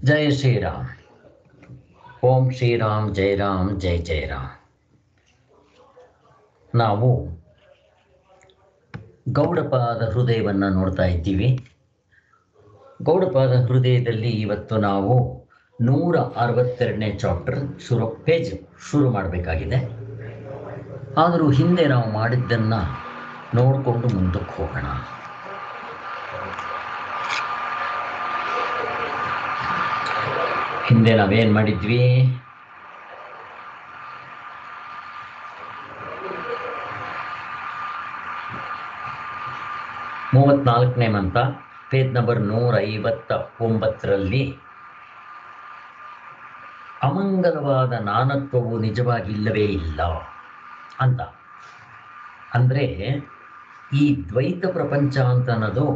ಜೈ ಶ್ರೀರಾಮ್ ಓಂ ಶ್ರೀರಾಮ್ ಜೈ ರಾಮ್ ಜೈ ಜೈ ರಾಮ್ ನಾವು ಗೌಡಪಾದ ಹೃದಯವನ್ನು ನೋಡ್ತಾ ಇದ್ದೀವಿ ಗೌಡಪಾದ ಹೃದಯದಲ್ಲಿ ಇವತ್ತು ನಾವು ನೂರ ಅರವತ್ತೆರಡನೇ ಚಾಪ್ಟರ್ ಶುರು ಪೇಜ್ ಶುರು ಮಾಡಬೇಕಾಗಿದೆ ಆದರೂ ಹಿಂದೆ ನಾವು ಮಾಡಿದ್ದನ್ನು ನೋಡಿಕೊಂಡು ಮುಂದಕ್ಕೆ ಹೋಗೋಣ ಹಿಂದೆ ನಾವೇನು ಮಾಡಿದ್ವಿ ಮೂವತ್ನಾಲ್ಕನೇ ಮಂತ ಪೇಜ್ ನಂಬರ್ ನೂರ ಐವತ್ತ ಒಂಬತ್ತರಲ್ಲಿ ಅಮಂಗಲವಾದ ನಾನತ್ವವು ನಿಜವಾಗಿ ಇಲ್ಲವೇ ಇಲ್ಲ ಅಂತ ಅಂದರೆ ಈ ದ್ವೈತ ಪ್ರಪಂಚ ಅಂತ ಅನ್ನೋದು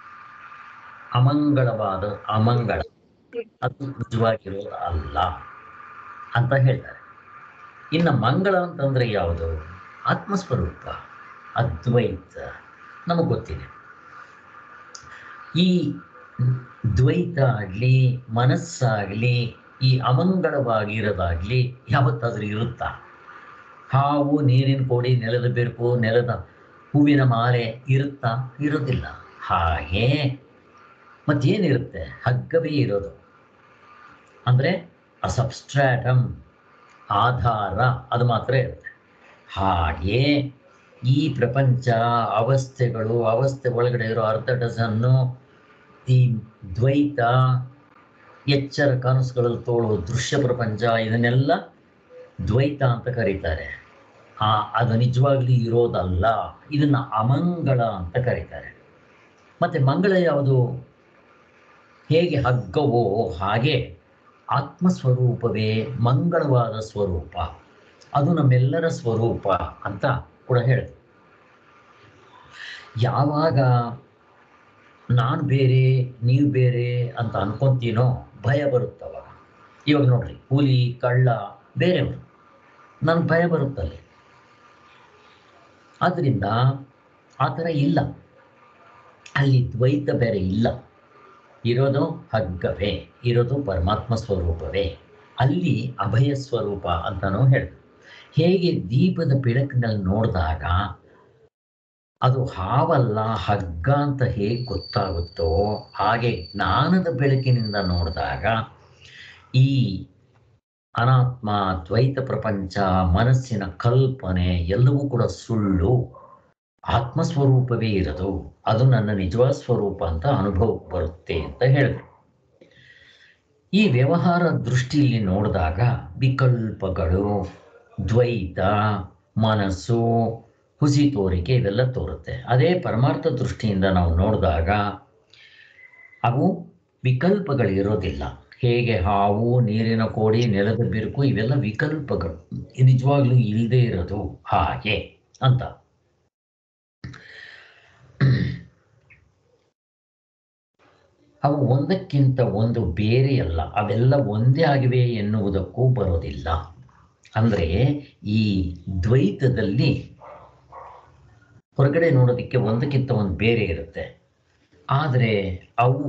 ಅಮಂಗಳವಾದ ಅಮಂಗಳ ಅದು ನಿಜವಾಗಿರೋದು ಅಲ್ಲ ಅಂತ ಹೇಳ್ತಾರೆ ಇನ್ನು ಮಂಗಳ ಅಂತಂದ್ರೆ ಯಾವುದು ಆತ್ಮಸ್ವರೂಪ ಅದ್ವೈತ ನಮಗೆ ಗೊತ್ತಿದೆ ಈ ದ್ವೈತ ಆಗಲಿ ಮನಸ್ಸಾಗಲಿ ಈ ಅಮಂಗಳವಾಗಿರೋದಾಗಲಿ ಯಾವತ್ತಾದ್ರೂ ಇರುತ್ತಾ ಹಾವು ನೀರಿನ ಕೋಡಿ ನೆಲದ ಬೆರುಕು ನೆಲದ ಹೂವಿನ ಮಾಲೆ ಇರುತ್ತಾ ಇರೋದಿಲ್ಲ ಹಾಗೆ ಮತ್ತೇನಿರುತ್ತೆ ಹಗ್ಗವೇ ಇರೋದು ಅಂದರೆ ಆ ಸಬ್ಸ್ಟ್ರಾಟಮ್ ಆಧಾರ ಅದು ಮಾತ್ರ ಇರುತ್ತೆ ಹಾಗೆ ಈ ಪ್ರಪಂಚ ಅವಸ್ಥೆಗಳು ಅವಸ್ಥೆ ಒಳಗಡೆ ಇರೋ ಅರ್ಧ ಡಜನ್ನು ಈ ದ್ವೈತ ಎಚ್ಚರ ಕನಸುಗಳಲ್ಲಿ ತೋಳುವ ದೃಶ್ಯ ಪ್ರಪಂಚ ಇದನ್ನೆಲ್ಲ ದ್ವೈತ ಅಂತ ಕರೀತಾರೆ ಆ ಅದು ನಿಜವಾಗ್ಲೂ ಇರೋದಲ್ಲ ಇದನ್ನ ಅಮಂಗಳ ಅಂತ ಕರೀತಾರೆ ಮತ್ತೆ ಮಂಗಳ ಯಾವುದು ಹೇಗೆ ಹಗ್ಗವೋ ಹಾಗೆ ಆತ್ಮಸ್ವರೂಪವೇ ಮಂಗಳವಾದ ಸ್ವರೂಪ ಅದು ನಮ್ಮೆಲ್ಲರ ಸ್ವರೂಪ ಅಂತ ಕೂಡ ಹೇಳಿದೆ ಯಾವಾಗ ನಾನು ಬೇರೆ ನೀವು ಬೇರೆ ಅಂತ ಅನ್ಕೊಂತೀನೋ ಭಯ ಬರುತ್ತವಾಗ ಇವಾಗ ನೋಡ್ರಿ ಕೂಲಿ ಕಳ್ಳ ಬೇರೆಯವರು ನನಗೆ ಭಯ ಬರುತ್ತಲ್ಲಿ ಆದ್ದರಿಂದ ಆ ಥರ ಇಲ್ಲ ಅಲ್ಲಿ ದ್ವೈತ ಬೇರೆ ಇಲ್ಲ ಇರೋದು ಹಗ್ಗವೇ ಇರೋದು ಪರಮಾತ್ಮ ಸ್ವರೂಪವೇ ಅಲ್ಲಿ ಅಭಯ ಸ್ವರೂಪ ಅಂತಲೂ ಹೇಳಿದ್ರು ಹೇಗೆ ದೀಪದ ಬೆಳಕಿನಲ್ಲಿ ನೋಡಿದಾಗ ಅದು ಹಾವಲ್ಲ ಹಗ್ಗ ಅಂತ ಹೇಗೆ ಗೊತ್ತಾಗುತ್ತೋ ಹಾಗೆ ಜ್ಞಾನದ ಬೆಳಕಿನಿಂದ ನೋಡಿದಾಗ ಈ ಅನಾತ್ಮ ದ್ವೈತ ಪ್ರಪಂಚ ಮನಸ್ಸಿನ ಕಲ್ಪನೆ ಎಲ್ಲವೂ ಕೂಡ ಸುಳ್ಳು ಆತ್ಮಸ್ವರೂಪವೇ ಇರೋದು ಅದು ನನ್ನ ನಿಜವಾದ ಸ್ವರೂಪ ಅಂತ ಅನುಭವಕ್ಕೆ ಬರುತ್ತೆ ಅಂತ ಹೇಳಿದ್ರು ಈ ವ್ಯವಹಾರ ದೃಷ್ಟಿಯಲ್ಲಿ ನೋಡಿದಾಗ ವಿಕಲ್ಪಗಳು ದ್ವೈತ ಮನಸ್ಸು ಹುಸಿ ತೋರಿಕೆ ಇವೆಲ್ಲ ತೋರುತ್ತೆ ಅದೇ ಪರಮಾರ್ಥ ದೃಷ್ಟಿಯಿಂದ ನಾವು ನೋಡಿದಾಗ ಅವು ವಿಕಲ್ಪಗಳಿರೋದಿಲ್ಲ ಹೇಗೆ ಹಾವು ನೀರಿನ ಕೋಡಿ ನೆಲದ ಬಿರುಕು ಇವೆಲ್ಲ ವಿಕಲ್ಪಗಳು ನಿಜವಾಗ್ಲೂ ಇಲ್ಲದೆ ಇರೋದು ಹಾಗೆ ಅಂತ ಅವು ಒಂದಕ್ಕಿಂತ ಒಂದು ಬೇರೆಯಲ್ಲ ಅವೆಲ್ಲ ಒಂದೇ ಆಗಿವೆ ಎನ್ನುವುದಕ್ಕೂ ಬರೋದಿಲ್ಲ ಅಂದರೆ ಈ ದ್ವೈತದಲ್ಲಿ ಹೊರಗಡೆ ನೋಡೋದಕ್ಕೆ ಒಂದಕ್ಕಿಂತ ಒಂದು ಬೇರೆ ಇರುತ್ತೆ ಆದರೆ ಅವು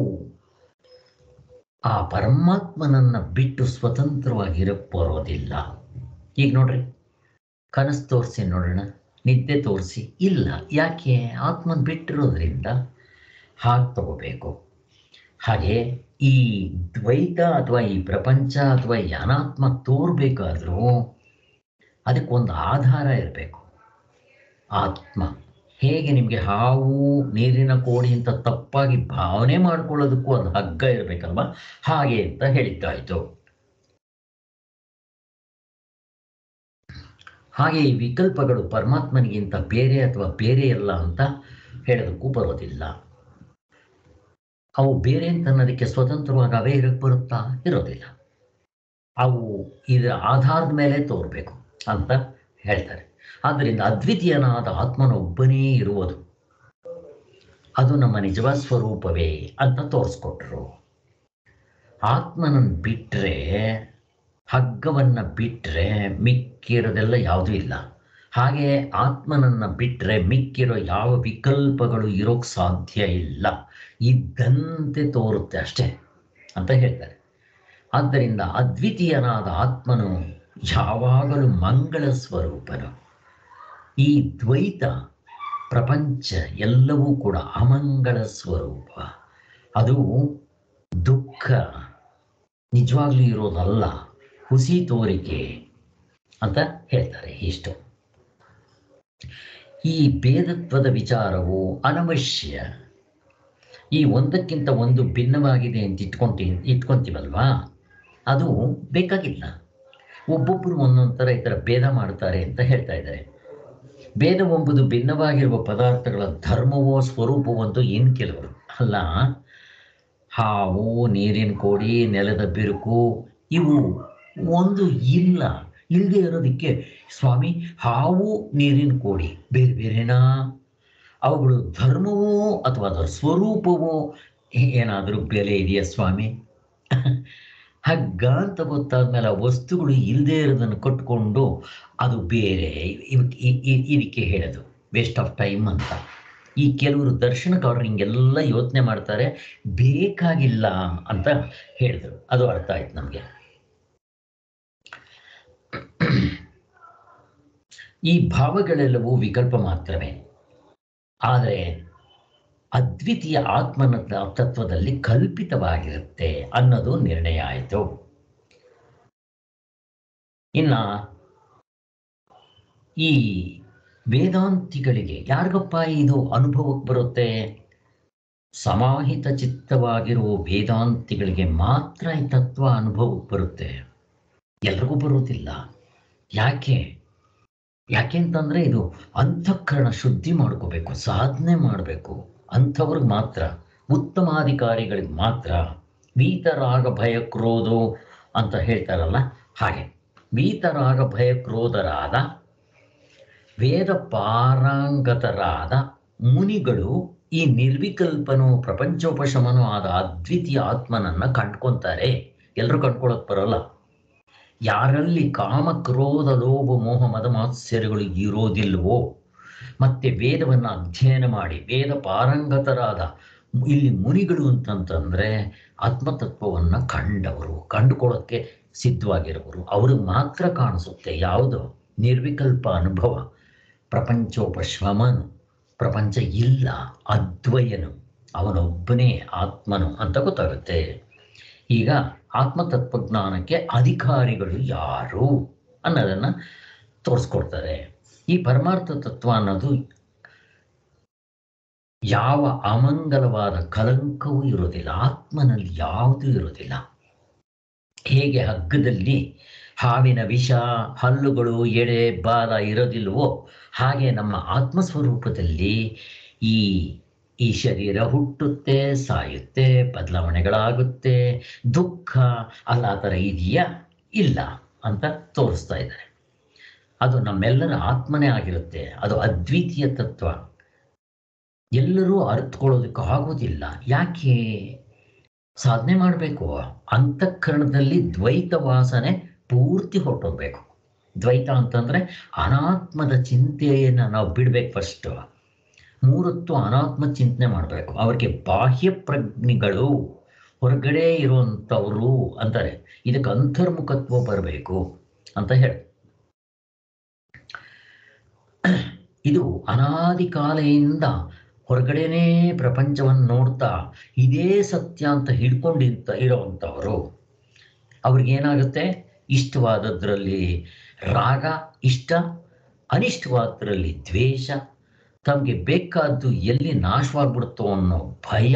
ಆ ಪರಮಾತ್ಮನನ್ನು ಬಿಟ್ಟು ಸ್ವತಂತ್ರವಾಗಿರಕ್ಕೆ ಬರೋದಿಲ್ಲ ಈಗ ನೋಡ್ರಿ ಕನಸು ತೋರಿಸಿ ನೋಡೋಣ ನಿದ್ದೆ ತೋರಿಸಿ ಇಲ್ಲ ಯಾಕೆ ಆತ್ಮನ ಬಿಟ್ಟಿರೋದ್ರಿಂದ ಹಾಗೆ ತಗೋಬೇಕು ಹಾಗೆ ಈ ದ್ವೈತ ಅಥವಾ ಈ ಪ್ರಪಂಚ ಅಥವಾ ಈ ಅನಾತ್ಮ ತೋರ್ಬೇಕಾದ್ರೂ ಅದಕ್ಕೊಂದು ಆಧಾರ ಇರಬೇಕು ಆತ್ಮ ಹೇಗೆ ನಿಮಗೆ ಹಾವು ನೀರಿನ ಕೋಡಿ ಅಂತ ತಪ್ಪಾಗಿ ಭಾವನೆ ಮಾಡ್ಕೊಳ್ಳೋದಕ್ಕೂ ಒಂದು ಹಗ್ಗ ಇರಬೇಕಲ್ವಾ ಹಾಗೆ ಅಂತ ಹೇಳಿದ್ದಾಯ್ತು ಹಾಗೆ ಈ ವಿಕಲ್ಪಗಳು ಪರಮಾತ್ಮನಿಗಿಂತ ಬೇರೆ ಅಥವಾ ಬೇರೆ ಅಲ್ಲ ಅಂತ ಹೇಳೋದಕ್ಕೂ ಬರೋದಿಲ್ಲ ಅವು ಬೇರೆ ಅಂತ ಅನ್ನೋದಕ್ಕೆ ಸ್ವತಂತ್ರವಾಗಿ ಅವೇ ಇರಕ್ಕೆ ಬರುತ್ತಾ ಇರೋದಿಲ್ಲ ಅವು ಇದರ ಆಧಾರದ ಮೇಲೆ ತೋರಬೇಕು ಅಂತ ಹೇಳ್ತಾರೆ ಆದ್ದರಿಂದ ಅದ್ವಿತೀಯನಾದ ಆತ್ಮನೊಬ್ಬನೇ ಇರುವುದು ಅದು ನಮ್ಮ ನಿಜವಾದ ಸ್ವರೂಪವೇ ಅಂತ ತೋರಿಸ್ಕೊಟ್ರು ಆತ್ಮನನ್ನು ಬಿಟ್ಟರೆ ಹಗ್ಗವನ್ನು ಬಿಟ್ಟರೆ ಮಿಕ್ಕಿರೋದೆಲ್ಲ ಯಾವುದೂ ಇಲ್ಲ ಹಾಗೆ ಆತ್ಮನನ್ನು ಬಿಟ್ಟರೆ ಮಿಕ್ಕಿರೋ ಯಾವ ವಿಕಲ್ಪಗಳು ಇರೋಕ್ಕೆ ಸಾಧ್ಯ ಇಲ್ಲ ಇದ್ದಂತೆ ತೋರುತ್ತೆ ಅಷ್ಟೇ ಅಂತ ಹೇಳ್ತಾರೆ ಆದ್ದರಿಂದ ಅದ್ವಿತೀಯನಾದ ಆತ್ಮನು ಯಾವಾಗಲೂ ಮಂಗಳ ಸ್ವರೂಪನು ಈ ದ್ವೈತ ಪ್ರಪಂಚ ಎಲ್ಲವೂ ಕೂಡ ಅಮಂಗಳ ಸ್ವರೂಪ ಅದು ದುಃಖ ನಿಜವಾಗ್ಲೂ ಇರೋದಲ್ಲ ಹುಸಿ ತೋರಿಕೆ ಅಂತ ಹೇಳ್ತಾರೆ ಇಷ್ಟು ಈ ಭೇದತ್ವದ ವಿಚಾರವು ಅನವಶ್ಯ ಈ ಒಂದಕ್ಕಿಂತ ಒಂದು ಭಿನ್ನವಾಗಿದೆ ಅಂತ ಇಟ್ಕೊಂತಿ ಇಟ್ಕೊಂತೀವಲ್ವಾ ಅದು ಬೇಕಾಗಿಲ್ಲ ಒಬ್ಬೊಬ್ಬರು ಒಂದೊಂದು ಥರ ಈ ಥರ ಭೇದ ಮಾಡ್ತಾರೆ ಅಂತ ಹೇಳ್ತಾ ಇದ್ದಾರೆ ಭೇದವೆಂಬುದು ಭಿನ್ನವಾಗಿರುವ ಪದಾರ್ಥಗಳ ಧರ್ಮವೋ ಸ್ವರೂಪವೋ ಅಂತೂ ಏನು ಕೆಲವರು ಅಲ್ಲ ಹಾವು ನೀರಿನ ಕೋಡಿ ನೆಲದ ಬಿರುಕು ಇವು ಒಂದು ಇಲ್ಲ ಇಲ್ಲದೆ ಇರೋದಕ್ಕೆ ಸ್ವಾಮಿ ಹಾವು ನೀರಿನ ಕೋಡಿ ಬೇರೆ ಬೇರೆನಾ ಅವುಗಳು ಧರ್ಮವೋ ಅಥವಾ ಅದರ ಸ್ವರೂಪವೋ ಏನಾದರೂ ಬೆಲೆ ಇದೆಯಾ ಸ್ವಾಮಿ ಹಗ್ಗ ಅಂತ ಗೊತ್ತಾದ್ಮೇಲೆ ಆ ವಸ್ತುಗಳು ಇಲ್ಲದೆ ಇರೋದನ್ನು ಕಟ್ಕೊಂಡು ಅದು ಬೇರೆ ಇವ್- ಇ- ಇ- ಇದಕ್ಕೆ ಹೇಳೋದು ವೇಸ್ಟ್ ಆಫ್ ಟೈಮ್ ಅಂತ ಈ ಕೆಲವರು ದರ್ಶನಕಾರರು ಹಿಂಗೆಲ್ಲ ಯೋಚನೆ ಮಾಡ್ತಾರೆ ಬೇಕಾಗಿಲ್ಲ ಅಂತ ಹೇಳಿದ್ರು ಅದು ಅರ್ಥ ಆಯ್ತು ನಮಗೆ ಈ ಭಾವಗಳೆಲ್ಲವೂ ವಿಕಲ್ಪ ಮಾತ್ರವೇ ಆದರೆ ಅದ್ವಿತೀಯ ಆತ್ಮನ ತ- ತತ್ವದಲ್ಲಿ ಕಲ್ಪಿತವಾಗಿರುತ್ತೆ ಅನ್ನೋದು ನಿರ್ಣಯ ಆಯಿತು ಇನ್ನ ಈ ವೇದಾಂತಿಗಳಿಗೆ ಯಾರಿಗಪ್ಪ ಇದು ಅನುಭವಕ್ಕೆ ಬರುತ್ತೆ ಸಮಾಹಿತ ಚಿತ್ತವಾಗಿರುವ ವೇದಾಂತಿಗಳಿಗೆ ಮಾತ್ರ ಈ ತತ್ವ ಅನುಭವಕ್ಕೆ ಬರುತ್ತೆ ಎಲ್ರಿಗೂ ಬರೋದಿಲ್ಲ ಯಾಕೆ ಯಾಕೆ ಅಂತಂದ್ರೆ ಇದು ಅಂತಃಕರಣ ಶುದ್ಧಿ ಮಾಡ್ಕೋಬೇಕು ಸಾಧನೆ ಮಾಡಬೇಕು ಅಂಥವ್ರಿಗೆ ಮಾತ್ರ ಉತ್ತಮಾಧಿಕಾರಿಗಳಿಗೆ ಮಾತ್ರ ವೀತರಾಗ ಭಯ ಕ್ರೋಧೋ ಅಂತ ಹೇಳ್ತಾರಲ್ಲ ಹಾಗೆ ವೀತರಾಗ ಭಯ ಕ್ರೋಧರಾದ ವೇದ ಪಾರಂಗತರಾದ ಮುನಿಗಳು ಈ ನಿರ್ವಿಕಲ್ಪನೋ ಪ್ರಪಂಚೋಪಶಮನೋ ಆದ ಅದ್ವಿತೀಯ ಆತ್ಮನನ್ನ ಕಂಡ್ಕೊಂತಾರೆ ಎಲ್ಲರೂ ಕಂಡ್ಕೊಳಕ್ ಬರೋಲ್ಲ ಯಾರಲ್ಲಿ ಕಾಮ ಕ್ರೋಧ ಲೋಭ ಮೋಹ ಮದ ಮಾತ್ಸರ್ಯಗಳು ಇರೋದಿಲ್ವೋ ಮತ್ತೆ ವೇದವನ್ನು ಅಧ್ಯಯನ ಮಾಡಿ ವೇದ ಪಾರಂಗತರಾದ ಇಲ್ಲಿ ಮುನಿಗಳು ಅಂತಂತಂದ್ರೆ ಆತ್ಮತತ್ವವನ್ನು ಕಂಡವರು ಕಂಡುಕೊಳ್ಳೋಕ್ಕೆ ಸಿದ್ಧವಾಗಿರುವರು ಅವ್ರಿಗೆ ಮಾತ್ರ ಕಾಣಿಸುತ್ತೆ ಯಾವುದು ನಿರ್ವಿಕಲ್ಪ ಅನುಭವ ಪ್ರಪಂಚೋಪಶ್ವಮನು ಪ್ರಪಂಚ ಇಲ್ಲ ಅದ್ವಯನು ಅವನೊಬ್ಬನೇ ಆತ್ಮನು ಅಂತ ಗೊತ್ತಾಗುತ್ತೆ ಈಗ ಆತ್ಮತತ್ವಜ್ಞಾನಕ್ಕೆ ಅಧಿಕಾರಿಗಳು ಯಾರು ಅನ್ನೋದನ್ನು ತೋರಿಸ್ಕೊಡ್ತಾರೆ ಈ ಪರಮಾರ್ಥ ತತ್ವ ಅನ್ನೋದು ಯಾವ ಅಮಂಗಲವಾದ ಕಲಂಕವೂ ಇರೋದಿಲ್ಲ ಆತ್ಮನಲ್ಲಿ ಯಾವುದೂ ಇರೋದಿಲ್ಲ ಹೇಗೆ ಹಗ್ಗದಲ್ಲಿ ಹಾವಿನ ವಿಷ ಹಲ್ಲುಗಳು ಎಡೆ ಬಾಲ ಇರೋದಿಲ್ವೋ ಹಾಗೆ ನಮ್ಮ ಆತ್ಮಸ್ವರೂಪದಲ್ಲಿ ಈ ಈ ಶರೀರ ಹುಟ್ಟುತ್ತೆ ಸಾಯುತ್ತೆ ಬದಲಾವಣೆಗಳಾಗುತ್ತೆ ದುಃಖ ಅಲ್ಲ ಆ ಥರ ಇದೆಯಾ ಇಲ್ಲ ಅಂತ ತೋರಿಸ್ತಾ ಇದ್ದಾರೆ ಅದು ನಮ್ಮೆಲ್ಲರ ಆತ್ಮನೇ ಆಗಿರುತ್ತೆ ಅದು ಅದ್ವಿತೀಯ ತತ್ವ ಎಲ್ಲರೂ ಅರ್ಥಕೊಳ್ಳೋದಕ್ಕೆ ಆಗೋದಿಲ್ಲ ಯಾಕೆ ಸಾಧನೆ ಮಾಡಬೇಕು ಅಂತಃಕರಣದಲ್ಲಿ ದ್ವೈತ ವಾಸನೆ ಪೂರ್ತಿ ಹೊರಟೋಗ್ಬೇಕು ದ್ವೈತ ಅಂತಂದ್ರೆ ಅನಾತ್ಮದ ಚಿಂತೆಯನ್ನು ನಾವು ಬಿಡ್ಬೇಕು ಫಸ್ಟ್ ಮೂರತ್ತು ಅನಾತ್ಮ ಚಿಂತನೆ ಮಾಡಬೇಕು ಅವ್ರಿಗೆ ಬಾಹ್ಯ ಪ್ರಜ್ಞೆಗಳು ಹೊರಗಡೆ ಇರುವಂಥವ್ರು ಅಂತಾರೆ ಇದಕ್ಕೆ ಅಂತರ್ಮುಖತ್ವ ಬರಬೇಕು ಅಂತ ಹೇಳಿ ಇದು ಅನಾದಿ ಕಾಲೆಯಿಂದ ಹೊರಗಡೆನೇ ಪ್ರಪಂಚವನ್ನು ನೋಡ್ತಾ ಇದೇ ಸತ್ಯ ಅಂತ ಹಿಡ್ಕೊಂಡಿರ್ತ ಇರೋವಂಥವರು ಅವ್ರಿಗೇನಾಗುತ್ತೆ ಇಷ್ಟವಾದದ್ರಲ್ಲಿ ರಾಗ ಇಷ್ಟ ಅನಿಷ್ಟವಾದದ್ರಲ್ಲಿ ದ್ವೇಷ ತಮಗೆ ಬೇಕಾದ್ದು ಎಲ್ಲಿ ನಾಶವಾಗ್ಬಿಡುತ್ತೋ ಅನ್ನೋ ಭಯ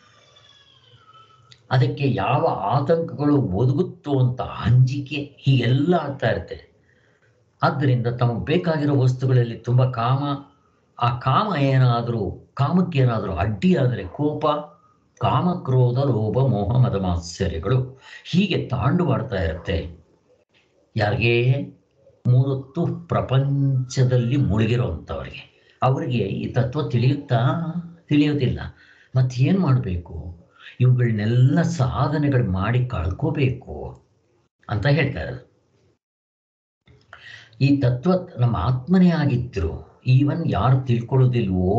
ಅದಕ್ಕೆ ಯಾವ ಆತಂಕಗಳು ಒದಗುತ್ತೋ ಅಂತ ಅಂಜಿಕೆ ಹೀಗೆಲ್ಲ ಆಗ್ತಾ ಇರುತ್ತೆ ಆದ್ದರಿಂದ ತಮಗೆ ಬೇಕಾಗಿರೋ ವಸ್ತುಗಳಲ್ಲಿ ತುಂಬ ಕಾಮ ಆ ಕಾಮ ಏನಾದರೂ ಕಾಮಕ್ಕೆ ಏನಾದರೂ ಅಡ್ಡಿಯಾದರೆ ಕೋಪ ಕಾಮಕ್ರೋಧ ಲೋಭ ಮೋಹ ಮದ ಮಾತ್ಸರ್ಯಗಳು ಹೀಗೆ ತಾಂಡುವಾಡ್ತಾ ಇರುತ್ತೆ ಯಾರಿಗೆ ಮೂರೊತ್ತು ಪ್ರಪಂಚದಲ್ಲಿ ಮುಳುಗಿರೋವಂಥವ್ರಿಗೆ ಅವರಿಗೆ ಈ ತತ್ವ ತಿಳಿಯುತ್ತಾ ತಿಳಿಯೋದಿಲ್ಲ ಮತ್ತೇನು ಮಾಡಬೇಕು ಇವುಗಳನ್ನೆಲ್ಲ ಸಾಧನೆಗಳು ಮಾಡಿ ಕಳ್ಕೋಬೇಕು ಅಂತ ಹೇಳ್ತಾ ಇರೋದು ಈ ತತ್ವ ನಮ್ಮ ಆತ್ಮನೇ ಆಗಿದ್ರು ಈವನ್ ಯಾರು ತಿಳ್ಕೊಳ್ಳೋದಿಲ್ವೋ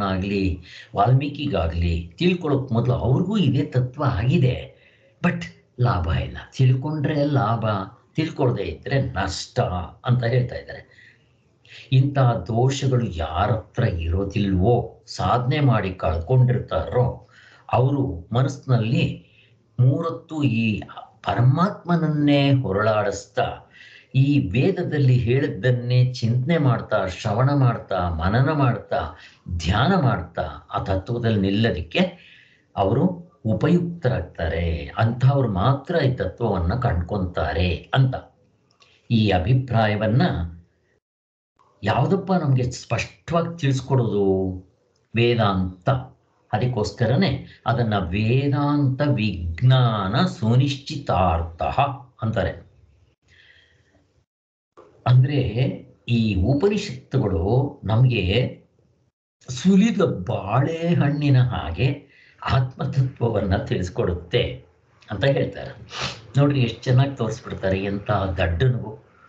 ವೀರಪ್ಪನಾಗಲಿ ವಾಲ್ಮೀಕಿಗಾಗಲಿ ತಿಳ್ಕೊಳ್ಳೋಕೆ ಮೊದಲು ಅವ್ರಿಗೂ ಇದೇ ತತ್ವ ಆಗಿದೆ ಬಟ್ ಲಾಭ ಇಲ್ಲ ತಿಳ್ಕೊಂಡ್ರೆ ಲಾಭ ತಿಳ್ಕೊಳ್ದೇ ಇದ್ರೆ ನಷ್ಟ ಅಂತ ಹೇಳ್ತಾ ಇದ್ದಾರೆ ಇಂತಹ ದೋಷಗಳು ಯಾರ ಹತ್ರ ಇರೋದಿಲ್ವೋ ಸಾಧನೆ ಮಾಡಿ ಕಳ್ಕೊಂಡಿರ್ತಾರೋ ಅವರು ಮನಸ್ಸಿನಲ್ಲಿ ಮೂರತ್ತು ಈ ಪರಮಾತ್ಮನನ್ನೇ ಹೊರಳಾಡಿಸ್ತಾ ಈ ವೇದದಲ್ಲಿ ಹೇಳಿದ್ದನ್ನೇ ಚಿಂತನೆ ಮಾಡ್ತಾ ಶ್ರವಣ ಮಾಡ್ತಾ ಮನನ ಮಾಡ್ತಾ ಧ್ಯಾನ ಮಾಡ್ತಾ ಆ ತತ್ವದಲ್ಲಿ ನಿಲ್ಲೋದಕ್ಕೆ ಅವರು ಉಪಯುಕ್ತರಾಗ್ತಾರೆ ಅಂಥವ್ರು ಮಾತ್ರ ಈ ತತ್ವವನ್ನು ಕಂಡ್ಕೊಂತಾರೆ ಅಂತ ಈ ಅಭಿಪ್ರಾಯವನ್ನ ಯಾವುದಪ್ಪ ನಮಗೆ ಸ್ಪಷ್ಟವಾಗಿ ತಿಳಿಸ್ಕೊಡೋದು ವೇದಾಂತ ಅದಕ್ಕೋಸ್ಕರನೇ ಅದನ್ನ ವೇದಾಂತ ವಿಜ್ಞಾನ ಸುನಿಶ್ಚಿತಾರ್ಥ ಅಂತಾರೆ ಅಂದ್ರೆ ಈ ಉಪನಿಷತ್ತುಗಳು ನಮಗೆ ಸುಲಿದ ಬಾಳೆಹಣ್ಣಿನ ಹಾಗೆ ಆತ್ಮತತ್ವವನ್ನ ತಿಳಿಸ್ಕೊಡುತ್ತೆ ಅಂತ ಹೇಳ್ತಾರೆ ನೋಡ್ರಿ ಎಷ್ಟು ಚೆನ್ನಾಗಿ ತೋರಿಸ್ಬಿಡ್ತಾರೆ ಎಂಥ ದಡ್ಡನಿಗೂ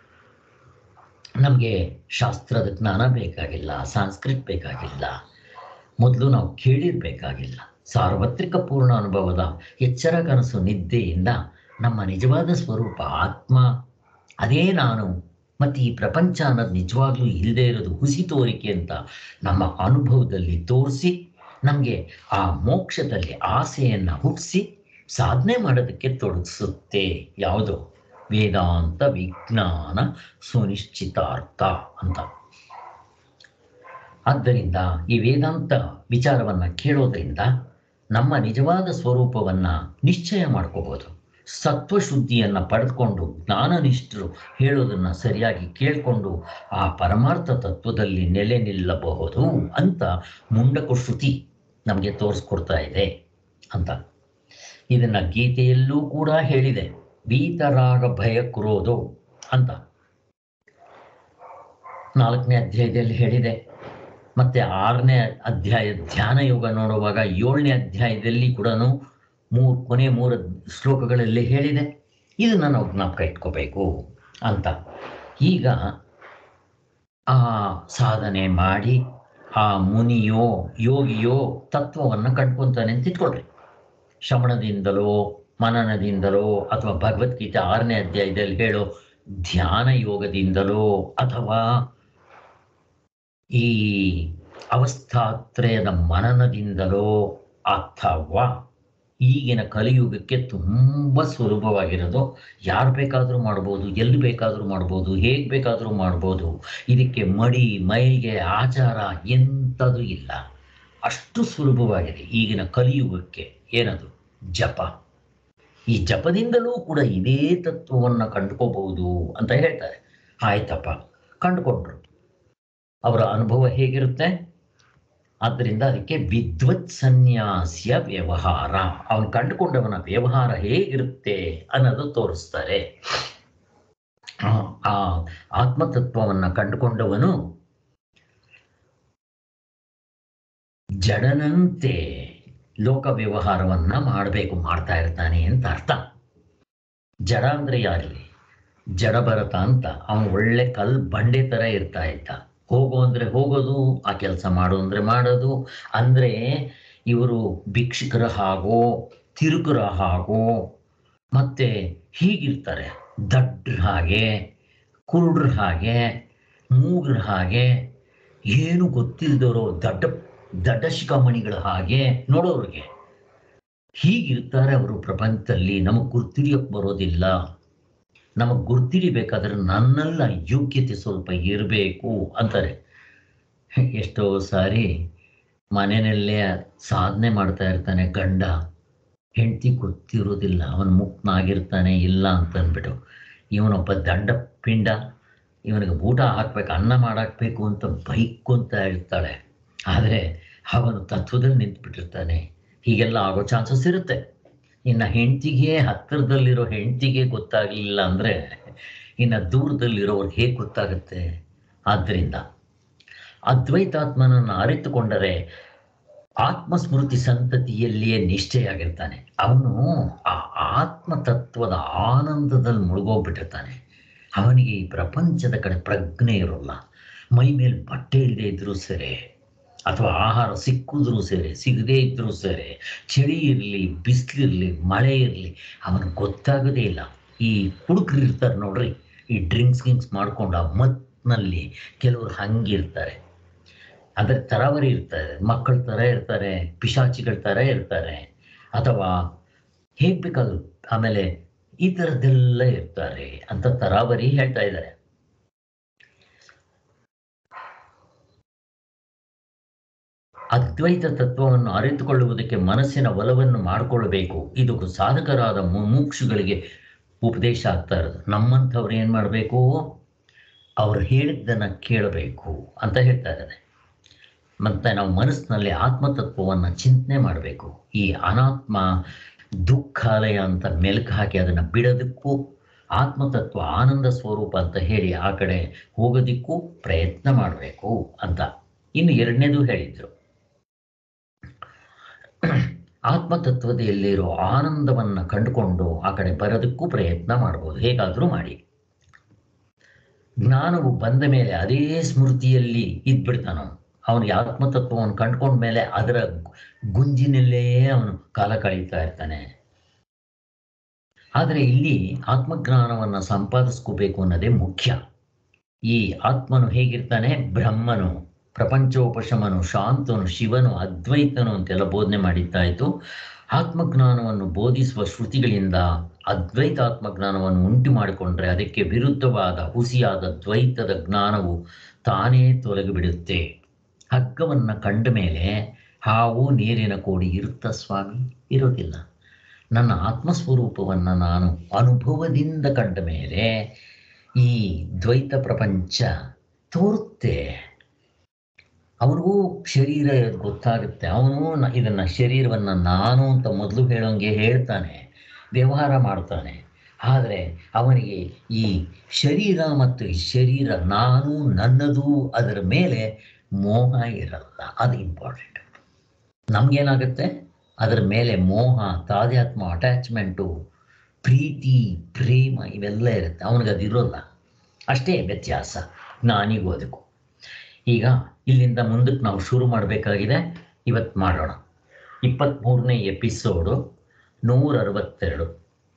ನಮಗೆ ಶಾಸ್ತ್ರದ ಜ್ಞಾನ ಬೇಕಾಗಿಲ್ಲ ಸಂಸ್ಕೃತ್ ಬೇಕಾಗಿಲ್ಲ ಮೊದಲು ನಾವು ಕೇಳಿರ್ಬೇಕಾಗಿಲ್ಲ ಸಾರ್ವತ್ರಿಕ ಪೂರ್ಣ ಅನುಭವದ ಎಚ್ಚರ ಕನಸು ನಿದ್ದೆಯಿಂದ ನಮ್ಮ ನಿಜವಾದ ಸ್ವರೂಪ ಆತ್ಮ ಅದೇ ನಾನು ಮತ್ತು ಈ ಪ್ರಪಂಚ ಅನ್ನೋದು ನಿಜವಾಗ್ಲೂ ಇಲ್ಲದೆ ಇರೋದು ಹುಸಿ ತೋರಿಕೆ ಅಂತ ನಮ್ಮ ಅನುಭವದಲ್ಲಿ ತೋರಿಸಿ ನಮಗೆ ಆ ಮೋಕ್ಷದಲ್ಲಿ ಆಸೆಯನ್ನು ಹುಟ್ಟಿಸಿ ಸಾಧನೆ ಮಾಡೋದಕ್ಕೆ ತೊಡಗಿಸುತ್ತೆ ಯಾವುದು ವೇದಾಂತ ವಿಜ್ಞಾನ ಸುನಿಶ್ಚಿತಾರ್ಥ ಅಂತ ಆದ್ದರಿಂದ ಈ ವೇದಾಂತ ವಿಚಾರವನ್ನು ಕೇಳೋದ್ರಿಂದ ನಮ್ಮ ನಿಜವಾದ ಸ್ವರೂಪವನ್ನು ನಿಶ್ಚಯ ಮಾಡ್ಕೋಬೋದು ಸತ್ವಶುದ್ಧಿಯನ್ನು ಪಡೆದುಕೊಂಡು ಜ್ಞಾನನಿಷ್ಠರು ಹೇಳೋದನ್ನು ಸರಿಯಾಗಿ ಕೇಳಿಕೊಂಡು ಆ ಪರಮಾರ್ಥ ತತ್ವದಲ್ಲಿ ನೆಲೆ ನಿಲ್ಲಬಹುದು ಅಂತ ಮುಂಡಕ ಶ್ರುತಿ ನಮಗೆ ತೋರಿಸ್ಕೊಡ್ತಾ ಇದೆ ಅಂತ ಇದನ್ನು ಗೀತೆಯಲ್ಲೂ ಕೂಡ ಹೇಳಿದೆ ವೀತರಾಗ ಭಯ ಕ್ರೋಧೋ ಅಂತ ನಾಲ್ಕನೇ ಅಧ್ಯಾಯದಲ್ಲಿ ಹೇಳಿದೆ ಮತ್ತೆ ಆರನೇ ಅಧ್ಯಾಯ ಧ್ಯಾನ ಯೋಗ ನೋಡುವಾಗ ಏಳನೇ ಅಧ್ಯಾಯದಲ್ಲಿ ಕೂಡ ಮೂರು ಕೊನೆ ಮೂರು ಶ್ಲೋಕಗಳಲ್ಲಿ ಹೇಳಿದೆ ಇದನ್ನು ನಾವು ಜ್ಞಾಪಕ ಇಟ್ಕೋಬೇಕು ಅಂತ ಈಗ ಆ ಸಾಧನೆ ಮಾಡಿ ಆ ಮುನಿಯೋ ಯೋಗಿಯೋ ತತ್ವವನ್ನು ಕಂಡ್ಕೊತಾನೆ ಅಂತ ಇಟ್ಕೊಳ್ರಿ ಶ್ರವಣದಿಂದಲೋ ಮನನದಿಂದಲೋ ಅಥವಾ ಭಗವದ್ಗೀತೆ ಆರನೇ ಅಧ್ಯಾಯದಲ್ಲಿ ಹೇಳೋ ಧ್ಯಾನ ಯೋಗದಿಂದಲೋ ಅಥವಾ ಈ ಅವಸ್ಥಾತ್ರಯದ ಮನನದಿಂದಲೋ ಅಥವಾ ಈಗಿನ ಕಲಿಯುಗಕ್ಕೆ ತುಂಬ ಸುಲಭವಾಗಿರೋದು ಯಾರು ಬೇಕಾದರೂ ಮಾಡ್ಬೋದು ಎಲ್ಲಿ ಬೇಕಾದರೂ ಮಾಡ್ಬೋದು ಹೇಗೆ ಬೇಕಾದರೂ ಮಾಡ್ಬೋದು ಇದಕ್ಕೆ ಮಡಿ ಮೈಗೆ ಆಚಾರ ಎಂಥದ್ದು ಇಲ್ಲ ಅಷ್ಟು ಸುಲಭವಾಗಿದೆ ಈಗಿನ ಕಲಿಯುಗಕ್ಕೆ ಏನದು ಜಪ ಈ ಜಪದಿಂದಲೂ ಕೂಡ ಇದೇ ತತ್ವವನ್ನು ಕಂಡುಕೋಬಹುದು ಅಂತ ಹೇಳ್ತಾರೆ ಆಯ್ತಪ್ಪ ಕಂಡುಕೊಂಡ್ರು ಅವರ ಅನುಭವ ಹೇಗಿರುತ್ತೆ ಆದ್ದರಿಂದ ಅದಕ್ಕೆ ವಿದ್ವತ್ ಸನ್ಯಾಸಿಯ ವ್ಯವಹಾರ ಅವನು ಕಂಡುಕೊಂಡವನ ವ್ಯವಹಾರ ಹೇಗಿರುತ್ತೆ ಅನ್ನೋದು ತೋರಿಸ್ತಾರೆ ಆ- ಆ ಆತ್ಮತತ್ವವನ್ನು ಕಂಡುಕೊಂಡವನು ಜಡನಂತೆ ಲೋಕ ವ್ಯವಹಾರವನ್ನ ಮಾಡಬೇಕು ಮಾಡ್ತಾ ಇರ್ತಾನೆ ಅಂತ ಅರ್ಥ ಜಡ ಅಂದ್ರೆ ಯಾರಲ್ಲಿ ಜಡ ಭರತ ಅಂತ ಅವನು ಒಳ್ಳೆ ಕಲ್ ಬಂಡೆ ತರ ಇರ್ತಾ ಇದ್ದ ಹೋಗು ಅಂದ್ರೆ ಹೋಗೋದು ಆ ಕೆಲಸ ಮಾಡು ಅಂದ್ರೆ ಮಾಡೋದು ಅಂದ್ರೆ ಇವರು ಭಿಕ್ಷುಕರ ಹಾಗೋ ತಿರುಕರ ಹಾಗೋ ಮತ್ತೆ ಹೀಗಿರ್ತಾರೆ ದಡ್ರ ಹಾಗೆ ಕುರುಡ್ರ ಹಾಗೆ ಮೂಗ್ರ ಹಾಗೆ ಏನು ಗೊತ್ತಿಲ್ಲದವರು ದಡ್ಡ ದಡ್ಡ ಶಿಖಾಮಣಿಗಳ ಹಾಗೆ ನೋಡೋರಿಗೆ ಹೀಗಿರ್ತಾರೆ ಅವರು ಪ್ರಪಂಚದಲ್ಲಿ ನಮಗೆ ಗುರ್ತಿಡಿಯೋಕೆ ಬರೋದಿಲ್ಲ ನಮಗೆ ಗುರ್ತಿಡಿಬೇಕಾದ್ರೆ ನನ್ನೆಲ್ಲ ಯೋಗ್ಯತೆ ಸ್ವಲ್ಪ ಇರಬೇಕು ಅಂತಾರೆ ಎಷ್ಟೋ ಸಾರಿ ಮನೆಯಲ್ಲೇ ಸಾಧನೆ ಮಾಡ್ತಾ ಇರ್ತಾನೆ ಗಂಡ ಹೆಂಡತಿ ಗೊತ್ತಿರೋದಿಲ್ಲ ಅವನು ಮುಕ್ತನಾಗಿರ್ತಾನೆ ಇಲ್ಲ ಅಂತ ಅಂದ್ಬಿಟ್ಟು ಇವನೊಬ್ಬ ದಂಡ ಪಿಂಡ ಇವನಿಗೆ ಊಟ ಹಾಕ್ಬೇಕು ಅನ್ನ ಮಾಡಾಕ್ಬೇಕು ಅಂತ ಬೈಕೊಂತ ಇರ್ತಾಳೆ ಆದರೆ ಅವನು ತತ್ವದಲ್ಲಿ ನಿಂತ್ಬಿಟ್ಟಿರ್ತಾನೆ ಹೀಗೆಲ್ಲ ಆಗೋ ಚಾನ್ಸಸ್ ಇರುತ್ತೆ ಇನ್ನು ಹೆಂಡತಿಗೆ ಹತ್ತಿರದಲ್ಲಿರೋ ಹೆಂಡತಿಗೆ ಗೊತ್ತಾಗಲಿಲ್ಲ ಅಂದರೆ ಇನ್ನು ದೂರದಲ್ಲಿರೋರ್ಗೆ ಹೇಗೆ ಗೊತ್ತಾಗುತ್ತೆ ಆದ್ದರಿಂದ ಅದ್ವೈತಾತ್ಮನನ್ನು ಅರಿತುಕೊಂಡರೆ ಆತ್ಮಸ್ಮೃತಿ ಸಂತತಿಯಲ್ಲಿಯೇ ನಿಷ್ಠೆಯಾಗಿರ್ತಾನೆ ಅವನು ಆ ಆತ್ಮತತ್ವದ ಆನಂದದಲ್ಲಿ ಮುಳುಗೋಗ್ಬಿಟ್ಟಿರ್ತಾನೆ ಅವನಿಗೆ ಈ ಪ್ರಪಂಚದ ಕಡೆ ಪ್ರಜ್ಞೆ ಇರೋಲ್ಲ ಮೈ ಮೇಲೆ ಬಟ್ಟೆ ಇಲ್ಲದೆ ಇದ್ರೂ ಸರಿ ಅಥವಾ ಆಹಾರ ಸಿಕ್ಕಿದ್ರೂ ಸೇರಿ ಸಿಗದೇ ಇದ್ರೂ ಸೇರಿ ಚಳಿ ಇರಲಿ ಬಿಸಿಲಿರಲಿ ಮಳೆ ಇರಲಿ ಅವನಿಗೆ ಗೊತ್ತಾಗೋದೇ ಇಲ್ಲ ಈ ಹುಡುಗರು ಇರ್ತಾರೆ ನೋಡ್ರಿ ಈ ಡ್ರಿಂಕ್ಸ್ ಗಿಂಕ್ಸ್ ಮಾಡ್ಕೊಂಡು ಆ ಮತ್ನಲ್ಲಿ ಕೆಲವರು ಹಂಗಿರ್ತಾರೆ ಅಂದರೆ ತರಾವರಿ ಇರ್ತಾರೆ ಮಕ್ಕಳ ಥರ ಇರ್ತಾರೆ ಪಿಶಾಚಿಗಳ ಥರ ಇರ್ತಾರೆ ಅಥವಾ ಹೇಗೆ ಬೇಕಾದ್ರು ಆಮೇಲೆ ಈ ಥರದ್ದೆಲ್ಲ ಇರ್ತಾರೆ ಅಂತ ತರಾವರಿ ಹೇಳ್ತಾ ಇದ್ದಾರೆ ಅದ್ವೈತ ತತ್ವವನ್ನು ಅರಿತುಕೊಳ್ಳುವುದಕ್ಕೆ ಮನಸ್ಸಿನ ಒಲವನ್ನು ಮಾಡಿಕೊಳ್ಳಬೇಕು ಇದು ಸಾಧಕರಾದ ಮುಮುಕ್ಷುಗಳಿಗೆ ಉಪದೇಶ ಆಗ್ತಾ ಇರೋದು ನಮ್ಮಂಥವ್ರು ಏನು ಮಾಡಬೇಕು ಅವ್ರು ಹೇಳಿದ್ದನ್ನು ಕೇಳಬೇಕು ಅಂತ ಹೇಳ್ತಾ ಇದ್ದಾರೆ ಮತ್ತು ನಾವು ಮನಸ್ಸಿನಲ್ಲಿ ಆತ್ಮತತ್ವವನ್ನು ಚಿಂತನೆ ಮಾಡಬೇಕು ಈ ಅನಾತ್ಮ ದುಃಖಾಲಯ ಅಂತ ಮೆಲುಕು ಹಾಕಿ ಅದನ್ನು ಬಿಡೋದಕ್ಕೂ ಆತ್ಮತತ್ವ ಆನಂದ ಸ್ವರೂಪ ಅಂತ ಹೇಳಿ ಆ ಕಡೆ ಹೋಗೋದಕ್ಕೂ ಪ್ರಯತ್ನ ಮಾಡಬೇಕು ಅಂತ ಇನ್ನು ಎರಡನೇದು ಹೇಳಿದ್ರು ಆತ್ಮತತ್ವದಲ್ಲಿರೋ ಆನಂದವನ್ನು ಕಂಡುಕೊಂಡು ಆ ಕಡೆ ಬರೋದಕ್ಕೂ ಪ್ರಯತ್ನ ಮಾಡ್ಬೋದು ಹೇಗಾದರೂ ಮಾಡಿ ಜ್ಞಾನವು ಬಂದ ಮೇಲೆ ಅದೇ ಸ್ಮೃತಿಯಲ್ಲಿ ಇದ್ಬಿಡ್ತಾನೋ ಅವನಿಗೆ ಆತ್ಮತತ್ವವನ್ನು ಕಂಡುಕೊಂಡ ಮೇಲೆ ಅದರ ಗುಂಜಿನಲ್ಲೇ ಅವನು ಕಾಲ ಕಳೀತಾ ಇರ್ತಾನೆ ಆದರೆ ಇಲ್ಲಿ ಆತ್ಮಜ್ಞಾನವನ್ನು ಸಂಪಾದಿಸ್ಕೋಬೇಕು ಅನ್ನೋದೇ ಮುಖ್ಯ ಈ ಆತ್ಮನು ಹೇಗಿರ್ತಾನೆ ಬ್ರಹ್ಮನು ಪ್ರಪಂಚೋಪಶಮನು ಶಾಂತನು ಶಿವನು ಅದ್ವೈತನು ಅಂತೆಲ್ಲ ಬೋಧನೆ ಮಾಡಿದ್ದಾಯಿತು ಆತ್ಮಜ್ಞಾನವನ್ನು ಬೋಧಿಸುವ ಶ್ರುತಿಗಳಿಂದ ಅದ್ವೈತ ಆತ್ಮಜ್ಞಾನವನ್ನು ಉಂಟು ಮಾಡಿಕೊಂಡ್ರೆ ಅದಕ್ಕೆ ವಿರುದ್ಧವಾದ ಹುಸಿಯಾದ ದ್ವೈತದ ಜ್ಞಾನವು ತಾನೇ ತೊಲಗಿಬಿಡುತ್ತೆ ಹಗ್ಗವನ್ನು ಕಂಡ ಮೇಲೆ ಹಾವು ನೀರಿನ ಕೋಡಿ ಇರುತ್ತಾ ಸ್ವಾಮಿ ಇರೋದಿಲ್ಲ ನನ್ನ ಆತ್ಮಸ್ವರೂಪವನ್ನು ನಾನು ಅನುಭವದಿಂದ ಕಂಡ ಮೇಲೆ ಈ ದ್ವೈತ ಪ್ರಪಂಚ ತೋರುತ್ತೆ ಅವನಿಗೂ ಶರೀರ ಗೊತ್ತಾಗುತ್ತೆ ಅವನು ನ- ಇದನ್ನ ಶರೀರವನ್ನ ನಾನು ಅಂತ ಮೊದಲು ಹೇಳೋಂಗೆ ಹೇಳ್ತಾನೆ ವ್ಯವಹಾರ ಮಾಡ್ತಾನೆ ಆದರೆ ಅವನಿಗೆ ಈ ಶರೀರ ಮತ್ತು ಈ ಶರೀರ ನಾನು ನನ್ನದು ಅದರ ಮೇಲೆ ಮೋಹ ಇರಲ್ಲ ಅದು ಇಂಪಾರ್ಟೆಂಟ್ ನಮಗೇನಾಗುತ್ತೆ ಅದರ ಮೇಲೆ ಮೋಹ ತಾಧ್ಯಾತ್ಮ ಅಟ್ಯಾಚ್ಮೆಂಟು ಪ್ರೀತಿ ಪ್ರೇಮ ಇವೆಲ್ಲ ಇರುತ್ತೆ ಅವನಿಗೆ ಅದು ಇರೋಲ್ಲ ಅಷ್ಟೇ ವ್ಯತ್ಯಾಸ ಜ್ಞಾನಿಗೂ ಅದಕ್ಕೂ ಈಗ ಇಲ್ಲಿಂದ ಮುಂದಕ್ಕೆ ನಾವು ಶುರು ಮಾಡಬೇಕಾಗಿದೆ ಇವತ್ತು ಮಾಡೋಣ ಇಪ್ಪತ್ತ್ಮೂರನೇ ಎಪಿಸೋಡು ನೂರ ಅರವತ್ತೆರಡು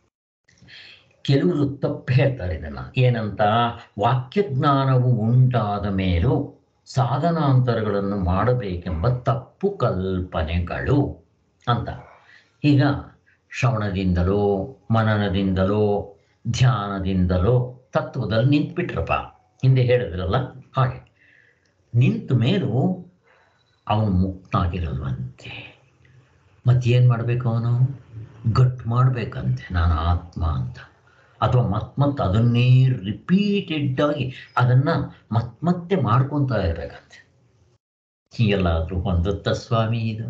ಕೆಲವರು ತಪ್ಪು ಹೇಳ್ತಾರೆ ಇದನ್ನು ಏನಂತ ವಾಕ್ಯಜ್ಞಾನವು ಉಂಟಾದ ಮೇಲೂ ಸಾಧನಾಂತರಗಳನ್ನು ಮಾಡಬೇಕೆಂಬ ತಪ್ಪು ಕಲ್ಪನೆಗಳು ಅಂತ ಈಗ ಶ್ರವಣದಿಂದಲೋ ಮನನದಿಂದಲೋ ಧ್ಯಾನದಿಂದಲೋ ತತ್ವದಲ್ಲಿ ನಿಂತ್ಬಿಟ್ರಪ್ಪ ಹಿಂದೆ ಹೇಳಿದ್ರಲ್ಲ ಹಾಗೆ ನಿಂತ ಮೇಲೂ ಅವನು ಮುಕ್ತಾಗಿರಲ್ವಂತೆ ಮತ್ತೇನು ಮಾಡಬೇಕು ಅವನು ಗಟ್ ಮಾಡಬೇಕಂತೆ ನಾನು ಆತ್ಮ ಅಂತ ಅಥವಾ ಮತ್ಮತ್ತೆ ಅದನ್ನೇ ರಿಪೀಟೆಡ್ ಆಗಿ ಅದನ್ನು ಮತ್ಮತ್ತೆ ಮಾಡ್ಕೊತಾ ಇರಬೇಕಂತೆ ಹೀಗೆಲ್ಲಾದರೂ ಹೊಂದುತ್ತಾ ಸ್ವಾಮಿ ಇದು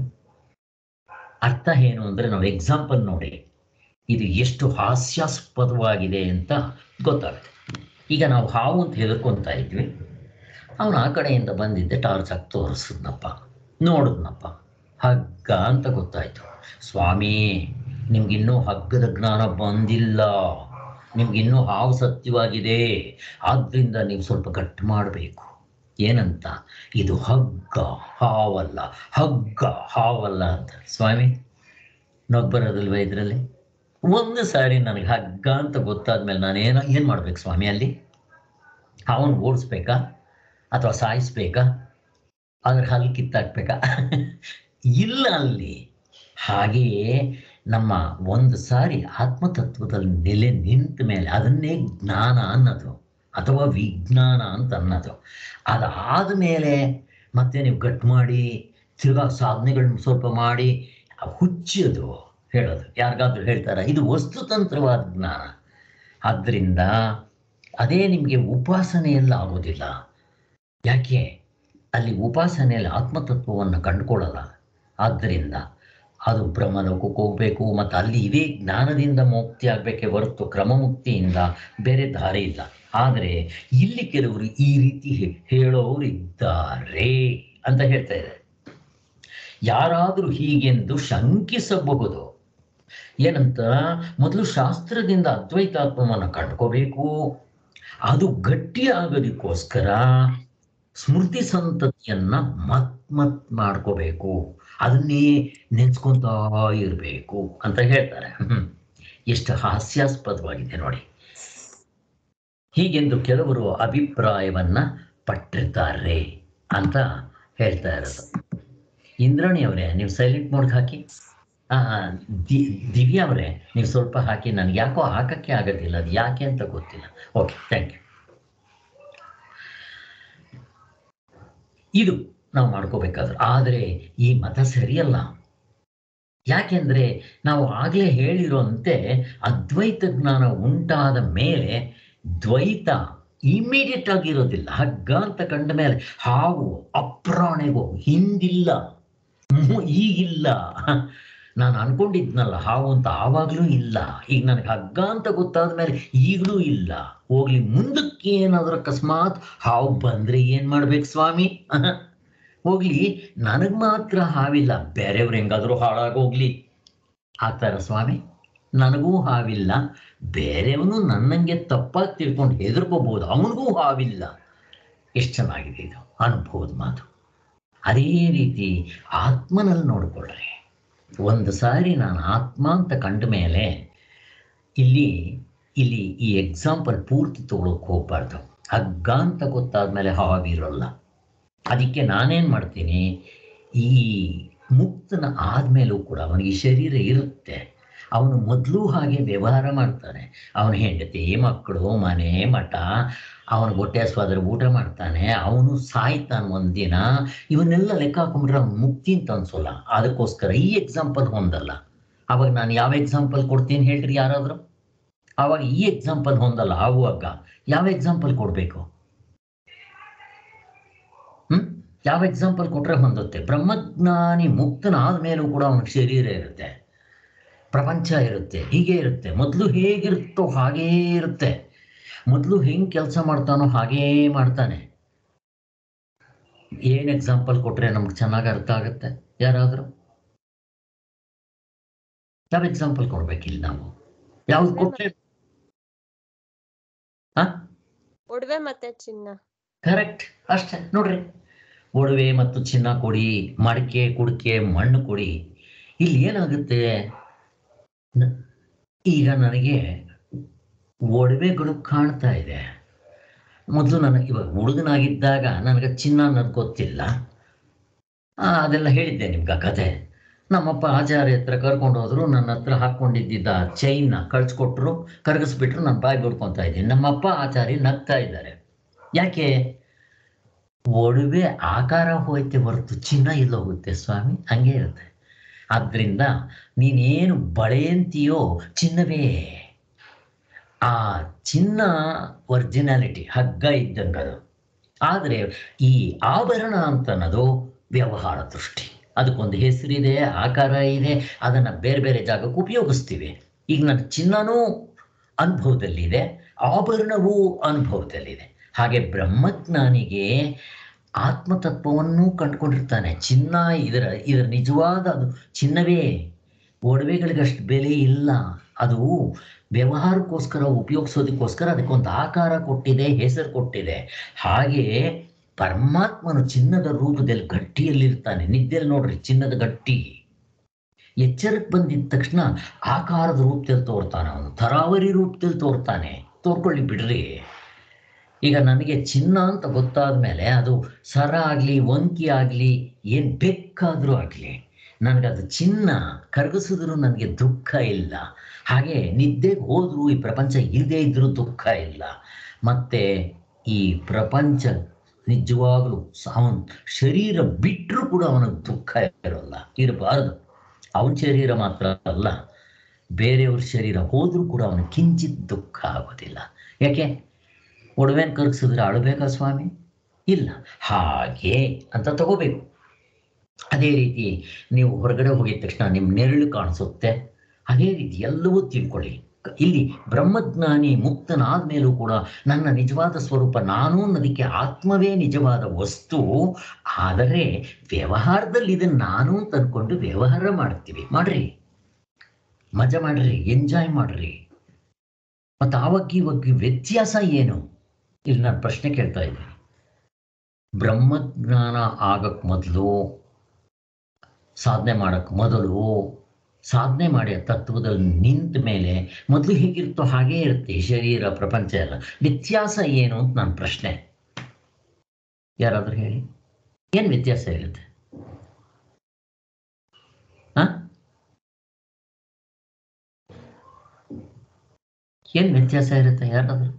ಅರ್ಥ ಏನು ಅಂದರೆ ನಾವು ಎಕ್ಸಾಂಪಲ್ ನೋಡಿ ಇದು ಎಷ್ಟು ಹಾಸ್ಯಾಸ್ಪದವಾಗಿದೆ ಅಂತ ಗೊತ್ತಾಗುತ್ತೆ ಈಗ ನಾವು ಹಾವು ಅಂತ ಹೆದರ್ಕೊತಾ ಇದ್ವಿ ಅವನು ಆ ಕಡೆಯಿಂದ ಬಂದಿದ್ದೆ ಟಾರ್ಚ್ ಹಾಕಿ ತೋರಿಸಿದ್ನಪ್ಪ ನೋಡಿದ್ನಪ್ಪ ಹಗ್ಗ ಅಂತ ಗೊತ್ತಾಯ್ತು ಸ್ವಾಮಿ ನಿಮ್ಗಿನ್ನೂ ಹಗ್ಗದ ಜ್ಞಾನ ಬಂದಿಲ್ಲ ನಿಮ್ಗಿನ್ನೂ ಹಾವು ಸತ್ಯವಾಗಿದೆ ಆದ್ದರಿಂದ ನೀವು ಸ್ವಲ್ಪ ಗಟ್ಟಿ ಮಾಡಬೇಕು ಏನಂತ ಇದು ಹಗ್ಗ ಹಾವಲ್ಲ ಹಗ್ಗ ಹಾವಲ್ಲ ಅಂತ ಸ್ವಾಮಿ ನಗ್ ಬರೋದಿಲ್ವ ಇದರಲ್ಲಿ ಒಂದು ಸಾರಿ ನನಗೆ ಹಗ್ಗ ಅಂತ ಗೊತ್ತಾದ್ಮೇಲೆ ನಾನು ಏನು ಏನು ಮಾಡ್ಬೇಕು ಸ್ವಾಮಿ ಅಲ್ಲಿ ಅವನು ಓಡಿಸ್ಬೇಕಾ ಅಥವಾ ಸಾಯಿಸ್ಬೇಕಾ ಅದ್ರ ಹಲ್ಲು ಕಿತ್ತಾಕ್ಬೇಕಾ ಇಲ್ಲ ಅಲ್ಲಿ ಹಾಗೆಯೇ ನಮ್ಮ ಒಂದು ಸಾರಿ ಆತ್ಮತತ್ವದಲ್ಲಿ ನೆಲೆ ನಿಂತ ಮೇಲೆ ಅದನ್ನೇ ಜ್ಞಾನ ಅನ್ನೋದು ಅಥವಾ ವಿಜ್ಞಾನ ಅಂತ ಅನ್ನೋದು ಅದಾದ ಮೇಲೆ ಮತ್ತೆ ನೀವು ಗಟ್ ಮಾಡಿ ತಿರ್ಗಾ ಸಾಧನೆಗಳನ್ನ ಸ್ವಲ್ಪ ಮಾಡಿ ಹುಚ್ಚೋದು ಹೇಳೋದು ಯಾರಿಗಾದ್ರೂ ಹೇಳ್ತಾರ ಇದು ವಸ್ತುತಂತ್ರವಾದ ಜ್ಞಾನ ಆದ್ದರಿಂದ ಅದೇ ನಿಮಗೆ ಉಪಾಸನೆಯಲ್ಲ ಆಗೋದಿಲ್ಲ ಯಾಕೆ ಅಲ್ಲಿ ಉಪಾಸನೆಯಲ್ಲಿ ಆತ್ಮತತ್ವವನ್ನು ಕಂಡುಕೊಳ್ಳಲ್ಲ ಆದ್ದರಿಂದ ಅದು ಬ್ರಹ್ಮಲೋಕಕ್ಕೆ ಹೋಗಬೇಕು ಮತ್ತು ಅಲ್ಲಿ ಇದೇ ಜ್ಞಾನದಿಂದ ಮುಕ್ತಿ ಆಗಬೇಕೆ ಹೊರತು ಕ್ರಮಮುಕ್ತಿಯಿಂದ ಬೇರೆ ದಾರಿ ಇಲ್ಲ ಆದರೆ ಇಲ್ಲಿ ಕೆಲವರು ಈ ರೀತಿ ಹೇ- ಹೇಳೋರಿದ್ದಾರೆ ಅಂತ ಹೇಳ್ತಾ ಇದೆ ಯಾರಾದರೂ ಹೀಗೆಂದು ಶಂಕಿಸಬಹುದು ಏನಂತ ಮೊದಲು ಶಾಸ್ತ್ರದಿಂದ ಅದ್ವೈತಾತ್ಮವನ್ನು ಕಂಡ್ಕೋಬೇಕು ಅದು ಗಟ್ಟಿ ಆಗೋದಕ್ಕೋಸ್ಕರ ಸ್ಮೃತಿ ಸಂತತಿಯನ್ನ ಮತ್ ಮತ್ ಮಾಡ್ಕೋಬೇಕು ಅದನ್ನೇ ನೆನ್ಸ್ಕೊಂತಾ ಇರಬೇಕು ಅಂತ ಹೇಳ್ತಾರೆ ಹ್ಮ್. ಎಷ್ಟು ಹಾಸ್ಯಾಸ್ಪದವಾಗಿದೆ ನೋಡಿ ಹೀಗೆಂದು ಕೆಲವರು ಅಭಿಪ್ರಾಯವನ್ನ ಪಟ್ಟಿರ್ತಾರೆ ಅಂತ ಹೇಳ್ತಾ ಇರೋದು ಇಂದ್ರಾಣಿ ಅವರೇ ನೀವು ಸೈಲೆಂಟ್ ಮೋಡ್ಗೆ ಹಾಕಿ ಆ, ದಿ- ದಿವ್ಯಾ ಅವರೇ ನೀವು ಸ್ವಲ್ಪ ಹಾಕಿ ನನಗೆ ಯಾಕೋ ಹಾಕಕ್ಕೆ ಆಗೋದಿಲ್ಲ ಅದು ಯಾಕೆ ಅಂತ ಗೊತ್ತಿಲ್ಲ ಓಕೆ ಥ್ಯಾಂಕ್ ಯು ಇದು ನಾವು ಮಾಡ್ಕೋಬೇಕಾದ್ರೆ ಆದರೆ ಈ ಮತ ಸರಿಯಲ್ಲ ಯಾಕೆಂದ್ರೆ ನಾವು ಆಗಲೇ ಹೇಳಿರುವಂತೆ ಅದ್ವೈತ ಜ್ಞಾನ ಉಂಟಾದ ಮೇಲೆ ದ್ವೈತ ಇಮಿಡಿಯೇಟ್ ಆಗಿರೋದಿಲ್ಲ ಹಗ್ಗ ಅಂತ ಕಂಡ ಮೇಲೆ ಹಾವು ಅಪ್ರಾಣೆಗೋ ಹಿಂದಿಲ್ಲ ಮು- ಈಗಿಲ್ಲ ನಾನು ಅನ್ಕೊಂಡಿದ್ನಲ್ಲ ಹಾವು ಅಂತ ಆವಾಗಲೂ ಇಲ್ಲ ಈಗ ನನಗೆ ಹಗ್ಗ ಅಂತ ಗೊತ್ತಾದ ಮೇಲೆ ಈಗಲೂ ಇಲ್ಲ ಹೋಗ್ಲಿ ಮುಂದಕ್ಕೆ ಏನಾದ್ರೂ ಅಕಸ್ಮಾತ್ ಹಾವು ಬಂದ್ರೆ ಏನ್ ಮಾಡ್ಬೇಕು ಸ್ವಾಮಿ ಹೋಗ್ಲಿ ನನಗ್ ಮಾತ್ರ ಹಾವಿಲ್ಲ ಬೇರೆಯವ್ರು ಹೆಂಗಾದ್ರೂ ಹಾಳಾಗೋಗ್ಲಿ ಆಗ್ತಾರ ಸ್ವಾಮಿ ನನಗೂ ಹಾವಿಲ್ಲ ಬೇರೆಯವನು ನನ್ನಂಗೆ ತಪ್ಪಾಗಿ ತಿಳ್ಕೊಂಡು ಹೆದರ್ಕೋಬಹುದು ಅವನಿಗೂ ಹಾವಿಲ್ಲ ಎಷ್ಟು ಚೆನ್ನಾಗಿದೆ ಇದು ಅನುಭವದ ಮಾತು ಅದೇ ರೀತಿ ಆತ್ಮನಲ್ಲಿ ನೋಡ್ಕೊಳ್ರಿ ಒಂದು ಸಾರಿ ನಾನು ಆತ್ಮ ಅಂತ ಕಂಡ ಮೇಲೆ ಇಲ್ಲಿ ಇಲ್ಲಿ ಈ ಎಕ್ಸಾಂಪಲ್ ಪೂರ್ತಿ ತಗೊಳಕ್ ಹೋಗ್ಬಾರ್ದು ಹಗ್ಗ ಅಂತ ಗೊತ್ತಾದ್ಮೇಲೆ ಹಾವಿರಲ್ಲ ಅದಕ್ಕೆ ನಾನೇನ್ ಮಾಡ್ತೀನಿ ಈ ಮುಕ್ತನ ಆದ್ಮೇಲೂ ಕೂಡ ಅವನಿಗೆ ಶರೀರ ಇರುತ್ತೆ ಅವನು ಮೊದಲು ಹಾಗೆ ವ್ಯವಹಾರ ಮಾಡ್ತಾನೆ ಅವನ ಹೆಂಡತಿ ಮಕ್ಕಳು ಮನೆ ಮಠ ಅವನ ಹೊಟ್ಟೆ ಹಸ್ವಾದ್ರೆ ಊಟ ಮಾಡ್ತಾನೆ ಅವನು ಸಾಯ್ತಾನೆ ಒಂದಿನ ಇವನ್ನೆಲ್ಲ ಲೆಕ್ಕ ಹಾಕೊಂಡ್ರೆ ಅವ್ನು ಮುಕ್ತಿ ಅಂತ ಅನ್ಸೋಲ್ಲ ಅದಕ್ಕೋಸ್ಕರ ಈ ಎಕ್ಸಾಂಪಲ್ ಹೊಂದಲ್ಲ ಅವಾಗ ನಾನು ಯಾವ ಎಕ್ಸಾಂಪಲ್ ಕೊಡ್ತೀನಿ ಹೇಳ್ರಿ ಯಾರಾದರೂ ಅವಾಗ ಈ ಎಕ್ಸಾಂಪಲ್ ಹೊಂದಲ್ಲ ಆಗುವಾಗ ಯಾವ ಎಕ್ಸಾಂಪಲ್ ಕೊಡಬೇಕು ಹ್ಮ್ ಯಾವ ಎಕ್ಸಾಂಪಲ್ ಕೊಟ್ರೆ ಹೊಂದುತ್ತೆ ಬ್ರಹ್ಮಜ್ಞಾನಿ ಮುಕ್ತನಾದ ಮೇಲೂ ಕೂಡ ಅವನಿಗೆ ಶರೀರ ಇರುತ್ತೆ ಪ್ರಪಂಚ ಇರುತ್ತೆ ಹೀಗೆ ಇರುತ್ತೆ ಮೊದಲು ಹೇಗಿರುತ್ತೋ ಹಾಗೇ ಇರುತ್ತೆ ಮೊದಲು ಹೆಂಗ್ ಕೆಲಸ ಮಾಡ್ತಾನೋ ಹಾಗೇ ಮಾಡ್ತಾನೆ ಏನ್ ಎಕ್ಸಾಂಪಲ್ ಕೊಟ್ರೆ ನಮ್ಗೆ ಚೆನ್ನಾಗಿ ಅರ್ಥ ಆಗುತ್ತೆ ಯಾರಾದರೂ ಯಾವ ಎಕ್ಸಾಂಪಲ್ ಕೊಡ್ಬೇಕಿಲ್ಲ ನಾವು ಯಾವ್ದು ಕೊಟ್ರೆ ಹಾ ಒಡವೆ ಮತ್ತೆ ಚಿನ್ನ ಕರೆಕ್ಟ್ ಅಷ್ಟೇ ನೋಡ್ರಿ ಒಡವೆ ಮತ್ತು ಚಿನ್ನ ಕೊಡಿ ಮಡಿಕೆ ಕುಡಿಕೆ ಮಣ್ಣು ಕೊಡಿ ಇಲ್ಲಿ ಏನಾಗುತ್ತೆ ನ- ಈಗ ನನಗೆ ಒಡವೆಗಳು ಕಾಣ್ತಾ ಇದೆ ಮೊದಲು ನನಗೆ ಇವಾಗ ಹುಡುಗನಾಗಿದ್ದಾಗ ನನಗೆ ಚಿನ್ನ ಅನ್ನೋದು ಗೊತ್ತಿಲ್ಲ ಆ, ಅದೆಲ್ಲ ಹೇಳಿದ್ದೆ ನಿಮ್ಗೆ ಆ ಕತೆ ನಮ್ಮಪ್ಪ ಆಚಾರ್ಯ ಹತ್ರ ಕರ್ಕೊಂಡು ಹೋದ್ರು ನನ್ನ ಹತ್ರ ಹಾಕೊಂಡಿದ್ದ ಚೈನ್ನ ಕಳ್ಸಿಕೊಟ್ರು ಕರಗಿಸ್ಬಿಟ್ರು ನಾನು ಬಾಯಿ ಬಿಡ್ಕೊತಾ ಇದ್ದೀನಿ ನಮ್ಮಪ್ಪ ಆಚಾರ್ಯ ನಗ್ತಾ ಇದ್ದಾರೆ ಯಾಕೆ ಒಡವೆ ಆಕಾರ ಹೋಯ್ತೆ ಹೊರತು ಚಿನ್ನ ಇಲ್ಲ ಹೋಗುತ್ತೆ ಸ್ವಾಮಿ ಹಂಗೆ ಇರುತ್ತೆ ಆದ್ರಿಂದ ನೀನೇನು ಬಳೆ ಅಂತೀಯೋ ಚಿನ್ನವೇ ಆ ಚಿನ್ನ ಒರಿಜಿನಾಲಿಟಿ ಹಗ್ಗ ಇದ್ದಂಗೆ ಅದು ಆದರೆ ಈ ಆಭರಣ ಅಂತ ಅನ್ನೋದು ವ್ಯವಹಾರ ದೃಷ್ಟಿ ಅದಕ್ಕೊಂದು ಹೆಸರಿದೆ ಆಕಾರ ಇದೆ ಅದನ್ನು ಬೇರೆ ಬೇರೆ ಜಾಗಕ್ಕೆ ಉಪಯೋಗಿಸ್ತೀವಿ ಈಗ ನನ್ನ ಚಿನ್ನನೂ ಅನುಭವದಲ್ಲಿದೆ ಆಭರಣವೂ ಅನುಭವದಲ್ಲಿದೆ ಹಾಗೆ ಬ್ರಹ್ಮಜ್ಞಾನಿಗೆ ಆತ್ಮತತ್ವವನ್ನು ಕಂಡುಕೊಂಡಿರ್ತಾನೆ ಚಿನ್ನ ಇದರ ಇದರ ನಿಜವಾದ ಅದು ಚಿನ್ನವೇ ಒಡವೆಗಳಿಗಷ್ಟು ಬೆಲೆ ಇಲ್ಲ ಅದು ವ್ಯವಹಾರಕ್ಕೋಸ್ಕರ ಉಪಯೋಗಿಸೋದಕ್ಕೋಸ್ಕರ ಅದಕ್ಕೊಂದು ಆಕಾರ ಕೊಟ್ಟಿದೆ ಹೆಸರು ಕೊಟ್ಟಿದೆ ಹಾಗೆ ಪರಮಾತ್ಮನು ಚಿನ್ನದ ರೂಪದಲ್ಲಿ ಗಟ್ಟಿಯಲ್ಲಿರ್ತಾನೆ ನಿದ್ದೆಯಲ್ಲಿ ನೋಡ್ರಿ ಚಿನ್ನದ ಗಟ್ಟಿ ಎಚ್ಚರಕ್ಕೆ ಬಂದಿದ ತಕ್ಷಣ ಆಕಾರದ ರೂಪದಲ್ಲಿ ತೋರ್ತಾನೆ ಅವನು ತರಾವರಿ ರೂಪದಲ್ಲಿ ತೋರ್ತಾನೆ ತೋರ್ಕೊಳ್ಳಿ ಬಿಡ್ರಿ ಈಗ ನನಗೆ ಚಿನ್ನ ಅಂತ ಗೊತ್ತಾದ ಮೇಲೆ ಅದು ಸರ ಆಗಲಿ ವಂಕಿ ಆಗಲಿ ಏನು ಬೇಕಾದರೂ ಆಗಲಿ ನನಗದು ಚಿನ್ನ ಕರಗಿಸಿದ್ರು ನನಗೆ ದುಃಖ ಇಲ್ಲ ಹಾಗೆ ನಿದ್ದೆಗೆ ಹೋದರೂ ಈ ಪ್ರಪಂಚ ಇಲ್ಲದೇ ಇದ್ರೂ ದುಃಖ ಇಲ್ಲ ಮತ್ತೆ ಈ ಪ್ರಪಂಚ ನಿಜವಾಗಲೂ ಅವನ ಶರೀರ ಬಿಟ್ಟರೂ ಕೂಡ ಅವನಿಗೆ ದುಃಖ ಇರೋಲ್ಲ ಇರಬಾರ್ದು ಅವನ ಶರೀರ ಮಾತ್ರ ಅಲ್ಲ ಬೇರೆಯವ್ರ ಶರೀರ ಹೋದರೂ ಕೂಡ ಅವನ ಕಿಂಚಿತ್ ದುಃಖ ಆಗೋದಿಲ್ಲ ಯಾಕೆ ಒಡವೆನ ಕರಗಿಸಿದ್ರೆ ಅಳಬೇಕಾ ಸ್ವಾಮಿ ಇಲ್ಲ ಹಾಗೆ ಅಂತ ತಗೋಬೇಕು ಅದೇ ರೀತಿ ನೀವು ಹೊರಗಡೆ ಹೋಗಿದ ತಕ್ಷಣ ನಿಮ್ಮ ನೆರಳು ಕಾಣಿಸುತ್ತೆ ಅದೇ ರೀತಿ ಎಲ್ಲವೂ ತಿಳ್ಕೊಳ್ಳಿ ಇಲ್ಲಿ ಬ್ರಹ್ಮಜ್ಞಾನಿ ಮುಕ್ತನಾದ ಮೇಲೂ ಕೂಡ ನನ್ನ ನಿಜವಾದ ಸ್ವರೂಪ ನಾನು ಅನ್ನೋದಕ್ಕೆ ಆತ್ಮವೇ ನಿಜವಾದ ವಸ್ತು ಆದರೆ ವ್ಯವಹಾರದಲ್ಲಿ ಇದನ್ನು ನಾನು ಅಂತ ಅನ್ಕೊಂಡು ವ್ಯವಹಾರ ಮಾಡ್ತೀವಿ ಮಾಡ್ರಿ ಮಜಾ ಮಾಡ್ರಿ ಎಂಜಾಯ್ ಮಾಡ್ರಿ ಮತ್ತು ಆವಾಗ ಇವಾಗ ವ್ಯತ್ಯಾಸ ಏನು ಇಲ್ಲಿ ನಾನು ಪ್ರಶ್ನೆ ಕೇಳ್ತಾ ಇದ್ದೀನಿ ಬ್ರಹ್ಮಜ್ಞಾನ ಆಗಕ್ಕೆ ಮೊದಲು ಸಾಧನೆ ಮಾಡಕ್ಕೆ ಮೊದಲು ಸಾಧನೆ ಮಾಡಿ ಆ ತತ್ವದಲ್ಲಿ ನಿಂತ ಮೇಲೆ ಮೊದಲು ಹೇಗಿರುತ್ತೋ ಹಾಗೇ ಇರುತ್ತೆ ಈ ಶರೀರ ಪ್ರಪಂಚ ಎಲ್ಲ ವ್ಯತ್ಯಾಸ ಏನು ಅಂತ ನನ್ನ ಪ್ರಶ್ನೆ ಯಾರಾದರೂ ಹೇಳಿ ಏನು ವ್ಯತ್ಯಾಸ ಇರುತ್ತೆ ಹ ಏನು ವ್ಯತ್ಯಾಸ ಇರುತ್ತೆ ಯಾರಾದರೂ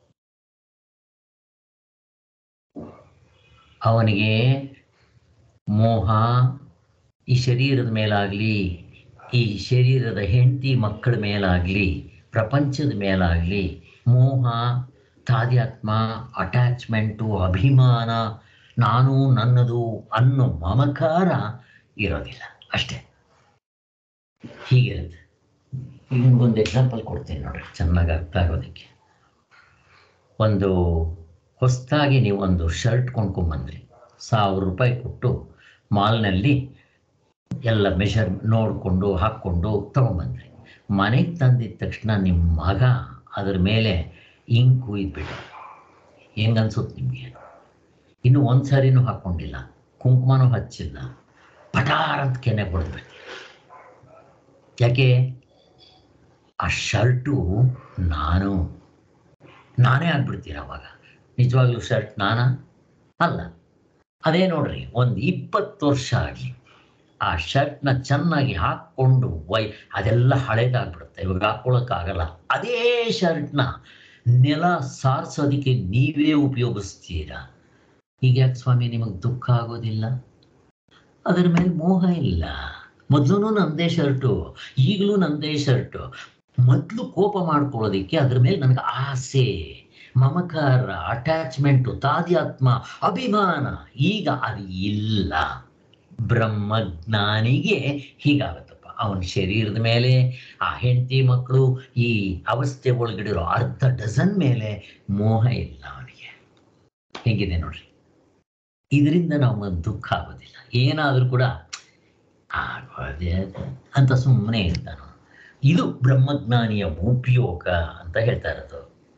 ಅವನಿಗೆ ಮೋಹ ಈ ಶರೀರದ ಮೇಲಾಗಲಿ ಈ ಶರೀರದ ಹೆಂಡತಿ ಮಕ್ಕಳ ಮೇಲಾಗಲಿ ಪ್ರಪಂಚದ ಮೇಲಾಗಲಿ ಮೋಹ ತಾದ್ಯಾತ್ಮ ಅಟ್ಯಾಚ್ಮೆಂಟು ಅಭಿಮಾನ ನಾನು ನನ್ನದು ಅನ್ನೋ ಮಮಕಾರ ಇರೋದಿಲ್ಲ ಅಷ್ಟೇ ಹೀಗಿರುತ್ತೆ ಈಗ ನಿಮ್ಗೊಂದು ಎಕ್ಸಾಂಪಲ್ ಕೊಡ್ತೀನಿ ನೋಡ್ರಿ ಚೆನ್ನಾಗಿ ಅರ್ಥ ಆಗೋದಕ್ಕೆ ಒಂದು ಹೊಸದಾಗಿ ನೀವು ಒಂದು ಶರ್ಟ್ ಕೊಂಡ್ಕೊಂಬಂದ್ರಿ ಸಾವಿರ ರೂಪಾಯಿ ಕೊಟ್ಟು ಮಾಲ್ನಲ್ಲಿ ಎಲ್ಲ ಮೆಷರ್ ನೋಡಿಕೊಂಡು ಹಾಕ್ಕೊಂಡು ತೊಗೊಂಬಂದ್ರಿ ಮನೆಗೆ ತಂದಿದ ತಕ್ಷಣ ನಿಮ್ಮ ಮಗ ಅದ್ರ ಮೇಲೆ ಇಂಕ್ ಕುಯ್ದ್ಬಿಟ್ಟು ಹೆಂಗನ್ಸುತ್ತೆ ನಿಮಗೆ ಇನ್ನು ಒಂದು ಸಾರಿನೂ ಹಾಕ್ಕೊಂಡಿಲ್ಲ ಕುಂಕುಮನೂ ಹಚ್ಚಿಲ್ಲ ಪಟಾರ್ ಅಂತ ಕೆನೆ ಹೊಡೆದ್ಬಿಟ್ಟು ಯಾಕೆ ಆ ಶರ್ಟು ನಾನು ನಾನೇ ಆಗ್ಬಿಡ್ತೀರ ಅವಾಗ ನಿಜವಾಗ್ಲೂ ಶರ್ಟ್ ನಾನಾ ಅಲ್ಲ ಅದೇ ನೋಡ್ರಿ ಒಂದು ಇಪ್ಪತ್ತು ವರ್ಷ ಆಗಲಿ ಆ ಶರ್ಟ್ನ ಚೆನ್ನಾಗಿ ಹಾಕ್ಕೊಂಡು ವೈ ಅದೆಲ್ಲ ಹಳೇದಾಗ್ಬಿಡುತ್ತೆ ಇವಾಗ ಹಾಕ್ಕೊಳಕ್ಕಾಗಲ್ಲ ಅದೇ ಶರ್ಟ್ನ ನೆಲ ಸಾರಿಸೋದಕ್ಕೆ ನೀವೇ ಉಪಯೋಗಿಸ್ತೀರಾ ಈಗ ಯಾಕೆ ಸ್ವಾಮಿ ನಿಮಗೆ ದುಃಖ ಆಗೋದಿಲ್ಲ ಅದರ ಮೇಲೆ ಮೋಹ ಇಲ್ಲ ಮೊದಲು ನಂದೇ ಶರ್ಟು ಈಗಲೂ ನಂದೇ ಶರ್ಟು ಮೊದಲು ಕೋಪ ಮಾಡ್ಕೊಳ್ಳೋದಿಕ್ಕೆ ಅದ್ರ ಮೇಲೆ ನನಗೆ ಆಸೆ ಮಮಕಾರ ಅಟ್ಯಾಚ್ಮೆಂಟು ತಾದ್ಯಾತ್ಮ ಅಭಿಮಾನ ಈಗ ಅದು ಇಲ್ಲ ಬ್ರಹ್ಮಜ್ಞಾನಿಗೆ ಹೀಗಾಗತ್ತಪ್ಪ ಅವನ ಶರೀರದ ಮೇಲೆ ಆ ಹೆಂಡತಿ ಮಕ್ಕಳು ಈ ಅವಸ್ಥೆ ಒಳಗಡಿರೋ ಅರ್ಧ ಡಜನ್ ಮೇಲೆ ಮೋಹ ಇಲ್ಲ ಅವನಿಗೆ ಹೇಗಿದೆ ನೋಡ್ರಿ ಇದರಿಂದ ನಾವು ದುಃಖ ಆಗೋದಿಲ್ಲ ಏನಾದರೂ ಕೂಡ ಆಗೋದೇ ಅಂತ ಸುಮ್ಮನೆ ಇರ್ತಾನ ಇದು ಬ್ರಹ್ಮಜ್ಞಾನಿಯ ಉಪಯೋಗ ಅಂತ ಹೇಳ್ತಾ ಇರೋದು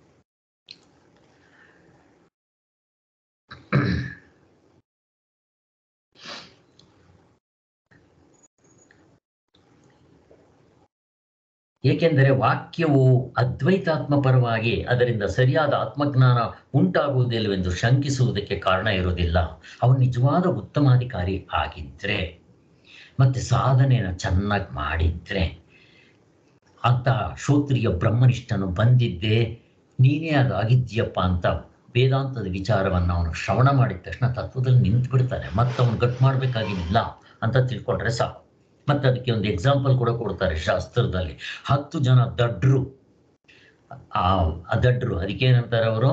ಏಕೆಂದರೆ ವಾಕ್ಯವು ಅದ್ವೈತಾತ್ಮ ಪರವಾಗಿ ಅದರಿಂದ ಸರಿಯಾದ ಆತ್ಮಜ್ಞಾನ ಉಂಟಾಗುವುದಿಲ್ಲವೆಂದು ಶಂಕಿಸುವುದಕ್ಕೆ ಕಾರಣ ಇರುವುದಿಲ್ಲ ಅವನು ನಿಜವಾದ ಉತ್ತಮಾಧಿಕಾರಿ ಆಗಿದ್ದರೆ ಮತ್ತೆ ಸಾಧನೆಯನ್ನು ಚೆನ್ನಾಗಿ ಮಾಡಿದ್ರೆ ಅಂತ ಶ್ರೋತ್ರಿಯ ಬ್ರಹ್ಮನಿಷ್ಠನು ಬಂದಿದ್ದೆ ನೀನೇ ಅದು ಆಗಿದ್ಯಪ್ಪ ಅಂತ ವೇದಾಂತದ ವಿಚಾರವನ್ನು ಅವನು ಶ್ರವಣ ಮಾಡಿದ ತಕ್ಷಣ ತತ್ವದಲ್ಲಿ ನಿಂತು ಬಿಡ್ತಾನೆ ಮತ್ತೆ ಅವನು ಗಟ್ ಮಾಡಬೇಕಾಗಿಲ್ಲ ಅಂತ ತಿಳ್ಕೊಂಡ್ರೆ ಸಾಕು ಮತ್ತೆ ಅದಕ್ಕೆ ಒಂದು ಎಕ್ಸಾಂಪಲ್ ಕೂಡ ಕೊಡ್ತಾರೆ ಶಾಸ್ತ್ರದಲ್ಲಿ ಹತ್ತು ಜನ ದಡ್ರು ಆ ಆ ದಡ್ರು ಅದಕ್ಕೇನಂತಾರೆ ಅವರು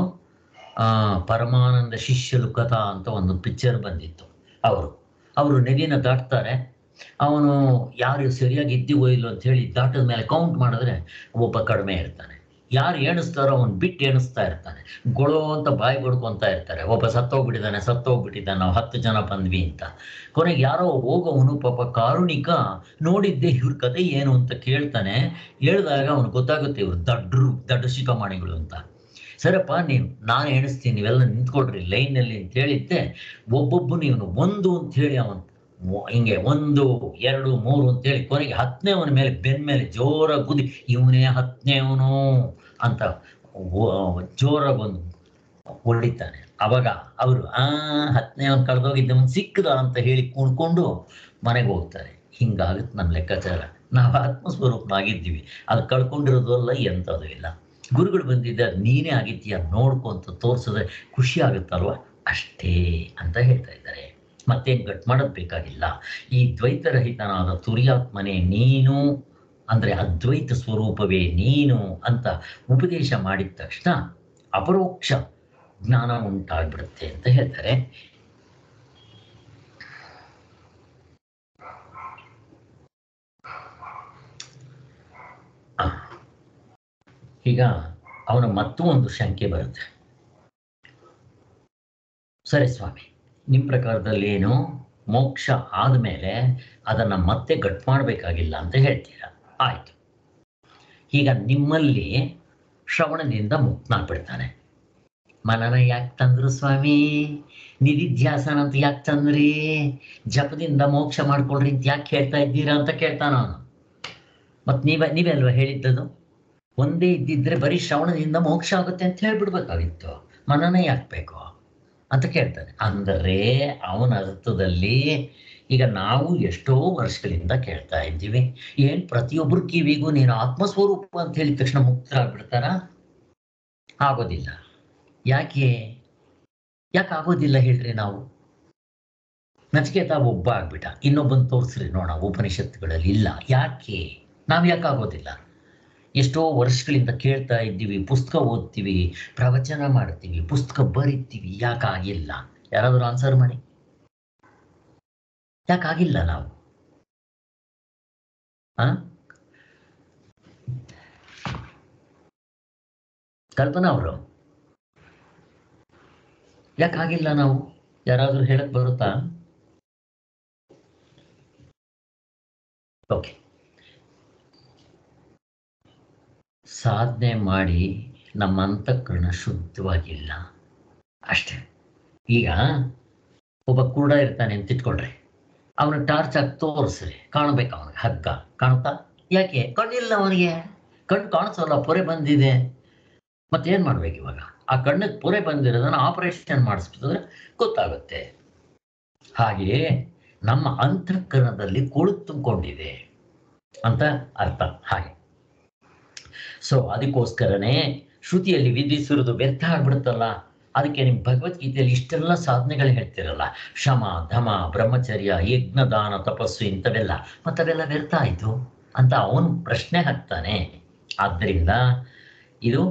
ಪರಮಾನಂದ ಶಿಷ್ಯಲು ಕಥಾ ಅಂತ ಒಂದು ಪಿಕ್ಚರ್ ಬಂದಿತ್ತು ಅವರು ಅವರು ನದಿನ ದಾಟ್ತಾರೆ ಅವನು ಯಾರು ಸರಿಯಾಗಿ ಇದ್ದೀವೋ ಇಲ್ಲೋ ಅಂತ ಹೇಳಿ ದಾಟದ ಮೇಲೆ ಕೌಂಟ್ ಮಾಡಿದ್ರೆ ಒಬ್ಬ ಕಡಿಮೆ ಇರ್ತಾನೆ ಯಾರು ಎಣಿಸ್ತಾರೋ ಅವನು ಬಿಟ್ಟು ಎಣಿಸ್ತಾ ಇರ್ತಾನೆ ಗೊಳೋ ಅಂತ ಬಾಯಿ ಬಡ್ಕೊಂತ ಇರ್ತಾರೆ ಒಬ್ಬ ಸತ್ತೋಗ್ಬಿಟ್ಟಿದ್ದಾನೆ ಸತ್ತೋಗ್ಬಿಟ್ಟಿದ್ದಾನೆ ನಾವು ಹತ್ತು ಜನ ಬಂದ್ವಿ ಅಂತ ಕೊನೆಗೆ ಯಾರೋ ಹೋಗೋವನು ಪಾಪ ಕಾರುಣಿಕ ನೋಡಿದ್ದೆ ಇವ್ರ ಕತೆ ಏನು ಅಂತ ಕೇಳ್ತಾನೆ ಹೇಳಿದಾಗ ಅವನು ಗೊತ್ತಾಗುತ್ತೆ ಇವ್ರು ದಡ್ರು ದಡ್ಡ ಶಿಖಾಮಣಿಗಳು ಅಂತ ಸರಪ್ಪ ನೀವು ನಾನು ಎಣಿಸ್ತೀನಿ ನೀವೆಲ್ಲ ನಿಂತ್ಕೊಡ್ರಿ ಲೈನಲ್ಲಿ ಅಂತ ಹೇಳಿದ್ದೆ ಒಬ್ಬೊಬ್ಬನು ಇವನು ಒಂದು ಅಂತ ಹೇಳಿ ಅವನು ಮೊ- ಹಿಂಗೆ ಒಂದು ಎರಡು ಮೂರು ಅಂತೇಳಿ ಕೊನೆಗೆ ಹತ್ತನೇವನ ಮೇಲೆ ಬೆನ್ ಮೇಲೆ ಜೋರಾಗಿ ಗುದಿ ಇವನೇ ಹತ್ತನೇವನು ಅಂತ ಜೋರಾಗಿ ಒಂದು ಹೊಡಿತಾನೆ ಅವಾಗ ಅವರು ಆ ಹತ್ತನೇವನ್ ಕಳೆದೋಗಿದ್ದವನ್ ಸಿಕ್ಕದ ಅಂತ ಹೇಳಿ ಕುಣ್ಕೊಂಡು ಮನೆಗೆ ಹೋಗ್ತಾರೆ ಹಿಂಗಾಗುತ್ತೆ ನಮ್ಮ ಲೆಕ್ಕಾಚಾರ ನಾವು ಆತ್ಮಸ್ವರೂಪನಾಗಿದ್ದೀವಿ ಅದು ಕಳ್ಕೊಂಡಿರೋದು ಅಲ್ಲ ಎಂಥದ್ದು ಇಲ್ಲ ಗುರುಗಳು ಬಂದಿದ್ದ ನೀನೇ ಆಗಿದ್ದೀಯ ನೋಡ್ಕೊಂತ ತೋರಿಸಿದ್ರೆ ಖುಷಿ ಆಗುತ್ತಲ್ವ ಅಷ್ಟೇ ಅಂತ ಹೇಳ್ತಾ ಇದ್ದಾರೆ ಮತ್ತೇನು ಗಟ್ ಮಾಡೋದು ಬೇಕಾಗಿಲ್ಲ ಈ ದ್ವೈತರಹಿತನಾದ ತುರ್ಯಾತ್ಮನೇ ನೀನು ಅಂದರೆ ಅದ್ವೈತ ಸ್ವರೂಪವೇ ನೀನು ಅಂತ ಉಪದೇಶ ಮಾಡಿದ ತಕ್ಷಣ ಅಪರೋಕ್ಷ ಜ್ಞಾನ ಉಂಟಾಗ್ಬಿಡುತ್ತೆ ಅಂತ ಹೇಳ್ತಾರೆ ಆ, ಈಗ ಅವನ ಮತ್ತೂ ಒಂದು ಶಂಕೆ ಬರುತ್ತೆ ಸರಿ ಸ್ವಾಮಿ ನಿಮ್ಮ ಪ್ರಕಾರದಲ್ಲಿ ಏನು ಮೋಕ್ಷ ಆದಮೇಲೆ ಅದನ್ನು ಮತ್ತೆ ಗಟ್ ಮಾಡಬೇಕಾಗಿಲ್ಲ ಅಂತ ಹೇಳ್ತೀರಾ ಆಯಿತು ಈಗ ನಿಮ್ಮಲ್ಲಿ ಶ್ರವಣದಿಂದ ಮುಕ್ತನಾಗ್ಬಿಡ್ತಾನೆ ಮನನ ಯಾಕೆ ತಂದ್ರು ಸ್ವಾಮಿ ನಿಧಿಧ್ಯಾಸನ ಅಂತ ಯಾಕೆ ತಂದ್ರಿ ಜಪದಿಂದ ಮೋಕ್ಷ ಮಾಡ್ಕೊಳ್ರಿ ಅಂತ ಯಾಕೆ ಹೇಳ್ತಾ ಇದ್ದೀರಾ ಅಂತ ಕೇಳ್ತಾನ ಅವನು ಮತ್ ನೀವ ನೀವೇ ಅಲ್ವಾ ಹೇಳಿದ್ದದು ಒಂದೇ ಇದ್ದಿದ್ರೆ ಬರೀ ಶ್ರವಣದಿಂದ ಮೋಕ್ಷ ಆಗುತ್ತೆ ಅಂತ ಹೇಳ್ಬಿಡ್ಬೇಕಾಗಿತ್ತು ಮನನ ಯಾಕೆ ಬೇಕು ಅಂತ ಕೇಳ್ತಾನೆ ಅಂದರೆ ಅವನ ಅರ್ಥದಲ್ಲಿ ಈಗ ನಾವು ಎಷ್ಟೋ ವರ್ಷಗಳಿಂದ ಕೇಳ್ತಾ ಇದ್ದೀವಿ ಏನ್ ಪ್ರತಿಯೊಬ್ಬರ ಕಿವಿಗೂ ನೀನು ಆತ್ಮಸ್ವರೂಪ ಅಂತ ಹೇಳಿದ ತಕ್ಷಣ ಮುಕ್ತರಾಗ್ಬಿಡ್ತಾರ ಆಗೋದಿಲ್ಲ ಯಾಕೆ ಯಾಕೆ ಆಗೋದಿಲ್ಲ ಹೇಳ್ರಿ ನಾವು ನಚಿಕೇತ ಒಬ್ಬ ಆಗ್ಬಿಟ್ಟ ಇನ್ನೊಬ್ಬನ್ ತೋರಿಸ್ರಿ ನೋಡ ಉಪನಿಷತ್ತುಗಳಲ್ಲಿ ಇಲ್ಲ ಯಾಕೆ ನಾವ್ ಯಾಕೆ ಆಗೋದಿಲ್ಲ ಎಷ್ಟೋ ವರ್ಷಗಳಿಂದ ಕೇಳ್ತಾ ಇದ್ದೀವಿ ಪುಸ್ತಕ ಓದ್ತೀವಿ ಪ್ರವಚನ ಮಾಡ್ತೀವಿ ಪುಸ್ತಕ ಬರಿತೀವಿ ಯಾಕಾಗಿಲ್ಲ ಯಾರಾದರೂ ಆನ್ಸರ್ ಮಾಡಿ ಯಾಕಾಗಿಲ್ಲ ನಾವು ಆ ಕಲ್ಪನಾ ಅವರು ಯಾಕಾಗಿಲ್ಲ ನಾವು ಯಾರಾದ್ರೂ ಹೇಳಕ್ ಬರುತ್ತಾ ಓಕೆ ಸಾಧನೆ ಮಾಡಿ ನಮ್ಮ ಅಂತಃಕರಣ ಶುದ್ಧವಾಗಿಲ್ಲ ಅಷ್ಟೇ ಈಗ ಒಬ್ಬ ಕುರುಡ ಇರ್ತಾನೆ ಅಂತ ಇಟ್ಕೊಳ್ರಿ ಅವನ ಟಾರ್ಚ್ ಹಾಕಿ ತೋರಿಸ್ರಿ ಕಾಣ್ಬೇಕು ಅವನಿಗೆ ಹಗ್ಗ ಕಾಣುತ್ತಾ ಯಾಕೆ ಕಣ್ಣಿಲ್ಲ ಅವನಿಗೆ ಕಣ್ಣು ಕಾಣಿಸೋಲ್ಲ ಪೊರೆ ಬಂದಿದೆ ಮತ್ತೇನ್ ಮಾಡ್ಬೇಕು ಇವಾಗ ಆ ಕಣ್ಣಿಗೆ ಪೊರೆ ಬಂದಿರೋದನ್ನ ಆಪರೇಷನ್ ಮಾಡಿಸ್ಬಿಟ್ಟಿದ್ರೆ ಗೊತ್ತಾಗುತ್ತೆ ಹಾಗೆಯೇ ನಮ್ಮ ಅಂತಃಕರಣದಲ್ಲಿ ಕೊಳು ತುಂಬಿಕೊಂಡಿದೆ ಅಂತ ಅರ್ಥ ಹಾಗೆ ಸೊ ಅದಕ್ಕೋಸ್ಕರನೇ ಶ್ರುತಿಯಲ್ಲಿ ವಿಧಿಸಿರೋದು ವ್ಯರ್ಥ ಆಗ್ಬಿಡುತ್ತಲ್ಲ ಅದಕ್ಕೆ ನಿಮ್ ಭಗವದ್ಗೀತೆಯಲ್ಲಿ ಇಷ್ಟೆಲ್ಲ ಸಾಧನೆಗಳು ಹೇಳ್ತಿರಲ್ಲ ಶಮ ಧಮ ಬ್ರಹ್ಮಚರ್ಯ ಯಜ್ಞ ದಾನ ತಪಸ್ಸು ಇಂಥವೆಲ್ಲ ಮತ್ತವೆಲ್ಲ ವ್ಯರ್ಥ ಆಯ್ತು ಅಂತ ಅವನು ಪ್ರಶ್ನೆ ಹಾಕ್ತಾನೆ ಆದ್ದರಿಂದ ಇದು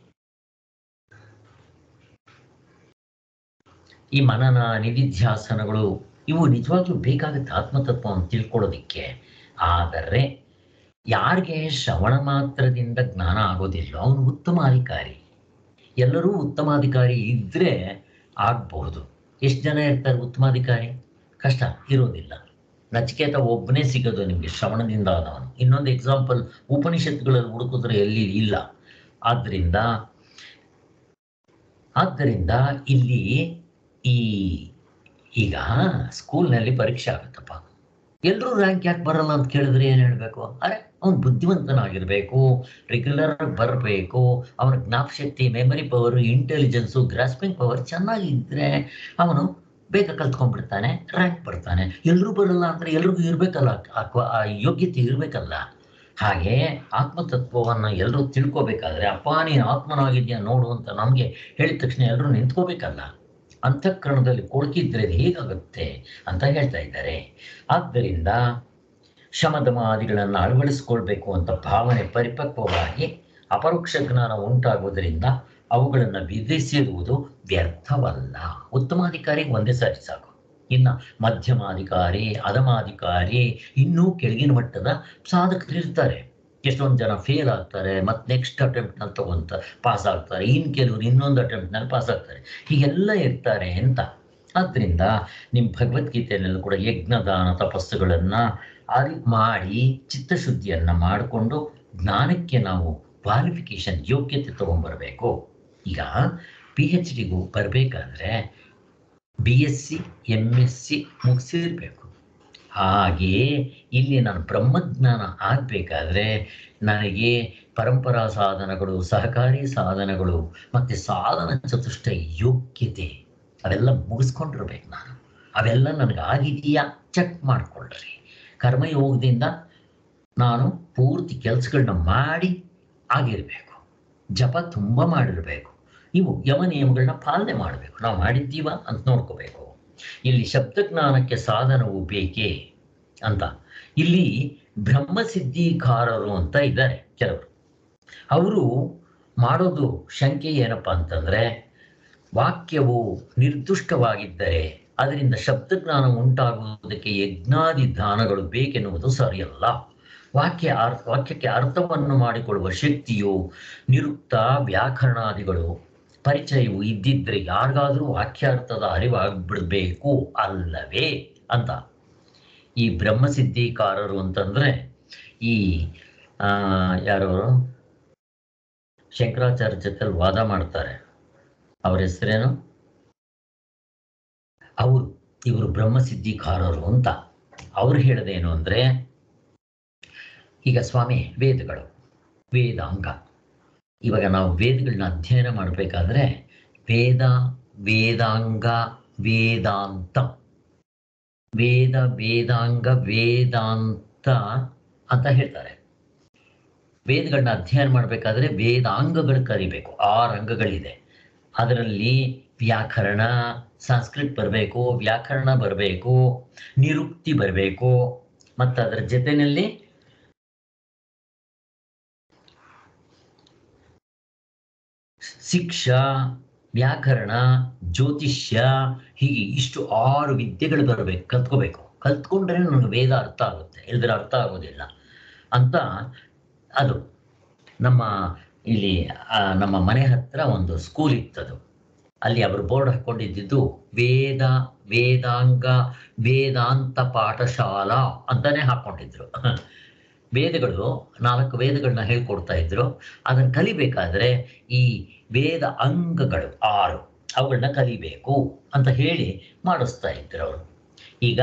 ಈ ಮನನ ನಿಧಿಧ್ಯಾಸನಗಳು ಇವು ನಿಜವಾಗ್ಲೂ ಬೇಕಾಗುತ್ತೆ ಆತ್ಮತತ್ವವನ್ನು ತಿಳ್ಕೊಳ್ಳೋದಿಕ್ಕೆ ಆದರೆ ಯಾರಿಗೆ ಶ್ರವಣ ಮಾತ್ರದಿಂದ ಜ್ಞಾನ ಆಗೋದಿಲ್ಲ ಅವನು ಉತ್ತಮಾಧಿಕಾರಿ ಎಲ್ಲರೂ ಉತ್ತಮಾಧಿಕಾರಿ ಇದ್ರೆ ಆಗಬಹುದು ಎಷ್ಟು ಜನ ಇರ್ತಾರೆ ಉತ್ತಮಾಧಿಕಾರಿ ಕಷ್ಟ ಇರೋದಿಲ್ಲ ನಚಿಕೇತ ಒಬ್ಬನೇ ಸಿಗೋದು ನಿಮಗೆ ಶ್ರವಣದಿಂದ ಆದವನು ಇನ್ನೊಂದು ಎಕ್ಸಾಂಪಲ್ ಉಪನಿಷತ್ತುಗಳಲ್ಲಿ ಹುಡುಕಿದ್ರೆ ಎಲ್ಲಿ ಇಲ್ಲ ಆದ್ದರಿಂದ ಆದ್ದರಿಂದ ಇಲ್ಲಿ ಈ ಈಗ ಸ್ಕೂಲ್ನಲ್ಲಿ ಪರೀಕ್ಷೆ ಆಗುತ್ತಪ್ಪ ಎಲ್ಲರೂ ರ್ಯಾಂಕ್ ಯಾಕೆ ಬರಲ್ಲ ಅಂತ ಕೇಳಿದ್ರೆ ಏನು ಹೇಳಬೇಕು ಅರೆ ಅವ್ನು ಬುದ್ಧಿವಂತನಾಗಿರ್ಬೇಕು ರೆಗ್ಯುಲರ್ ಬರಬೇಕು ಅವನ ಜ್ಞಾಪಶಕ್ತಿ memory power intelligence grasping power ಚೆನ್ನಾಗಿದ್ರೆ ಅವನು ಬೇಗ ಕಲ್ತ್ಕೊಂಡ್ಬಿಡ್ತಾನೆ ರ್ಯಾಂಕ್ ಬರ್ತಾನೆ ಎಲ್ಲರೂ ಬರಲ್ಲ ಅಂದ್ರೆ ಎಲ್ರಿಗೂ ಇರ್ಬೇಕಲ್ಲ ಆ ಕ್ವ- ಆ ಯೋಗ್ಯತೆ ಇರ್ಬೇಕಲ್ಲ ಹಾಗೆ ಆತ್ಮತತ್ವವನ್ನು ಎಲ್ಲರೂ ತಿಳ್ಕೊಬೇಕಾದ್ರೆ ಅಪ್ಪ ನೀನು ಆತ್ಮನಾಗಿದ್ಯಾ ನೋಡು ಅಂತ ನಮಗೆ ಹೇಳಿದ ತಕ್ಷಣ ಎಲ್ಲರೂ ನಿಂತ್ಕೋಬೇಕಲ್ಲ ಅಂತಃಕರಣದಲ್ಲಿ ಕೊಳಕಿದ್ರೆ ಅದು ಹೇಗಾಗುತ್ತೆ ಅಂತ ಹೇಳ್ತಾ ಇದ್ದಾರೆ ಆದ್ದರಿಂದ ಶಮದಮಾದಿಗಳನ್ನು ಅಳವಡಿಸ್ಕೊಳ್ಬೇಕು ಅಂತ ಭಾವನೆ ಪರಿಪಕ್ವವಾಗಿ ಅಪರೋಕ್ಷ ಜ್ಞಾನ ಉಂಟಾಗುವುದರಿಂದ ಅವುಗಳನ್ನು ವಿಧಿಸಿರುವುದು ವ್ಯರ್ಥವಲ್ಲ ಉತ್ತಮಾಧಿಕಾರಿಗೆ ಒಂದೇ ಸಾರಿ ಸಾಕು ಇನ್ನು ಮಧ್ಯಮಾಧಿಕಾರಿ ಅಧಮಾಧಿಕಾರಿ ಇನ್ನೂ ಕೆಳಗಿನ ಮಟ್ಟದ ಸಾಧಕರು ಇರ್ತಾರೆ ಎಷ್ಟೊಂದು ಜನ ಫೇಲ್ ಆಗ್ತಾರೆ ಮತ್ತೆ ನೆಕ್ಸ್ಟ್ ಅಟೆಂಪ್ಟ್ನಲ್ಲಿ ತಗೊಂತ ಪಾಸ್ ಆಗ್ತಾರೆ ಇನ್ನು ಕೆಲವರು ಇನ್ನೊಂದು ಅಟೆಂಪ್ಟ್ನಲ್ಲಿ ಪಾಸ್ ಆಗ್ತಾರೆ ಹೀಗೆಲ್ಲ ಇರ್ತಾರೆ ಅಂತ ಆದ್ದರಿಂದ ನಿಮ್ಮ ಭಗವದ್ಗೀತೆಯಲ್ಲೆಲ್ಲ ಕೂಡ ಯಜ್ಞದಾನ ತಪಸ್ಸುಗಳನ್ನು ಅರಿ ಮಾಡಿ ಚಿತ್ತಶುದ್ಧಿಯನ್ನು ಮಾಡಿಕೊಂಡು ಜ್ಞಾನಕ್ಕೆ ನಾವು ಕ್ವಾಲಿಫಿಕೇಶನ್ ಯೋಗ್ಯತೆ ತಗೊಂಡ್ಬರ್ಬೇಕು ಈಗ ಪಿ ಎಚ್ ಡಿಗೂ ಬರಬೇಕಾದ್ರೆ B S C M S C ಮುಗಿಸಿರ್ಬೇಕು ಹಾಗೆಯೇ ಇಲ್ಲಿ ನಾನು ಬ್ರಹ್ಮಜ್ಞಾನ ಆಗಬೇಕಾದ್ರೆ ನನಗೆ ಪರಂಪರಾ ಸಾಧನಗಳು ಸಹಕಾರಿ ಸಾಧನಗಳು ಮತ್ತು ಸಾಧನ ಚತುಷ್ಟ ಯೋಗ್ಯತೆ ಅವೆಲ್ಲ ಮುಗಿಸ್ಕೊಂಡಿರ್ಬೇಕು ನಾನು ಅವೆಲ್ಲ ನನಗೆ ಆಗಿದೆಯಾ ಚೆಕ್ ಮಾಡಿಕೊಳ್ಳ್ರಿ ಕರ್ಮಯೋಗದಿಂದ ನಾನು ಪೂರ್ತಿ ಕೆಲಸಗಳನ್ನ ಮಾಡಿ ಆಗಿರಬೇಕು ಜಪ ತುಂಬ ಮಾಡಿರಬೇಕು ಇವು ಯಮ ನಿಯಮಗಳನ್ನ ಪಾಲನೆ ಮಾಡಬೇಕು ನಾವು ಮಾಡಿದ್ದೀವ ಅಂತ ನೋಡ್ಕೋಬೇಕು ಇಲ್ಲಿ ಶಬ್ದಜ್ಞಾನಕ್ಕೆ ಸಾಧನವು ಬೇಕೇ ಅಂತ ಇಲ್ಲಿ ಬ್ರಹ್ಮಸಿದ್ಧಿಕಾರರು ಅಂತ ಇದ್ದಾರೆ ಕೆಲವರು ಅವರು ಮಾಡೋದು ಶಂಕೆ ಏನಪ್ಪ ಅಂತಂದ್ರೆ ವಾಕ್ಯವು ನಿರ್ದುಷ್ಟವಾಗಿದ್ದರೆ ಅದರಿಂದ ಶಬ್ದಜ್ಞಾನ ಉಂಟಾಗುವುದಕ್ಕೆ ಯಜ್ಞಾದಿ ದಾನಗಳು ಬೇಕೆನ್ನುವುದು ಸರಿಯಲ್ಲ ವಾಕ್ಯ ಅರ್ಥ ವಾಕ್ಯಕ್ಕೆ ಅರ್ಥವನ್ನು ಮಾಡಿಕೊಳ್ಳುವ ಶಕ್ತಿಯು ನಿರುಕ್ತ ವ್ಯಾಕರಣಾದಿಗಳು ಪರಿಚಯವು ಇದ್ದಿದ್ರೆ ಯಾರಿಗಾದರೂ ವಾಕ್ಯಾರ್ಥದ ಅರಿವಾಗ್ಬಿಡ್ಬೇಕು ಅಲ್ಲವೇ ಅಂತ ಈ ಬ್ರಹ್ಮಸಿದ್ಧಿಕಾರರು ಅಂತಂದ್ರೆ ಈ ಆ, ಯಾರು ಶಂಕರಾಚಾರ್ಯ ಜೊತೆ ವಾದ ಮಾಡ್ತಾರೆ ಅವ್ರ ಹೆಸರೇನು ಅವರು ಇವರು ಬ್ರಹ್ಮಸಿದ್ಧಿಕಾರರು ಅಂತ ಅವ್ರು ಹೇಳೋದೇನು ಅಂದ್ರೆ ಈಗ ಸ್ವಾಮಿ ವೇದಗಳು ವೇದಾಂಗ ಇವಾಗ ನಾವು ವೇದಗಳನ್ನ ಅಧ್ಯಯನ ಮಾಡಬೇಕಾದ್ರೆ ವೇದ ವೇದಾಂಗ ವೇದಾಂತ ವೇದ ವೇದಾಂಗ ವೇದಾಂತ ಅಂತ ಹೇಳ್ತಾರೆ ವೇದಗಳನ್ನ ಅಧ್ಯಯನ ಮಾಡಬೇಕಾದ್ರೆ ವೇದಾಂಗಗಳು ಕರಿಬೇಕು ಆರು ಅಂಗಗಳಿದೆ ಅದರಲ್ಲಿ ವ್ಯಾಕರಣ ಸಂಸ್ಕೃತ್ ಬರಬೇಕು ವ್ಯಾಕರಣ ಬರಬೇಕು ನಿರುಕ್ತಿ ಬರಬೇಕು ಮತ್ತು ಅದರ ಜೊತೆಯಲ್ಲಿ ಶಿಕ್ಷಾ ವ್ಯಾಕರಣ ಜ್ಯೋತಿಷ್ಯ ಹೀಗೆ ಇಷ್ಟು ಆರು ವಿದ್ಯೆಗಳು ಬರಬೇಕು ಕಲ್ತ್ಕೋಬೇಕು ಕಲ್ತ್ಕೊಂಡ್ರೆ ನನಗೆ ವೇದ ಅರ್ಥ ಆಗುತ್ತೆ ಇಲ್ದ್ರೆ ಅರ್ಥ ಆಗೋದಿಲ್ಲ ಅಂತ ಅದು ನಮ್ಮ ಇಲ್ಲಿ ಆ, ನಮ್ಮ ಮನೆ ಹತ್ರ ಒಂದು ಸ್ಕೂಲ್ ಇತ್ತದು ಅಲ್ಲಿ ಅವರು ಬೋರ್ಡ್ ಹಾಕೊಂಡಿದ್ದು ವೇದ ವೇದಾಂಗ ವೇದಾಂತ ಪಾಠಶಾಲಾ ಅಂತಾನೆ ಹಾಕೊಂಡಿದ್ರು ವೇದಗಳು ನಾಲ್ಕು ವೇದಗಳನ್ನ ಹೇಳ್ಕೊಡ್ತಾ ಇದ್ರು ಅದನ್ನು ಕಲಿಬೇಕಾದ್ರೆ ಈ ವೇದ ಅಂಗಗಳು ಆರು ಅವುಗಳನ್ನ ಕಲಿಬೇಕು ಅಂತ ಹೇಳಿ ಮಾಡಿಸ್ತಾ ಇದ್ರು ಅವರು ಈಗ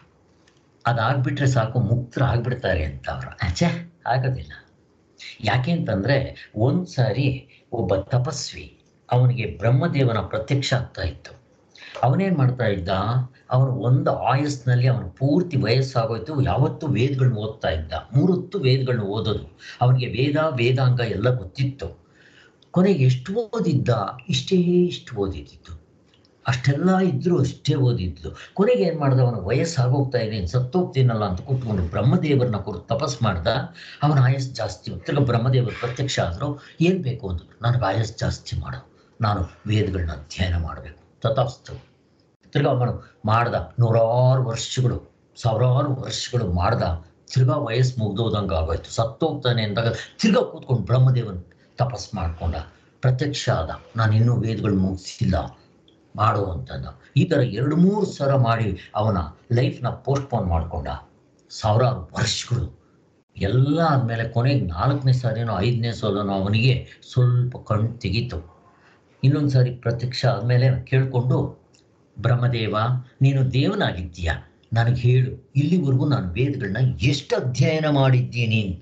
ಅದಾಗ್ಬಿಟ್ರೆ ಸಾಕು ಮುಕ್ತರು ಆಗ್ಬಿಡ್ತಾರೆ ಅಂತ ಅವರು ಆಚೆ ಆಗೋದಿಲ್ಲ ಯಾಕೆ ಅಂತಂದ್ರೆ ಒಂದ್ಸಾರಿ ಒಬ್ಬ ತಪಸ್ವಿ ಅವನಿಗೆ ಬ್ರಹ್ಮದೇವನ ಪ್ರತ್ಯಕ್ಷ ಆಗ್ತಾ ಇತ್ತು ಅವನೇನ್ ಮಾಡ್ತಾ ಇದ್ದ ಅವನು ಒಂದು ಆಯಸ್ನಲ್ಲಿ ಅವನು ಪೂರ್ತಿ ವಯಸ್ಸಾಗೋಯ್ತು ಯಾವತ್ತೂ ವೇದಗಳನ್ನ ಓದ್ತಾ ಇದ್ದ ಮೂರೊತ್ತು ವೇದಗಳನ್ನ ಓದೋದು ಅವನಿಗೆ ವೇದ ವೇದಾಂಗ ಎಲ್ಲ ಗೊತ್ತಿತ್ತು ಕೊನೆಗೆ ಎಷ್ಟು ಓದಿದ್ದ ಇಷ್ಟೇ ಇಷ್ಟು ಓದಿದ್ದು ಅಷ್ಟೆಲ್ಲ ಇದ್ರು ಅಷ್ಟೇ ಓದಿದ್ಲು ಕೊನೆಗೆ ಏನ್ ಮಾಡ್ದ ಅವನು ವಯಸ್ಸಾಗೋಗ್ತಾ ಇದೆ ಸತ್ತೋಗ್ತೀನಲ್ಲ ಅಂತ ಕೂತ್ಕೊಂಡು ಬ್ರಹ್ಮದೇವರನ್ನ ಕುರಿತು ತಪಸ್ ಮಾಡ್ದ ಅವನ ಆಯಸ್ ಜಾಸ್ತಿ ತಿರ್ಗ ಬ್ರಹ್ಮದೇವರು ಪ್ರತ್ಯಕ್ಷ ಆದ್ರು ಏನ್ ಬೇಕು ಅಂದ್ರು ನನಗೆ ಆಯಸ್ ಜಾಸ್ತಿ ಮಾಡು ನಾನು ವೇದಗಳನ್ನ ಅಧ್ಯಯನ ಮಾಡಬೇಕು ತಥಾಸ್ತು ತಿರ್ಗಾ ಅವನು ಮಾಡ್ದ ನೂರಾರು ವರ್ಷಗಳು ಸಾವಿರಾರು ವರ್ಷಗಳು ಮಾಡ್ದ ತಿರ್ಗಾ ವಯಸ್ಸು ಮುಗ್ದೋದಂಗೆ ಆಗೋಯ್ತು ಸತ್ತೋಗ್ತಾನೆ ಅಂದಾಗ ತಿರ್ಗಾ ಕೂತ್ಕೊಂಡು ಬ್ರಹ್ಮದೇವನ್ ತಪಸ್ ಮಾಡ್ಕೊಂಡ ಪ್ರತ್ಯಕ್ಷ ಆದ ನಾನು ಇನ್ನೂ ವೇದಗಳು ಮುಗಿಸಿಲ್ಲ ಮಾಡು ಅಂತಂದ ಈ ಥರ ಎರಡು ಮೂರು ಸಲ ಮಾಡಿ ಅವನ ಲೈಫ್ನ ಪೋಸ್ಟ್ಪೋನ್ ಮಾಡ್ಕೊಂಡ ಸಾವಿರಾರು ವರ್ಷಗಳು ಎಲ್ಲ ಆದಮೇಲೆ ಕೊನೆಗೆ ನಾಲ್ಕನೇ ಸಾರಿನೋ ಐದನೇ ಸಲನೋ ಅವನಿಗೆ ಸ್ವಲ್ಪ ಕಣ್ಣು ತೆಗೀತು ಇನ್ನೊಂದು ಸಾರಿ ಪ್ರತ್ಯಕ್ಷ ಆದಮೇಲೆ ಕೇಳಿಕೊಂಡು ಬ್ರಹ್ಮದೇವ ನೀನು ದೇವನಾಗಿದ್ದೀಯ ನನಗೆ ಹೇಳು ಇಲ್ಲಿವರೆಗೂ ನಾನು ವೇದಗಳನ್ನ ಎಷ್ಟು ಅಧ್ಯಯನ ಮಾಡಿದ್ದೀನಿ ಅಂತ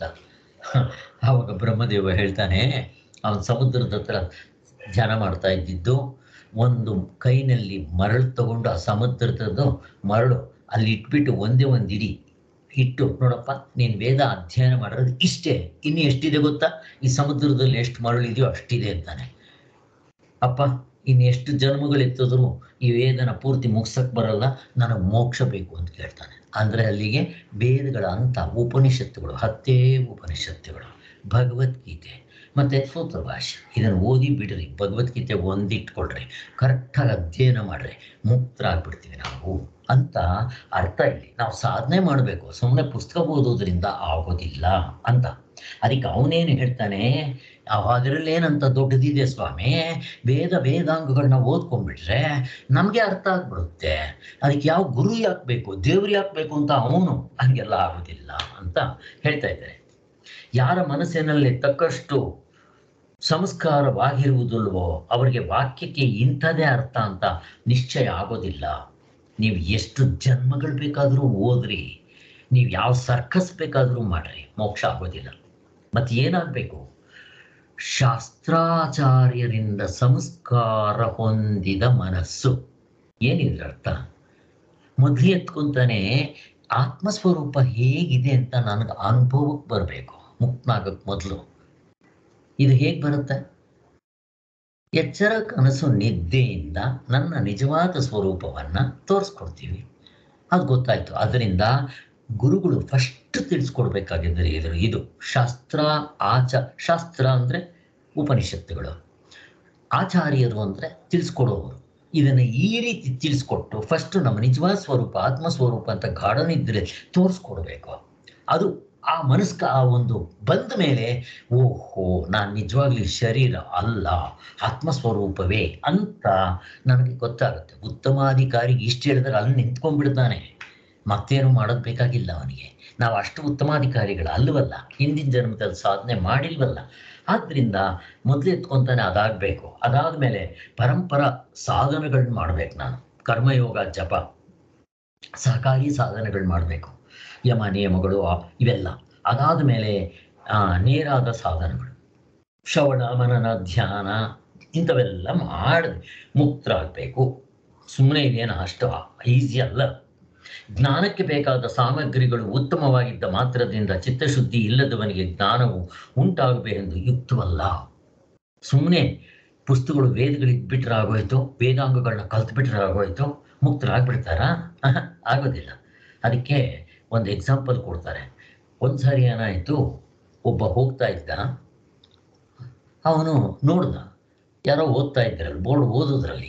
ಆವಾಗ ಬ್ರಹ್ಮದೇವ ಹೇಳ್ತಾನೆ ಅವನು ಸಮುದ್ರದ ಹತ್ರ ಧ್ಯಾನ ಮಾಡ್ತಾ ಇದ್ದಿದ್ದು ಒಂದು ಕೈನಲ್ಲಿ ಮರಳು ತಗೊಂಡು ಆ ಸಮುದ್ರದ್ದು ಮರಳು ಅಲ್ಲಿ ಇಟ್ಬಿಟ್ಟು ಒಂದೇ ಒಂದು ಇಡಿ ಇಟ್ಟು ನೋಡಪ್ಪ ನೀನು ವೇದ ಅಧ್ಯಯನ ಮಾಡಿರೋದು ಇಷ್ಟೇ ಇನ್ನು ಎಷ್ಟಿದೆ ಗೊತ್ತಾ ಈ ಸಮುದ್ರದಲ್ಲಿ ಎಷ್ಟು ಮರಳು ಇದೆಯೋ ಅಷ್ಟಿದೆ ಅಂತಾನೆ ಅಪ್ಪ ಇನ್ನು ಎಷ್ಟು ಜನ್ಮಗಳಿತ್ತದ್ರು ಈ ವೇದನ ಪೂರ್ತಿ ಮುಗ್ಸಕ್ ಬರಲ್ಲ ನನಗೆ ಮೋಕ್ಷ ಬೇಕು ಅಂತ ಕೇಳ್ತಾನೆ ಅಂದ್ರೆ ಅಲ್ಲಿಗೆ ವೇದಗಳ ಅಂತ ಉಪನಿಷತ್ತುಗಳು ಹತ್ತೇ ಉಪನಿಷತ್ತುಗಳು ಭಗವದ್ಗೀತೆ ಮತ್ತೆ ಸೂತ್ರ ಭಾಷೆ ಇದನ್ನು ಓದಿ ಬಿಡ್ರಿ ಭಗವದ್ಗೀತೆ ಒಂದಿಟ್ಕೊಳ್ರಿ ಕರೆಕ್ಟಾಗಿ ಅಧ್ಯಯನ ಮಾಡ್ರಿ ಮುಕ್ತರಾಗ್ಬಿಡ್ತೀವಿ ನಾವು ಅಂತ ಅರ್ಥ ಇಲ್ಲಿ ನಾವು ಸಾಧನೆ ಮಾಡಬೇಕು ಸುಮ್ಮನೆ ಪುಸ್ತಕ ಓದೋದ್ರಿಂದ ಆಗೋದಿಲ್ಲ ಅಂತ ಅದಕ್ಕೆ ಅವನೇನು ಹೇಳ್ತಾನೆ ಅದರಲ್ಲಿ ಏನಂತ ದೊಡ್ಡದಿದೆ ಸ್ವಾಮಿ ವೇದ ವೇದಾಂಗಗಳನ್ನ ಓದ್ಕೊಂಡ್ಬಿಟ್ರೆ ನಮಗೆ ಅರ್ಥ ಆಗ್ಬಿಡುತ್ತೆ ಅದಕ್ಕೆ ಯಾವ ಗುರು ಯಾಕೆ ಬೇಕು ದೇವ್ರು ಯಾಕೆ ಬೇಕು ಅಂತ ಅವನು ಹಂಗೆಲ್ಲ ಆಗೋದಿಲ್ಲ ಅಂತ ಹೇಳ್ತಾ ಇದ್ದಾರೆ ಯಾರ ಮನಸ್ಸಿನಲ್ಲಿ ತಕ್ಕಷ್ಟು ಸಂಸ್ಕಾರವಾಗಿರುವುದಿಲ್ವೋ ಅವರಿಗೆ ವಾಕ್ಯಕ್ಕೆ ಇಂಥದೇ ಅರ್ಥ ಅಂತ ನಿಶ್ಚಯ ಆಗೋದಿಲ್ಲ ನೀವು ಎಷ್ಟು ಜನ್ಮಗಳು ಬೇಕಾದರೂ ಓದ್ರಿ ನೀವು ಯಾವ ಸರ್ಕಸ್ ಬೇಕಾದರೂ ಮಾಡ್ರಿ ಮೋಕ್ಷ ಆಗೋದಿಲ್ಲ ಮತ್ತೆ ಏನಾಗಬೇಕು ಶಾಸ್ತ್ರಾಚಾರ್ಯರಿಂದ ಸಂಸ್ಕಾರ ಹೊಂದಿದ ಮನಸ್ಸು ಏನಿದ್ರ ಅರ್ಥ ಮೊದಲು ಎತ್ಕೊಂತಾನೆ ಆತ್ಮಸ್ವರೂಪ ಹೇಗಿದೆ ಅಂತ ನನಗೆ ಅನುಭವಕ್ಕೆ ಬರಬೇಕು ಮುಕ್ತನಾಗಕ್ಕೆ ಮೊದಲು ಇದು ಹೇಗೆ ಬರುತ್ತೆ ಎಚ್ಚರ ಕನಸು ನಿದ್ದೆಯಿಂದ ನನ್ನ ನಿಜವಾದ ಸ್ವರೂಪವನ್ನ ತೋರಿಸ್ಕೊಡ್ತೀವಿ ಅದು ಗೊತ್ತಾಯ್ತು ಅದರಿಂದ ಗುರುಗಳು ಫಸ್ಟ್ ತಿಳಿಸ್ಕೊಡ್ಬೇಕಾಗಿದ್ದರೆ ಇದು ಇದು ಶಾಸ್ತ್ರ ಆಚ ಶಾಸ್ತ್ರ ಅಂದ್ರೆ ಉಪನಿಷತ್ತುಗಳು ಆಚಾರ್ಯರು ಅಂದ್ರೆ ತಿಳಿಸ್ಕೊಡೋರು ಇದನ್ನ ಈ ರೀತಿ ತಿಳಿಸ್ಕೊಟ್ಟು ಫಸ್ಟ್ ನಮ್ಮ ನಿಜವಾದ ಸ್ವರೂಪ ಆತ್ಮ ಸ್ವರೂಪ ಅಂತ ಗಾಢ ನಿದ್ರೆ ತೋರಿಸ್ಕೊಡ್ಬೇಕು ಅದು ಆ ಮನಸ್ಕ ಆ ಒಂದು ಬಂದ ಮೇಲೆ ಓಹೋ ನಾನು ನಿಜವಾಗ್ಲೂ ಈ ಶರೀರ ಅಲ್ಲ ಆತ್ಮಸ್ವರೂಪವೇ ಅಂತ ನನಗೆ ಗೊತ್ತಾಗುತ್ತೆ ಉತ್ತಮಾಧಿಕಾರಿಗೆ ಇಷ್ಟು ಹೇಳಿದ್ರೆ ಅಲ್ಲಿ ನಿಂತ್ಕೊಂಡ್ಬಿಡ್ತಾನೆ ಮತ್ತೇನು ಮಾಡೋದು ಬೇಕಾಗಿಲ್ಲ ಅವನಿಗೆ ನಾವು ಅಷ್ಟು ಉತ್ತಮಾಧಿಕಾರಿಗಳು ಅಲ್ವಲ್ಲ ಹಿಂದಿನ ಜನ್ಮದಲ್ಲಿ ಸಾಧನೆ ಮಾಡಿಲ್ವಲ್ಲ ಆದ್ರಿಂದ ಮೊದಲು ಎತ್ಕೊಂತಾನೆ ಅದಾಗಬೇಕು ಅದಾದ್ಮೇಲೆ ಪರಂಪರ ಸಾಧನಗಳನ್ನ ಮಾಡ್ಬೇಕು ನಾನು ಕರ್ಮಯೋಗ ಜಪ ಸಹಕಾರಿ ಸಾಧನೆಗಳು ಮಾಡಬೇಕು ಯಮ ನಿಯಮಗಳು ಆ- ಇವೆಲ್ಲ ಅದಾದ ಮೇಲೆ ನೇರಾದ ಸಾಧನಗಳು ಶ್ರವಣ ಮನನ ಧ್ಯಾನ ಇಂಥವೆಲ್ಲ ಮಾಡಿ ಮುಕ್ತರಾಗಬೇಕು ಸುಮ್ಮನೆ ಇದೇನು ಅಷ್ಟು ಈಸಿ ಅಲ್ಲ ಜ್ಞಾನಕ್ಕೆ ಬೇಕಾದ ಸಾಮಗ್ರಿಗಳು ಉತ್ತಮವಾಗಿದ್ದ ಮಾತ್ರದಿಂದ ಚಿತ್ತಶುದ್ಧಿ ಇಲ್ಲದವನಿಗೆ ಜ್ಞಾನವು ಉಂಟಾಗಬೇಕೆಂದು ಯುಕ್ತವಲ್ಲ ಸುಮ್ಮನೆ ಪುಸ್ತಕಗಳು ವೇದಗಳಿಗೆ ಬಿಟ್ಟರೆ ಆಗೋಯ್ತು ವೇದಾಂಗಗಳನ್ನ ಕಲ್ತು ಬಿಟ್ರೆ ಆಗೋಯ್ತು ಮುಕ್ತರಾಗ್ಬಿಡ್ತಾರಾ ಆಹಾ, ಆಗೋದಿಲ್ಲ ಅದಕ್ಕೆ ಒಂದು ಎಕ್ಸಾಂಪಲ್ ಕೊಡ್ತಾರೆ ಒಂದು ಸಾರಿ ಏನಾಯಿತು ಒಬ್ಬ ಹೋಗ್ತಾ ಇದ್ದ ಅವನು ನೋಡ್ದ ಯಾರೋ ಓದ್ತಾ ಇದ್ರಲ್ಲಿ ಬೋರ್ಡ್ ಓದೋದ್ರಲ್ಲಿ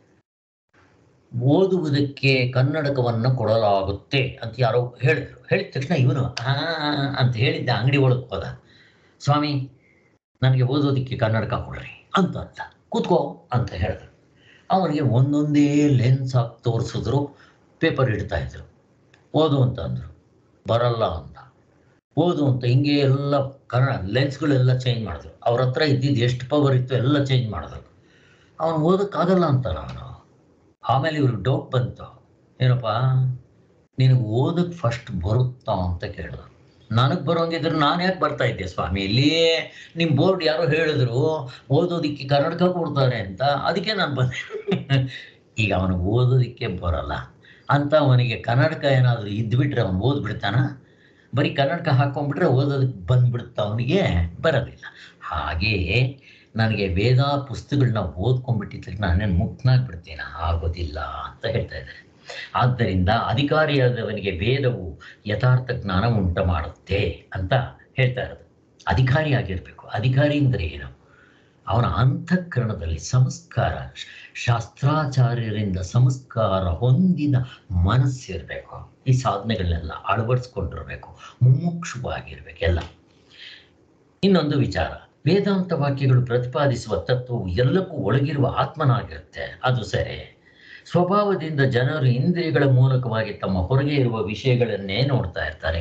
ಓದುವುದಕ್ಕೆ ಕನ್ನಡಕವನ್ನು ಕೊಡಲಾಗುತ್ತೆ ಅಂತ ಯಾರೋ ಹೇಳಿದ್ರು ಹೇಳಿದ ತಕ್ಷಣ ಇವನು ಆ ಅಂತ ಹೇಳಿದ್ದ ಅಂಗಡಿ ಒಳಗೆ ಹೋದ ಸ್ವಾಮಿ ನನಗೆ ಓದೋದಕ್ಕೆ ಕನ್ನಡಕ ಕೊಡ್ರಿ ಅಂತ ಅಂತ ಕೂತ್ಕೋ ಅಂತ ಹೇಳಿದ್ರು ಅವನಿಗೆ ಒಂದೊಂದೇ ಲೆನ್ಸ್ ಹಾಕಿ ತೋರಿಸಿದ್ರು ಪೇಪರ್ ಇಡ್ತಾ ಇದ್ರು ಓದು ಅಂತ ಅಂದರು ಬರಲ್ಲ ಅಂತ ಓದು ಅಂತ ಹಿಂಗೆ ಎಲ್ಲ ಕನ್ನಡ ಲೆನ್ಸ್ಗಳೆಲ್ಲ ಚೇಂಜ್ ಮಾಡಿದ್ರು ಅವ್ರ ಹತ್ರ ಇದ್ದಿದ್ದು ಎಷ್ಟು ಪವರ್ ಇತ್ತು ಎಲ್ಲ ಚೇಂಜ್ ಮಾಡಿದ್ರು ಅವನು ಓದಕ್ಕಾಗಲ್ಲ ಅಂತ ನಾನು ಆಮೇಲೆ ಇವ್ರಿಗೆ ಡೌಟ್ ಬಂತು ಏನಪ್ಪ ನಿನಗೆ ಓದಕ್ಕೆ ಫಸ್ಟ್ ಬರುತ್ತಾ ಅಂತ ಕೇಳಿದ ನನಗೆ ಬರೋಂಗಿದ್ರೆ ನಾನು ಯಾಕೆ ಬರ್ತಾ ಇದ್ದೆ ಸ್ವಾಮಿ ಇಲ್ಲಿ ನಿಮ್ಮ ಬೋರ್ಡ್ ಯಾರೋ ಹೇಳಿದ್ರು ಓದೋದಕ್ಕೆ ಕನ್ನಡಕ ಕೊಡ್ತಾರೆ ಅಂತ ಅದಕ್ಕೆ ನಾನು ಬಂದೆ ಈಗ ಅವನಿಗೆ ಓದೋದಕ್ಕೆ ಬರಲ್ಲ ಅಂತ ಅವನಿಗೆ ಕನ್ನಡಕ ಏನಾದರೂ ಇದ್ಬಿಟ್ರೆ ಅವನು ಓದ್ಬಿಡ್ತಾನ ಬರೀ ಕನ್ನಡಕ ಹಾಕೊಂಡ್ಬಿಟ್ರೆ ಓದೋದಕ್ಕೆ ಬಂದ್ಬಿಡುತ್ತ ಅವನಿಗೆ ಬರೋದಿಲ್ಲ ಹಾಗೆಯೇ ನನಗೆ ವೇದ ಪುಸ್ತಕಗಳನ್ನ ಓದ್ಕೊಂಡ್ಬಿಟ್ಟಿದ್ದಕ್ಕೆ ನಾನೇನು ಮುಕ್ತನಾಗ್ಬಿಡ್ತೀನ ಆಗೋದಿಲ್ಲ ಅಂತ ಹೇಳ್ತಾ ಇದ್ದಾರೆ ಆದ್ದರಿಂದ ಅಧಿಕಾರಿಯಾದವನಿಗೆ ವೇದವು ಯಥಾರ್ಥ ಜ್ಞಾನ ಉಂಟು ಮಾಡುತ್ತೆ ಅಂತ ಹೇಳ್ತಾ ಇರೋದು ಅಧಿಕಾರಿಯಾಗಿರ್ಬೇಕು ಅಧಿಕಾರಿ ಅಂದರೆ ಏನು ಅವನ ಅಂತಃಕರಣದಲ್ಲಿ ಸಂಸ್ಕಾರ ಶ- ಶಾಸ್ತ್ರಾಚಾರ್ಯರಿಂದ ಸಂಸ್ಕಾರ ಹೊಂದಿದ ಮನಸ್ಸಿರಬೇಕು ಈ ಸಾಧನೆಗಳನ್ನೆಲ್ಲ ಅಳವಡಿಸ್ಕೊಂಡಿರ್ಬೇಕು ಮುಮುಕ್ಷುವಾಗಿರ್ಬೇಕು ಎಲ್ಲ ಇನ್ನೊಂದು ವಿಚಾರ ವೇದಾಂತ ವಾಕ್ಯಗಳು ಪ್ರತಿಪಾದಿಸುವ ತತ್ವವು ಎಲ್ಲಕ್ಕೂ ಒಳಗಿರುವ ಆತ್ಮನಾಗಿರುತ್ತೆ ಅದು ಸರಿ ಸ್ವಭಾವದಿಂದ ಜನರು ಇಂದ್ರಿಯಗಳ ಮೂಲಕವಾಗಿ ತಮ್ಮ ಹೊರಗೆ ಇರುವ ವಿಷಯಗಳನ್ನೇ ನೋಡ್ತಾ ಇರ್ತಾರೆ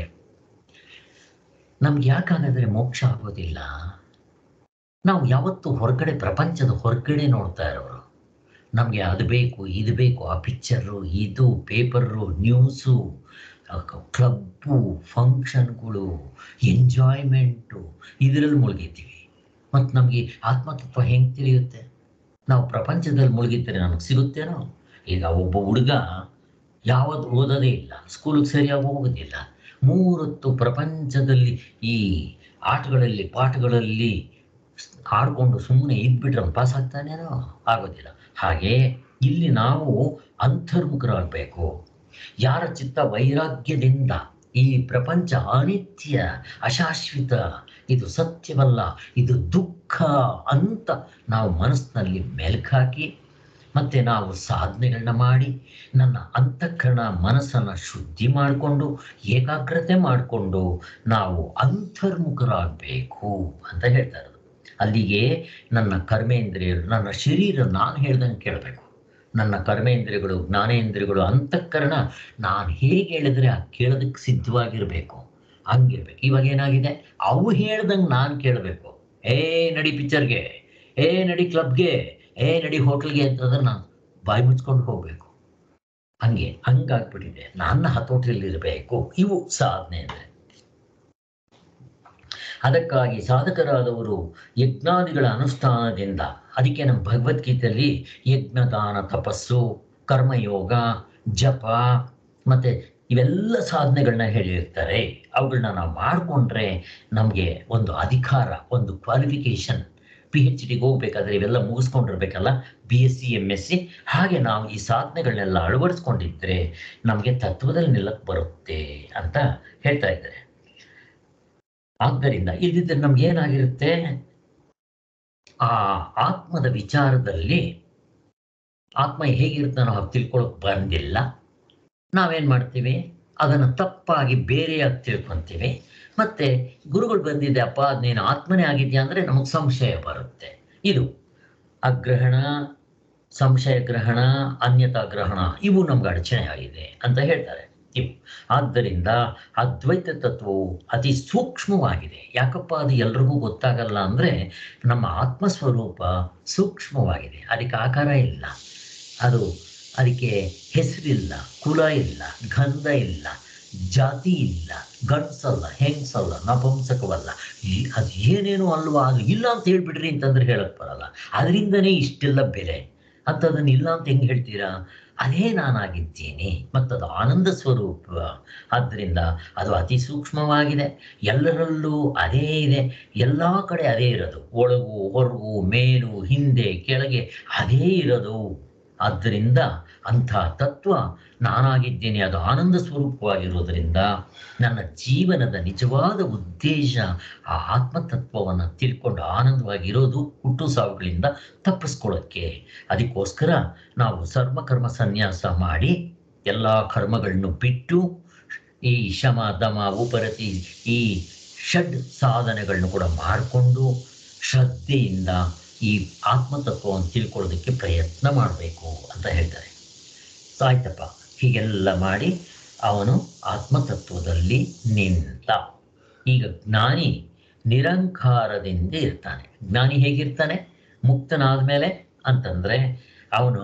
ನಮ್ಗೆ ಯಾಕಾಗಾದ್ರೆ ಮೋಕ್ಷ ಆಗೋದಿಲ್ಲ ನಾವು ಯಾವತ್ತು ಹೊರಗಡೆ ಪ್ರಪಂಚದ ಹೊರಗಡೆ ನೋಡ್ತಾ ಇರೋರು ನಮಗೆ ಅದು ಬೇಕು ಇದು ಬೇಕು ಆ ಪಿಕ್ಚರು ಇದು ಪೇಪರು ನ್ಯೂಸು ಕ್ಲಬ್ಬು ಫಂಕ್ಷನ್ಗಳು ಎಂಜಾಯ್ಮೆಂಟು ಇದರಲ್ಲಿ ಮುಳುಗಿದ್ದೀವಿ ಮತ್ತು ನಮಗೆ ಆತ್ಮತತ್ವ ಹೆಂಗೆ ತಿಳಿಯುತ್ತೆ ನಾವು ಪ್ರಪಂಚದಲ್ಲಿ ಮುಳುಗಿದ್ರೆ ನಮಗೆ ಸಿಗುತ್ತೇನೋ ಈಗ ಒಬ್ಬ ಹುಡುಗ ಯಾವತ್ತು ಓದೋದೇ ಇಲ್ಲ ಸ್ಕೂಲಿಗೆ ಸರಿಯಾಗಿ ಹೋಗೋದಿಲ್ಲ ಮೂರೊತ್ತು ಪ್ರಪಂಚದಲ್ಲಿ ಈ ಆಟಗಳಲ್ಲಿ ಪಾಠಗಳಲ್ಲಿ ಆಡ್ಕೊಂಡು ಸುಮ್ಮನೆ ಇದ್ಬಿಟ್ರೆ ಅವ್ನು ಪಾಸ್ ಆಗ್ತಾನೇನೋ ಆಗೋದಿಲ್ಲ ಹಾಗೆ ಇಲ್ಲಿ ನಾವು ಅಂತರ್ಮುಖರಾಗಬೇಕು ಯಾರ ಚಿತ್ತ ವೈರಾಗ್ಯದಿಂದ ಈ ಪ್ರಪಂಚ ಅನಿತ್ಯ ಅಶಾಶ್ವತ ಇದು ಸತ್ಯವಲ್ಲ ಇದು ದುಃಖ ಅಂತ ನಾವು ಮನಸ್ಸಿನಲ್ಲಿ ಮೆಲುಕಾಕಿ ಮತ್ತೆ ನಾವು ಸಾಧನೆಗಳನ್ನ ಮಾಡಿ ನನ್ನ ಅಂತಃಕರಣ ಮನಸ್ಸನ್ನು ಶುದ್ಧಿ ಮಾಡಿಕೊಂಡು ಏಕಾಗ್ರತೆ ಮಾಡಿಕೊಂಡು ನಾವು ಅಂತರ್ಮುಖರಾಗಬೇಕು ಅಂತ ಹೇಳ್ತಾ ಇರೋದು ಅಲ್ಲಿಗೆ ನನ್ನ ಕರ್ಮೇಂದ್ರಿಯರು ನನ್ನ ಶರೀರ ನಾನು ಹೇಳ್ದಂಗೆ ಕೇಳಬೇಕು ನನ್ನ ಕರ್ಮೇಂದ್ರಿಯಗಳು ಜ್ಞಾನೇಂದ್ರಿಯಗಳು ಅಂತಃಕರಣ ನಾನು ಹೇಗೆ ಹೇಳಿದ್ರೆ ಆ ಕೇಳೋದಕ್ಕೆ ಸಿದ್ಧವಾಗಿರಬೇಕು ಹಂಗಿರ್ಬೇಕು ಇವಾಗ ಏನಾಗಿದೆ ಅವು ಹೇಳ್ದಂಗೆ ನಾನು ಕೇಳಬೇಕು ಏ ನಡಿ ಪಿಕ್ಚರ್ಗೆ ಏ ನಡಿ ಕ್ಲಬ್ಗೆ ಏ ನಡಿ ಹೋಟ್ಲ್ಗೆ ಅಂತಂದ್ರೆ ನಾನು ಬಾಯಿ ಮುಚ್ಕೊಂಡು ಹೋಗ್ಬೇಕು ಹಂಗೆ ಹಂಗಾಗ್ಬಿಟ್ಟಿದೆ ನನ್ನ ಹತೋಟಿಯಲ್ಲಿ ಇರಬೇಕು ಇವು ಸಾಧನೆ ಅಂದರೆ ಅದಕ್ಕಾಗಿ ಸಾಧಕರಾದವರು ಯಜ್ಞಾದಿಗಳ ಅನುಷ್ಠಾನದಿಂದ ಅದಕ್ಕೆ ನಮ್ಮ ಭಗವದ್ಗೀತೆಯಲ್ಲಿ ಯಜ್ಞದಾನ ತಪಸ್ಸು ಕರ್ಮಯೋಗ ಜಪ ಮತ್ತೆ ಇವೆಲ್ಲ ಸಾಧನೆಗಳನ್ನ ಹೇಳಿರ್ತಾರೆ ಅವುಗಳನ್ನ ನಾವು ಮಾಡಿಕೊಂಡ್ರೆ ನಮಗೆ ಒಂದು ಅಧಿಕಾರ ಒಂದು ಕ್ವಾಲಿಫಿಕೇಶನ್ ಪಿ ಎಚ್ ಡಿಗೆ ಹೋಗ್ಬೇಕಾದ್ರೆ ಇವೆಲ್ಲ ಮುಗಿಸ್ಕೊಂಡಿರ್ಬೇಕಲ್ಲ B S C M S C ಹಾಗೆ ನಾವು ಈ ಸಾಧನೆಗಳನ್ನೆಲ್ಲ ಅಳವಡಿಸ್ಕೊಂಡಿದ್ರೆ ನಮಗೆ ತತ್ವದಲ್ಲಿ ನಿಲ್ಲಕ್ಕೆ ಬರುತ್ತೆ ಅಂತ ಹೇಳ್ತಾ ಇದ್ದಾರೆ ಆದ್ದರಿಂದ ಇಲ್ಲಿದ್ದರೆ ನಮ್ಗೆ ಏನಾಗಿರುತ್ತೆ ಆ ಆತ್ಮದ ವಿಚಾರದಲ್ಲಿ ಆತ್ಮ ಹೇಗಿರ್ತಾನೋ ಹಾಗೆ ತಿಳ್ಕೊಳಕ್ ಬಂದಿಲ್ಲ ನಾವೇನ್ ಮಾಡ್ತೀವಿ ಅದನ್ನು ತಪ್ಪಾಗಿ ಬೇರೆಯಾಗಿ ತಿಳ್ಕೊಂತೀವಿ ಮತ್ತೆ ಗುರುಗಳು ಬಂದಿದೆ ಅಪ್ಪ ಅದ್ ನೀನು ಆತ್ಮನೇ ಆಗಿದ್ಯಾ ಅಂದ್ರೆ ನಮಗೆ ಸಂಶಯ ಬರುತ್ತೆ ಇದು ಅಗ್ರಹಣ ಸಂಶಯ ಗ್ರಹಣ ಅನ್ಯತಾ ಗ್ರಹಣ ಇವು ನಮ್ಗೆ ಅಡಚಣೆ ಆಗಿದೆ ಅಂತ ಹೇಳ್ತಾರೆ ಸತ್ಯವು ಆದ್ದರಿಂದ ಅದ್ವೈತ ತತ್ವವು ಅತಿ ಸೂಕ್ಷ್ಮವಾಗಿದೆ ಯಾಕಪ್ಪ ಅದು ಎಲ್ರಿಗೂ ಗೊತ್ತಾಗಲ್ಲ ಅಂದರೆ ನಮ್ಮ ಆತ್ಮಸ್ವರೂಪ ಸೂಕ್ಷ್ಮವಾಗಿದೆ ಅದಕ್ಕೆ ಆಕಾರ ಇಲ್ಲ ಅದು ಅದಕ್ಕೆ ಹೆಸರಿಲ್ಲ ಕುಲ ಇಲ್ಲ ಗಂಧ ಇಲ್ಲ ಜಾತಿ ಇಲ್ಲ ಗಂಡ್ಸಲ್ಲ ಹೆಂಗ್ಸಲ್ಲ ನಪುಂಸಕವಲ್ಲ ಈ- ಅದು ಏನೇನೋ ಅಲ್ವಾ ಅದು ಇಲ್ಲ ಅಂತ ಹೇಳ್ಬಿಡ್ರಿ ಅಂತಂದ್ರೆ ಹೇಳಕ್ ಬರಲ್ಲ ಅದರಿಂದನೇ ಇಷ್ಟೆಲ್ಲ ಬೆಲೆ ಅಂತ ಅದನ್ನ ಇಲ್ಲ ಅಂತ ಹೆಂಗೆ ಹೇಳ್ತೀರಾ ಅದೇ ನಾನಾಗಿದ್ದೀನಿ ಮತ್ತದು ಆನಂದ ಸ್ವರೂಪ ಆದ್ದರಿಂದ ಅದು ಅತಿ ಸೂಕ್ಷ್ಮವಾಗಿದೆ ಎಲ್ಲರಲ್ಲೂ ಅದೇ ಇದೆ ಎಲ್ಲ ಕಡೆ ಅದೇ ಇರೋದು ಒಳಗು ಹೊರಗು ಮೇಲು ಹಿಂದೆ ಕೆಳಗೆ ಅದೇ ಇರೋದು ಆದ್ದರಿಂದ ಅಂಥ ತತ್ವ ನಾನಾಗಿದ್ದೇನೆ ಅದು ಆನಂದ ಸ್ವರೂಪವಾಗಿರೋದರಿಂದ ನನ್ನ ಜೀವನದ ನಿಜವಾದ ಉದ್ದೇಶ ಆ ಆತ್ಮತತ್ವವನ್ನು ತಿಳ್ಕೊಂಡು ಆನಂದವಾಗಿರೋದು ಹುಟ್ಟು ಸಾವುಗಳಿಂದ ತಪ್ಪಿಸ್ಕೊಳ್ಳೋಕ್ಕೆ ಅದಕ್ಕೋಸ್ಕರ ನಾವು ಸರ್ವ ಕರ್ಮ ಸನ್ಯಾಸ ಮಾಡಿ ಎಲ್ಲ ಕರ್ಮಗಳನ್ನು ಬಿಟ್ಟು ಈ ಶಮ ದಮ ಉಪರತಿ ಈ ಷಡ್ ಸಾಧನೆಗಳನ್ನು ಕೂಡ ಮಾಡಿಕೊಂಡು ಶ್ರದ್ಧೆಯಿಂದ ಈ ಆತ್ಮತತ್ವವನ್ನು ತಿಳ್ಕೊಳ್ಳೋದಕ್ಕೆ ಪ್ರಯತ್ನ ಮಾಡಬೇಕು ಅಂತ ಹೇಳ್ತಾರೆ ಆಯ್ತಪ್ಪ ಹೀಗೆಲ್ಲ ಮಾಡಿ ಅವನು ಆತ್ಮತತ್ವದಲ್ಲಿ ನಿಂತ ಈಗ ಜ್ಞಾನಿ ನಿರಂಕಾರದಿಂದ ಇರ್ತಾನೆ ಜ್ಞಾನಿ ಹೇಗಿರ್ತಾನೆ ಮುಕ್ತನಾದ ಮೇಲೆ ಅಂತಂದ್ರೆ ಅವನು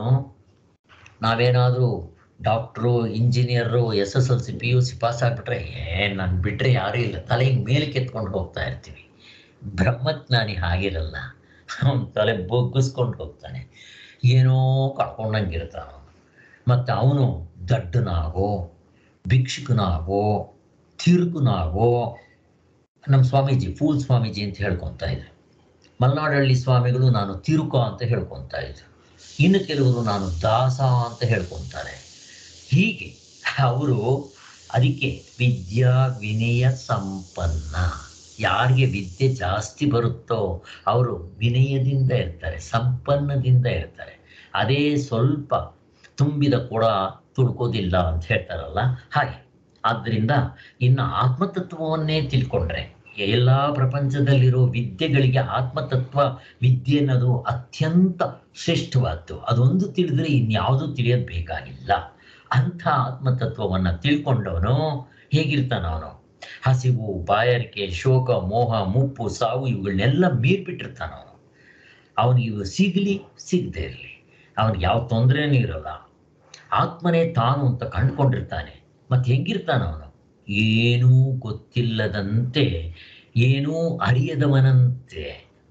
ನಾವೇನಾದರೂ doctor engineer S S L C P U C pass ಆಗಿಬಿಟ್ರೆ ಏ ನಾನು ಬಿಟ್ಟರೆ ಯಾರೂ ಇಲ್ಲ ತಲೆಗೆ ಮೇಲೆ ಕೆತ್ಕೊಂಡು ಹೋಗ್ತಾ ಇರ್ತೀವಿ ಬ್ರಹ್ಮಜ್ಞಾನಿ ಹಾಗಿರಲ್ಲ ಅವನ ತಲೆ ಬೊಗ್ಗಿಸ್ಕೊಂಡು ಹೋಗ್ತಾನೆ ಏನೋ ಕಳ್ಕೊಂಡಂಗಿರ್ತಾನ ಮತ್ತು ಅವನು ದಡ್ಡನಾಗೋ ಭಿಕ್ಷುಕನಾಗೋ ತಿರುಕನಾಗೋ ನಮ್ಮ ಸ್ವಾಮೀಜಿ ಫೂಲ್ ಸ್ವಾಮೀಜಿ ಅಂತ ಹೇಳ್ಕೊತಾ ಇದ್ರು ಮಲ್ನಾಡಹಳ್ಳಿ ಸ್ವಾಮಿಗಳು ನಾನು ತಿರುಕ ಅಂತ ಹೇಳ್ಕೊತಾ ಇದ್ರು ಇನ್ನು ಕೆಲವರು ನಾನು ದಾಸ ಅಂತ ಹೇಳ್ಕೊತಾರೆ ಹೀಗೆ ಅವರು ಅದಕ್ಕೆ ವಿದ್ಯಾ ವಿನಯ ಸಂಪನ್ನ ಯಾರಿಗೆ ವಿದ್ಯೆ ಜಾಸ್ತಿ ಬರುತ್ತೋ ಅವರು ವಿನಯದಿಂದ ಇರ್ತಾರೆ ಸಂಪನ್ನದಿಂದ ಇರ್ತಾರೆ ಅದೇ ಸ್ವಲ್ಪ ತುಂಬಿದ ಕೊಡ ತುಳ್ಕೋದಿಲ್ಲ ಅಂತ ಹೇಳ್ತಾರಲ್ಲ ಹಾಗೆ ಆದ್ದರಿಂದ ಇನ್ನು ಆತ್ಮತತ್ವವನ್ನೇ ತಿಳ್ಕೊಂಡ್ರೆ ಎಲ್ಲ ಪ್ರಪಂಚದಲ್ಲಿರೋ ವಿದ್ಯೆಗಳಿಗೆ ಆತ್ಮತತ್ವ ವಿದ್ಯೆ ಅನ್ನೋದು ಅತ್ಯಂತ ಶ್ರೇಷ್ಠವಾದ್ದು ಅದೊಂದು ತಿಳಿದ್ರೆ ಇನ್ಯಾವುದೂ ತಿಳಿಯೋದು ಬೇಕಾಗಿಲ್ಲ ಅಂಥ ಆತ್ಮತತ್ವವನ್ನು ತಿಳ್ಕೊಂಡವನು ಹೇಗಿರ್ತಾನ ಅವನು ಹಸಿವು ಬಾಯಾರಿಕೆ ಶೋಕ ಮೋಹ ಮುಪ್ಪು ಸಾವು ಇವುಗಳನ್ನೆಲ್ಲ ಮೀರ್ಬಿಟ್ಟಿರ್ತಾನ ಅವನು ಅವನಿಗೆ ಇವು ಸಿಗಲಿ ಸಿಗದೆ ಇರಲಿ ಅವನಿಗೆ ಯಾವ ತೊಂದರೆನೂ ಇರಲ್ಲ ಆತ್ಮನೇ ತಾನು ಅಂತ ಕಂಡುಕೊಂಡಿರ್ತಾನೆ ಮತ್ತೆ ಹೆಂಗಿರ್ತಾನ ಅವನು ಏನೂ ಗೊತ್ತಿಲ್ಲದಂತೆ ಏನೂ ಅರಿಯದವನಂತೆ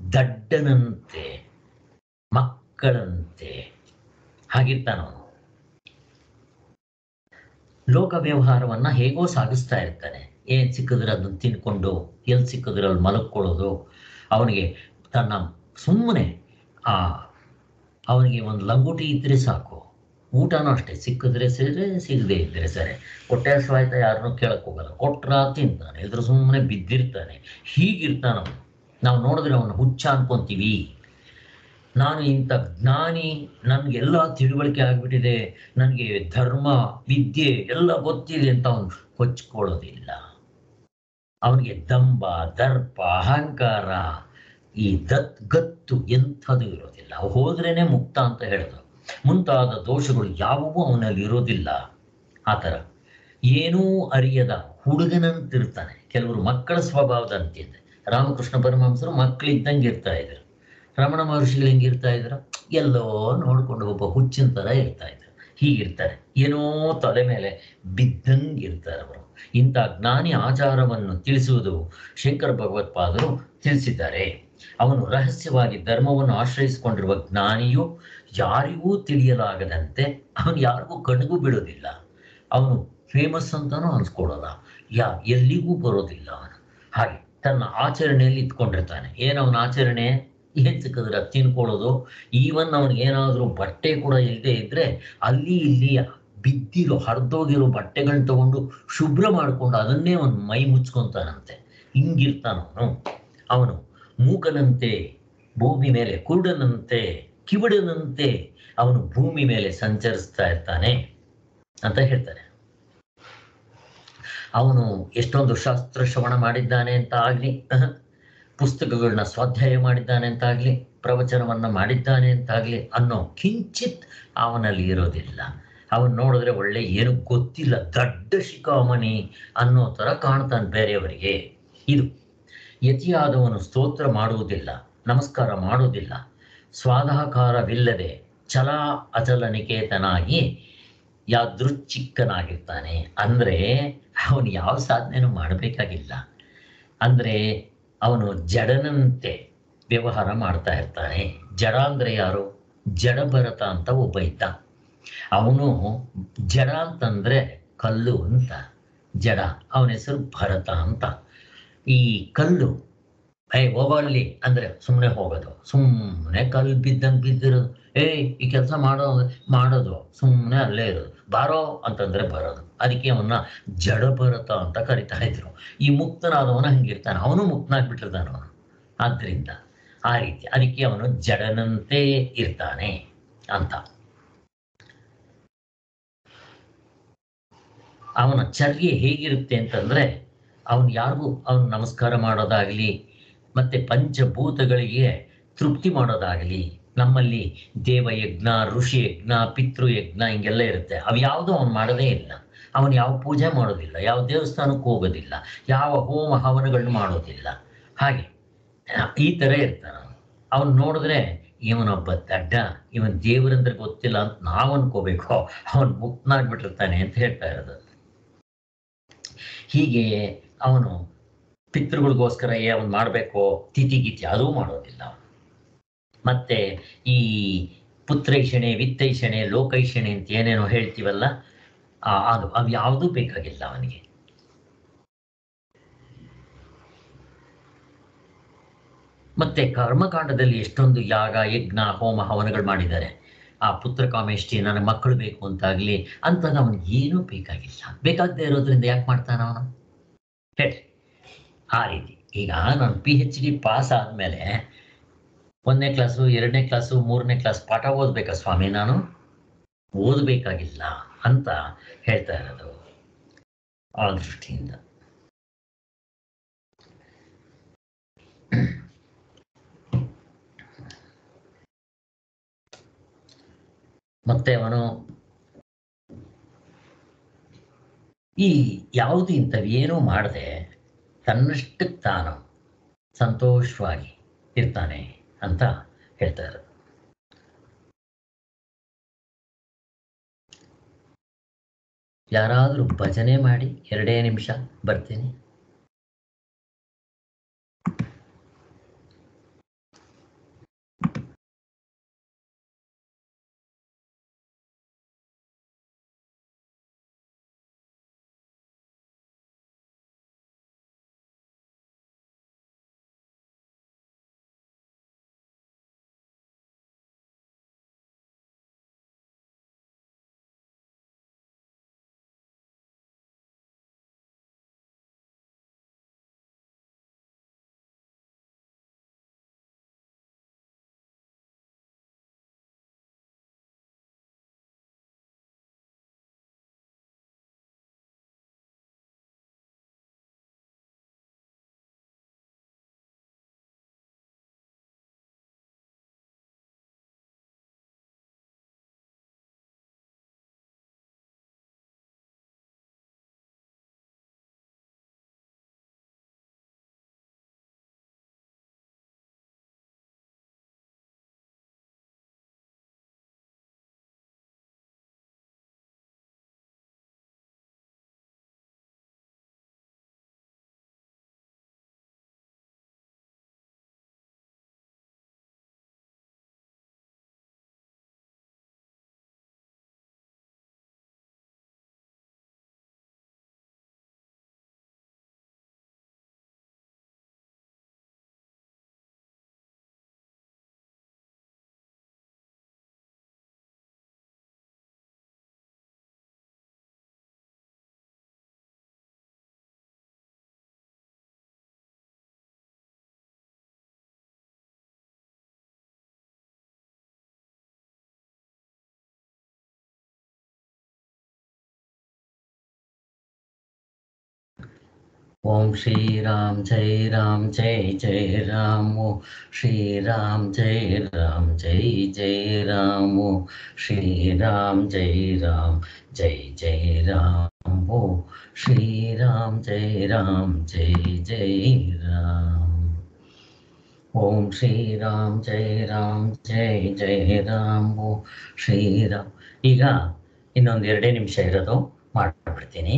ದಡ್ಡನಂತೆ ಮಕ್ಕಳಂತೆ ಹಾಗಿರ್ತಾನ ಅವನು ಲೋಕ ವ್ಯವಹಾರವನ್ನ ಹೇಗೋ ಸಾಗಿಸ್ತಾ ಇರ್ತಾನೆ ಏನ್ ಸಿಕ್ಕಿದ್ರೆ ಅದನ್ನ ತಿನ್ಕೊಂಡು ಎಲ್ಲಿ ಸಿಕ್ಕಿದ್ರೆ ಅಲ್ಲಿ ಮಲಕ್ಕೊಳ್ಳೋದು ಅವನಿಗೆ ತನ್ನ ಸುಮ್ಮನೆ ಆ ಅವನಿಗೆ ಒಂದು ಲಂಗೋಟಿ ಇದ್ರೆ ಸಾಕು ಊಟನೂ ಅಷ್ಟೇ ಸಿಕ್ಕಿದ್ರೆ ಸರಿ ಸಿಗದೆ ಇದ್ರೆ ಸರಿ ಹೊಟ್ಟೆ ಹಸುವಾಯ್ತಾ ಯಾರನ್ನೂ ಕೇಳಕ್ ಹೋಗಲ್ಲ ಕೊಟ್ರ ತಿಂತಾನೆ ಇದ್ರ ಸುಮ್ಮನೆ ಬಿದ್ದಿರ್ತಾನೆ ಹೀಗಿರ್ತಾನ ಅವನು ನಾವು ನೋಡಿದ್ರೆ ಅವನು ಹುಚ್ಚ ಅನ್ಕೊಂತೀವಿ ನಾನು ಇಂಥ ಜ್ಞಾನಿ ನನಗೆಲ್ಲ ತಿಳುವಳಿಕೆ ಆಗ್ಬಿಟ್ಟಿದೆ ನನಗೆ ಧರ್ಮ ವಿದ್ಯೆ ಎಲ್ಲ ಗೊತ್ತಿದೆ ಅಂತ ಅವನು ಕೊಚ್ಕೊಳ್ಳೋದಿಲ್ಲ ಅವನಿಗೆ ದಂಬ ದರ್ಪ ಅಹಂಕಾರ ಈ ದತ್ ಗತ್ತು ಎಂಥದ್ದು ಇರೋದಿಲ್ಲ ಅವು ಹೋದ್ರೇನೆ ಮುಕ್ತ ಅಂತ ಹೇಳಿದ್ರು ಮುಂತಾದ ದೋಷಗಳು ಯಾವುವೂ ಅವನಲ್ಲಿ ಇರೋದಿಲ್ಲ ಆ ಥರ ಏನೂ ಅರಿಯದ ಹುಡುಗನಂತಿರ್ತಾನೆ ಕೆಲವರು ಮಕ್ಕಳ ಸ್ವಭಾವದಂತಿದ್ದೆ ರಾಮಕೃಷ್ಣ ಪರಮಹಂಸರು ಮಕ್ಕಳಿದ್ದಂಗೆ ಇರ್ತಾ ಇದ್ರು ರಮಣ ಮಹರ್ಷಿಗಳು ಹೆಂಗಿರ್ತಾ ಇದ್ರು ಎಲ್ಲೋ ನೋಡ್ಕೊಂಡು ಒಬ್ಬ ಹುಚ್ಚಿನ ಥರ ಇರ್ತಾ ಇದ್ರು ಹೀಗಿರ್ತಾರೆ ಏನೋ ತಲೆ ಮೇಲೆ ಬಿದ್ದಂಗೆ ಇರ್ತಾರೆ ಅವರು ಇಂಥ ಜ್ಞಾನಿ ಆಚಾರವನ್ನು ತಿಳಿಸುವುದು ಶಂಕರ ಭಗವತ್ಪಾದರು ತಿಳಿಸಿದ್ದಾರೆ ಅವನು ರಹಸ್ಯವಾಗಿ ಧರ್ಮವನ್ನು ಆಶ್ರಯಿಸಿಕೊಂಡಿರುವ ಜ್ಞಾನಿಯು ಯಾರಿಗೂ ತಿಳಿಯಲಾಗದಂತೆ ಅವನು ಯಾರಿಗೂ ಕಣ್ಗೂ ಬಿಡೋದಿಲ್ಲ ಅವನು ಫೇಮಸ್ ಅಂತಾನೂ ಅನ್ಸ್ಕೊಳ್ಳಲ್ಲ ಯಾ ಎಲ್ಲಿಗೂ ಬರೋದಿಲ್ಲ ಅವನು ಹಾಗೆ ತನ್ನ ಆಚರಣೆಯಲ್ಲಿ ಇಟ್ಕೊಂಡಿರ್ತಾನೆ ಏನು ಅವನ ಆಚರಣೆ ಏನ್ ಸಿಕ್ಕಿದ್ರೆ ಅದ್ ತಿನ್ಕೊಳ್ಳೋದು ಈವನ್ ಅವನಿಗೆ ಏನಾದರೂ ಬಟ್ಟೆ ಕೂಡ ಇಲ್ಲದೆ ಇದ್ರೆ ಅಲ್ಲಿ ಇಲ್ಲಿ ಬಿದ್ದಿರೋ ಹರಿದೋಗಿರೋ ಬಟ್ಟೆಗಳನ್ನ ತಗೊಂಡು ಶುಭ್ರ ಮಾಡ್ಕೊಂಡು ಅದನ್ನೇ ಅವನು ಮೈ ಮುಚ್ಕೊಂತಾನಂತೆ ಹಿಂಗಿರ್ತಾನವನು ಅವನು ಮೂಕನಂತೆ ಭೂಮಿ ಮೇಲೆ ಕುರುಡನಂತೆ ಕಿವುಡನಂತೆ ಅವನು ಭೂಮಿ ಮೇಲೆ ಸಂಚರಿಸ್ತಾ ಇರ್ತಾನೆ ಅಂತ ಹೇಳ್ತಾರೆ ಅವನು ಎಷ್ಟೊಂದು ಶಾಸ್ತ್ರ ಶ್ರವಣ ಮಾಡಿದ್ದಾನೆ ಅಂತ ಆಗ್ಲಿ ಪುಸ್ತಕಗಳನ್ನ ಸ್ವಾಧ್ಯಾಯ ಮಾಡಿದ್ದಾನೆ ಅಂತಾಗ್ಲಿ ಪ್ರವಚನವನ್ನ ಮಾಡಿದ್ದಾನೆ ಅಂತಾಗ್ಲಿ ಅನ್ನೋ ಕಿಂಚಿತ್ ಅವನಲ್ಲಿ ಇರೋದಿಲ್ಲ ಅವನ್ ನೋಡಿದ್ರೆ ಒಳ್ಳೆ ಏನು ಗೊತ್ತಿಲ್ಲ ದಡ್ಡ ಶಿಖಾಮಣಿ ಅನ್ನೋ ಥರ ಕಾಣ್ತಾನೆ ಬೇರೆಯವರಿಗೆ ಇದು ಯತಿಯಾದವನು ಸ್ತೋತ್ರ ಮಾಡುವುದಿಲ್ಲ ನಮಸ್ಕಾರ ಮಾಡುವುದಿಲ್ಲ ಸ್ವಾಧಾಕಾರವಿಲ್ಲದೆ ಛಲ ಅಚಲ ನಿಕೇತನಾಗಿ ಯಾದೃಚ್ಛಿಕ್ಕನಾಗಿರ್ತಾನೆ ಅಂದರೆ ಅವನು ಯಾವ ಸಾಧನೆನೂ ಮಾಡಬೇಕಾಗಿಲ್ಲ ಅಂದರೆ ಅವನು ಜಡನಂತೆ ವ್ಯವಹಾರ ಮಾಡ್ತಾ ಇರ್ತಾನೆ ಜಡ ಅಂದರೆ ಯಾರು ಜಡಭರತ ಅಂತ ಒಬ್ಬ ಇದ್ದ ಅವನು ಜಡ ಅಂತಂದ್ರೆ ಕಲ್ಲು ಅಂತ ಜಡ ಅವನ ಹೆಸರು ಭರತ ಅಂತ ಈ ಕಲ್ಲು ಏ ಹೋಗಲ್ಲಿ ಅಂದ್ರೆ ಸುಮ್ಮನೆ ಹೋಗೋದು ಸುಮ್ಮನೆ ಕಲ್ಲು ಬಿದ್ದಂಗೆ ಬಿದ್ದಿರೋದು ಏಯ್ ಈ ಕೆಲಸ ಮಾಡೋ ಮಾಡೋದು ಸುಮ್ಮನೆ ಅಲ್ಲೇ ಇರೋದು ಬಾರೋ ಅಂತಂದ್ರೆ ಬರೋದು ಅದಕ್ಕೆ ಅವನ್ನ ಜಡಭರತ ಅಂತ ಕರಿತಾ ಇದ್ರು ಈ ಮುಕ್ತನಾದವನ ಹಂಗಿರ್ತಾನೆ ಅವನು ಮುಕ್ತನಾಗ್ಬಿಟ್ಟಿರ್ತಾನೆ ಅವನು ಆದ್ರಿಂದ ಆ ರೀತಿ ಅದಕ್ಕೆ ಅವನು ಜಡನಂತೆ ಇರ್ತಾನೆ ಅಂತ ಅವನ ಚರ್ಯೆ ಹೇಗಿರುತ್ತೆ ಅಂತಂದ್ರೆ ಅವನು ಯಾರಿಗೂ ಅವನು ನಮಸ್ಕಾರ ಮಾಡೋದಾಗಲಿ ಮತ್ತೆ ಪಂಚಭೂತಗಳಿಗೆ ತೃಪ್ತಿ ಮಾಡೋದಾಗಲಿ ನಮ್ಮಲ್ಲಿ ದೇವಯಜ್ಞ ಋಷಿಯಜ್ಞ ಪಿತೃಯಜ್ಞ ಹಿಂಗೆಲ್ಲ ಇರುತ್ತೆ ಅವು ಯಾವುದೂ ಅವನು ಮಾಡೋದೇ ಇಲ್ಲ ಅವನು ಯಾವ ಪೂಜೆ ಮಾಡೋದಿಲ್ಲ ಯಾವ ದೇವಸ್ಥಾನಕ್ಕೆ ಹೋಗೋದಿಲ್ಲ ಯಾವ ಹೋಮ ಹವನಗಳನ್ನ ಮಾಡೋದಿಲ್ಲ ಹಾಗೆ ಈ ಥರ ಇರ್ತಾನೆ ಅವನು ಅವನು ನೋಡಿದ್ರೆ ಇವನೊಬ್ಬ ದಡ್ಡ ಇವನ್ ದೇವರಂದ್ರೆ ಗೊತ್ತಿಲ್ಲ ಅಂತ ನಾವು ಅನ್ಕೋಬೇಕು ಅವನು ಮುಕ್ತನಾಗ್ಬಿಟ್ಟಿರ್ತಾನೆ ಅಂತ ಹೇಳ್ತಾ ಇರೋದು ಹೀಗೆ ಅವನು ಪಿತೃಗಳಿಗೋಸ್ಕರ ಏ ಅವನು ಮಾಡಬೇಕು ತಿಥಿ ಗಿತಿ ಅದೂ ಮಾಡೋದಿಲ್ಲ ಅವನು ಮತ್ತೆ ಈ ಪುತ್ರೈಷಣೆ ವಿತ್ತೈಷಣೆ ಲೋಕೈಷಣೆ ಅಂತ ಏನೇನೋ ಹೇಳ್ತೀವಲ್ಲ ಆ, ಅದು ಅವು ಯಾವುದೂ ಬೇಕಾಗಿಲ್ಲ ಅವನಿಗೆ ಮತ್ತೆ ಕರ್ಮಕಾಂಡದಲ್ಲಿ ಎಷ್ಟೊಂದು ಯಾಗ ಯಜ್ಞ ಹೋಮ ಹವನಗಳು ಮಾಡಿದ್ದಾರೆ ಆ ಪುತ್ರ ಕಾಮೇಷ್ಟಿ ನನಗೆ ಮಕ್ಕಳು ಬೇಕು ಅಂತಾಗ್ಲಿ ಅಂತದ್ದು ಅವನಿಗೆ ಏನೂ ಬೇಕಾಗಿಲ್ಲ ಬೇಕಾಗದೇ ಇರೋದ್ರಿಂದ ಯಾಕೆ ಮಾಡ್ತಾನ ಅವನು ಹೇಳಿ ಆ ರೀತಿ ಈಗ ನಾನು ಪಿ ಎಚ್ ಡಿ ಪಾಸ್ ಆದಮೇಲೆ ಒಂದನೇ ಕ್ಲಾಸು ಎರಡನೇ ಕ್ಲಾಸು ಮೂರನೇ ಕ್ಲಾಸ್ ಪಾಠ ಓದಬೇಕಾ ಸ್ವಾಮಿ ನಾನು ಓದಬೇಕಾಗಿಲ್ಲ ಅಂತ ಹೇಳ್ತಾ ಇರೋದು ಆ ದೃಷ್ಟಿಯಿಂದ ಮತ್ತೆ ಅವನು ಈ ಯಾವುದು ಇಂಥವೇನೂ ಮಾಡದೆ ತನ್ನಷ್ಟಕ್ಕೆ ತಾನು ಸಂತೋಷವಾಗಿ ಇರ್ತಾನೆ ಅಂತ ಹೇಳ್ತಾ ಇರೋದು ಯಾರಾದರೂ ಭಜನೆ ಮಾಡಿ ಎರಡೇ ನಿಮಿಷ ಬರ್ತೀನಿ ಓಂ ಶ್ರೀರಾಮ್ ಜೈ ರಾಮ್ ಜೈ ಜೈ ರಾಮ್ ಓ ಶ್ರೀರಾಮ್ ಜೈ ರಾಮ್ ಜೈ ಜೈ ರಾಮ್ ಓ ಶ್ರೀರಾಮ್ ಜೈ ರಾಮ್ ಜೈ ಜೈ ರಾಮ್ ಓ ಶ್ರೀರಾಮ್ ಜೈ ರಾಮ್ ಜೈ ಜೈ ರಾಮ್ ಓಂ ಶ್ರೀರಾಮ್ ಜೈ ರಾಮ್ ಜೈ ಜೈ ರಾಮ್ ಓ ಶ್ರೀರಾಮ್ ಈಗ ಇನ್ನೊಂದು ಎರಡೇ ನಿಮಿಷ ಇರೋದು ಮಾಡಿಬಿಡ್ತೀನಿ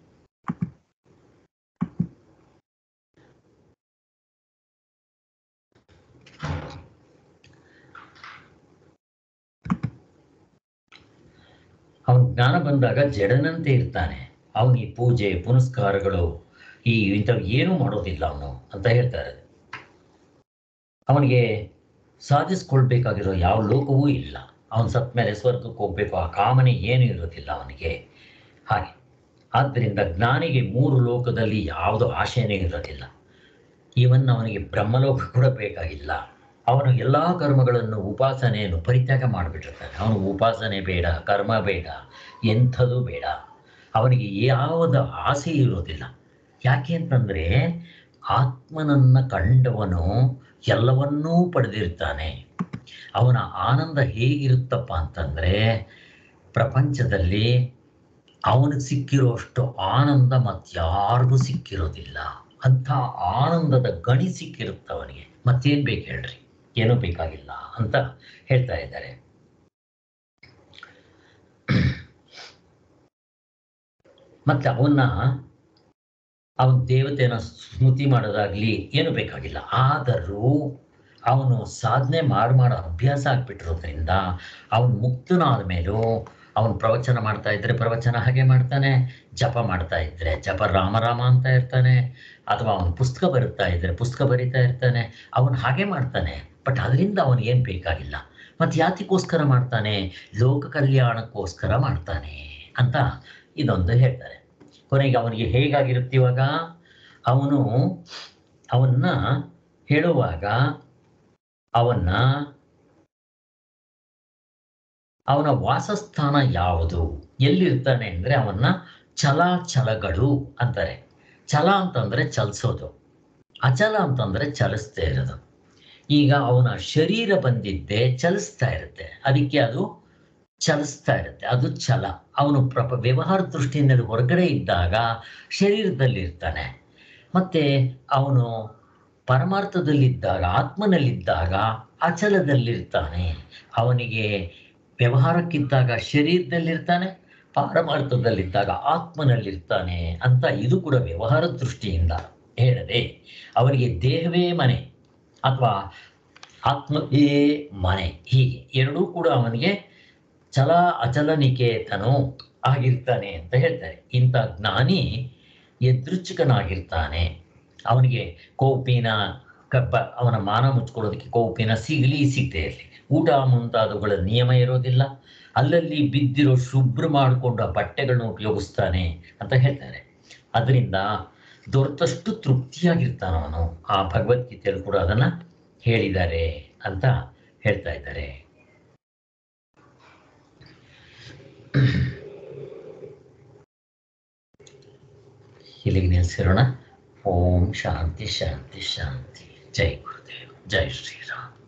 ಅವನ ಜ್ಞಾನ ಬಂದಾಗ ಜಡನಂತೆ ಇರ್ತಾನೆ ಅವನು ಈ ಪೂಜೆ ಪುನಸ್ಕಾರಗಳು ಈ ಇಂಥವು ಏನೂ ಮಾಡೋದಿಲ್ಲ ಅವನು ಅಂತ ಹೇಳ್ತಾರೆ ಅವನಿಗೆ ಸಾಧಿಸ್ಕೊಳ್ಬೇಕಾಗಿರೋ ಯಾವ ಲೋಕವೂ ಇಲ್ಲ ಅವನು ಸತ್ ಮೇಲೆ ಸ್ವರ್ಗಕ್ಕೆ ಹೋಗ್ಬೇಕು ಆ ಕಾಮನೆ ಏನೂ ಇರೋದಿಲ್ಲ ಅವನಿಗೆ ಹಾಗೆ ಆದ್ದರಿಂದ ಜ್ಞಾನಿಗೆ ಮೂರು ಲೋಕದಲ್ಲಿ ಯಾವುದೋ ಆಶೆನೇ ಇರೋದಿಲ್ಲ ಇವನ್ ಅವನಿಗೆ ಬ್ರಹ್ಮಲೋಕ ಕೂಡ ಬೇಕಾಗಿಲ್ಲ ಅವನು ಎಲ್ಲ ಕರ್ಮಗಳನ್ನು ಉಪಾಸನೆಯನ್ನು ಪರಿತ್ಯಾಗ ಮಾಡಿಬಿಟ್ಟಿರ್ತಾನೆ ಅವನು ಉಪಾಸನೆ ಬೇಡ ಕರ್ಮ ಬೇಡ ಎಂಥದೂ ಬೇಡ ಅವನಿಗೆ ಯಾವುದ ಆಸೆ ಇರೋದಿಲ್ಲ ಯಾಕೆ ಅಂತಂದರೆ ಆತ್ಮನನ್ನು ಕಂಡವನು ಎಲ್ಲವನ್ನೂ ಪಡೆದಿರ್ತಾನೆ ಅವನ ಆನಂದ ಹೇಗಿರುತ್ತಪ್ಪ ಅಂತಂದರೆ ಪ್ರಪಂಚದಲ್ಲಿ ಅವನಿಗೆ ಸಿಕ್ಕಿರೋಷ್ಟು ಆನಂದ ಮತ್ತಾರಿಗೂ ಸಿಕ್ಕಿರೋದಿಲ್ಲ ಅಂಥ ಆನಂದದ ಗಣಿ ಸಿಕ್ಕಿರುತ್ತೆ ಅವನಿಗೆ ಮತ್ತೇನು ಬೇಕು ಹೇಳ್ರಿ ಏನೂ ಬೇಕಾಗಿಲ್ಲ ಅಂತ ಹೇಳ್ತಾ ಇದ್ದಾರೆ ಮತ್ತೆ ಅವನ್ನ ಅವನ ದೇವತೆನ ಸ್ಮೃತಿ ಮಾಡೋದಾಗ್ಲಿ ಏನು ಬೇಕಾಗಿಲ್ಲ ಆದರೂ ಅವನು ಸಾಧನೆ ಮಾಡಿ ಮಾಡೋ ಅಭ್ಯಾಸ ಆಗ್ಬಿಟ್ಟಿರೋದ್ರಿಂದ ಅವನು ಮುಕ್ತನಾದ ಮೇಲೂ ಅವನು ಪ್ರವಚನ ಮಾಡ್ತಾ ಇದ್ರೆ ಪ್ರವಚನ ಹಾಗೆ ಮಾಡ್ತಾನೆ ಜಪ ಮಾಡ್ತಾ ಇದ್ರೆ ಜಪ ರಾಮ ರಾಮ ಅಂತ ಇರ್ತಾನೆ ಅಥವಾ ಅವನು ಪುಸ್ತಕ ಬರುತ್ತಾ ಇದ್ರೆ ಪುಸ್ತಕ ಬರಿತಾ ಇರ್ತಾನೆ ಅವನು ಹಾಗೆ ಮಾಡ್ತಾನೆ ಬಟ್ ಅದರಿಂದ ಅವನಿಗೇನು ಬೇಕಾಗಿಲ್ಲ ಮತ್ತು ಯಾತಿಗೋಸ್ಕರ ಮಾಡ್ತಾನೆ ಲೋಕ ಕಲ್ಯಾಣಕ್ಕೋಸ್ಕರ ಮಾಡ್ತಾನೆ ಅಂತ ಇದೊಂದು ಹೇಳ್ತಾರೆ ಕೊನೆಗೆ ಅವನಿಗೆ ಹೇಗಾಗಿರುತ್ತೆ ಇವಾಗ ಅವನು ಅವನ್ನ ಹೇಳುವಾಗ ಅವನ್ನ ಅವನ ವಾಸಸ್ಥಾನ ಯಾವುದು ಎಲ್ಲಿರ್ತಾನೆ ಅಂದರೆ ಅವನ್ನ ಚಲಾಚಲಗಳು ಅಂತಾರೆ ಚಲ ಅಂತಂದರೆ ಚಲಿಸೋದು ಅಚಲ ಅಂತಂದರೆ ಚಲಿಸ್ತಾ ಇರೋದು ಈಗ ಅವನ ಶರೀರ ಬಂದಿದ್ದೆ ಚಲಿಸ್ತಾ ಇರುತ್ತೆ ಅದಕ್ಕೆ ಅದು ಚಲಿಸ್ತಾ ಇರುತ್ತೆ ಅದು ಛಲ ಅವನು ಪ್ರಪ ವ್ಯವಹಾರ ದೃಷ್ಟಿಯಿಂದ ಹೊರಗಡೆ ಇದ್ದಾಗ ಶರೀರದಲ್ಲಿರ್ತಾನೆ ಮತ್ತೆ ಅವನು ಪರಮಾರ್ಥದಲ್ಲಿದ್ದಾಗ ಆತ್ಮನಲ್ಲಿದ್ದಾಗ ಅಚಲದಲ್ಲಿರ್ತಾನೆ ಅವನಿಗೆ ವ್ಯವಹಾರಕ್ಕಿದ್ದಾಗ ಶರೀರದಲ್ಲಿರ್ತಾನೆ ಪಾರಮಾರ್ಥದಲ್ಲಿದ್ದಾಗ ಆತ್ಮನಲ್ಲಿರ್ತಾನೆ ಅಂತ ಇದು ಕೂಡ ವ್ಯವಹಾರ ದೃಷ್ಟಿಯಿಂದ ಹೇಳದೆ ಅವನಿಗೆ ದೇಹವೇ ಮನೆ ಅಥವಾ ಆತ್ಮವೇ ಮನೆ ಹೀಗೆ ಎರಡೂ ಕೂಡ ಅವನಿಗೆ ಚಲ ಅಚಲನಿಕೇತನು ಆಗಿರ್ತಾನೆ ಅಂತ ಹೇಳ್ತಾರೆ ಇಂಥ ಜ್ಞಾನಿ ಯದೃಚ್ಛಿಕನಾಗಿರ್ತಾನೆ ಅವನಿಗೆ ಕೋಪಿನ ಕಬ್ಬ ಅವನ ಮಾನ ಮುಚ್ಕೊಳ್ಳೋದಕ್ಕೆ ಕೋಪಿನ ಸಿಗಲಿ ಸಿಗದೆ ಇರಲಿ ಊಟ ಮುಂತಾದವುಗಳ ನಿಯಮ ಇರೋದಿಲ್ಲ ಅಲ್ಲಲ್ಲಿ ಬಿದ್ದಿರೋ ಶುಭ್ರ ಮಾಡಿಕೊಂಡ ಬಟ್ಟೆಗಳನ್ನ ಉಪಯೋಗಿಸ್ತಾನೆ ಅಂತ ಹೇಳ್ತಾರೆ ಅದರಿಂದ ದೊರೆತಷ್ಟು ತೃಪ್ತಿಯಾಗಿರ್ತಾನ ಅವನು ಆ ಭಗವದ್ಗೀತೆಯಲ್ಲಿ ಕೂಡ ಅದನ್ನ ಹೇಳಿದ್ದಾರೆ ಅಂತ ಹೇಳ್ತಾ ಇದ್ದಾರೆ ಇಲ್ಲಿಗೆ ನಿಲ್ಲಿಸಿರೋಣ ಓಂ ಶಾಂತಿ ಶಾಂತಿ ಶಾಂತಿ ಜೈ ಗುರುದೇವ್ ಜೈ ಶ್ರೀರಾಮ್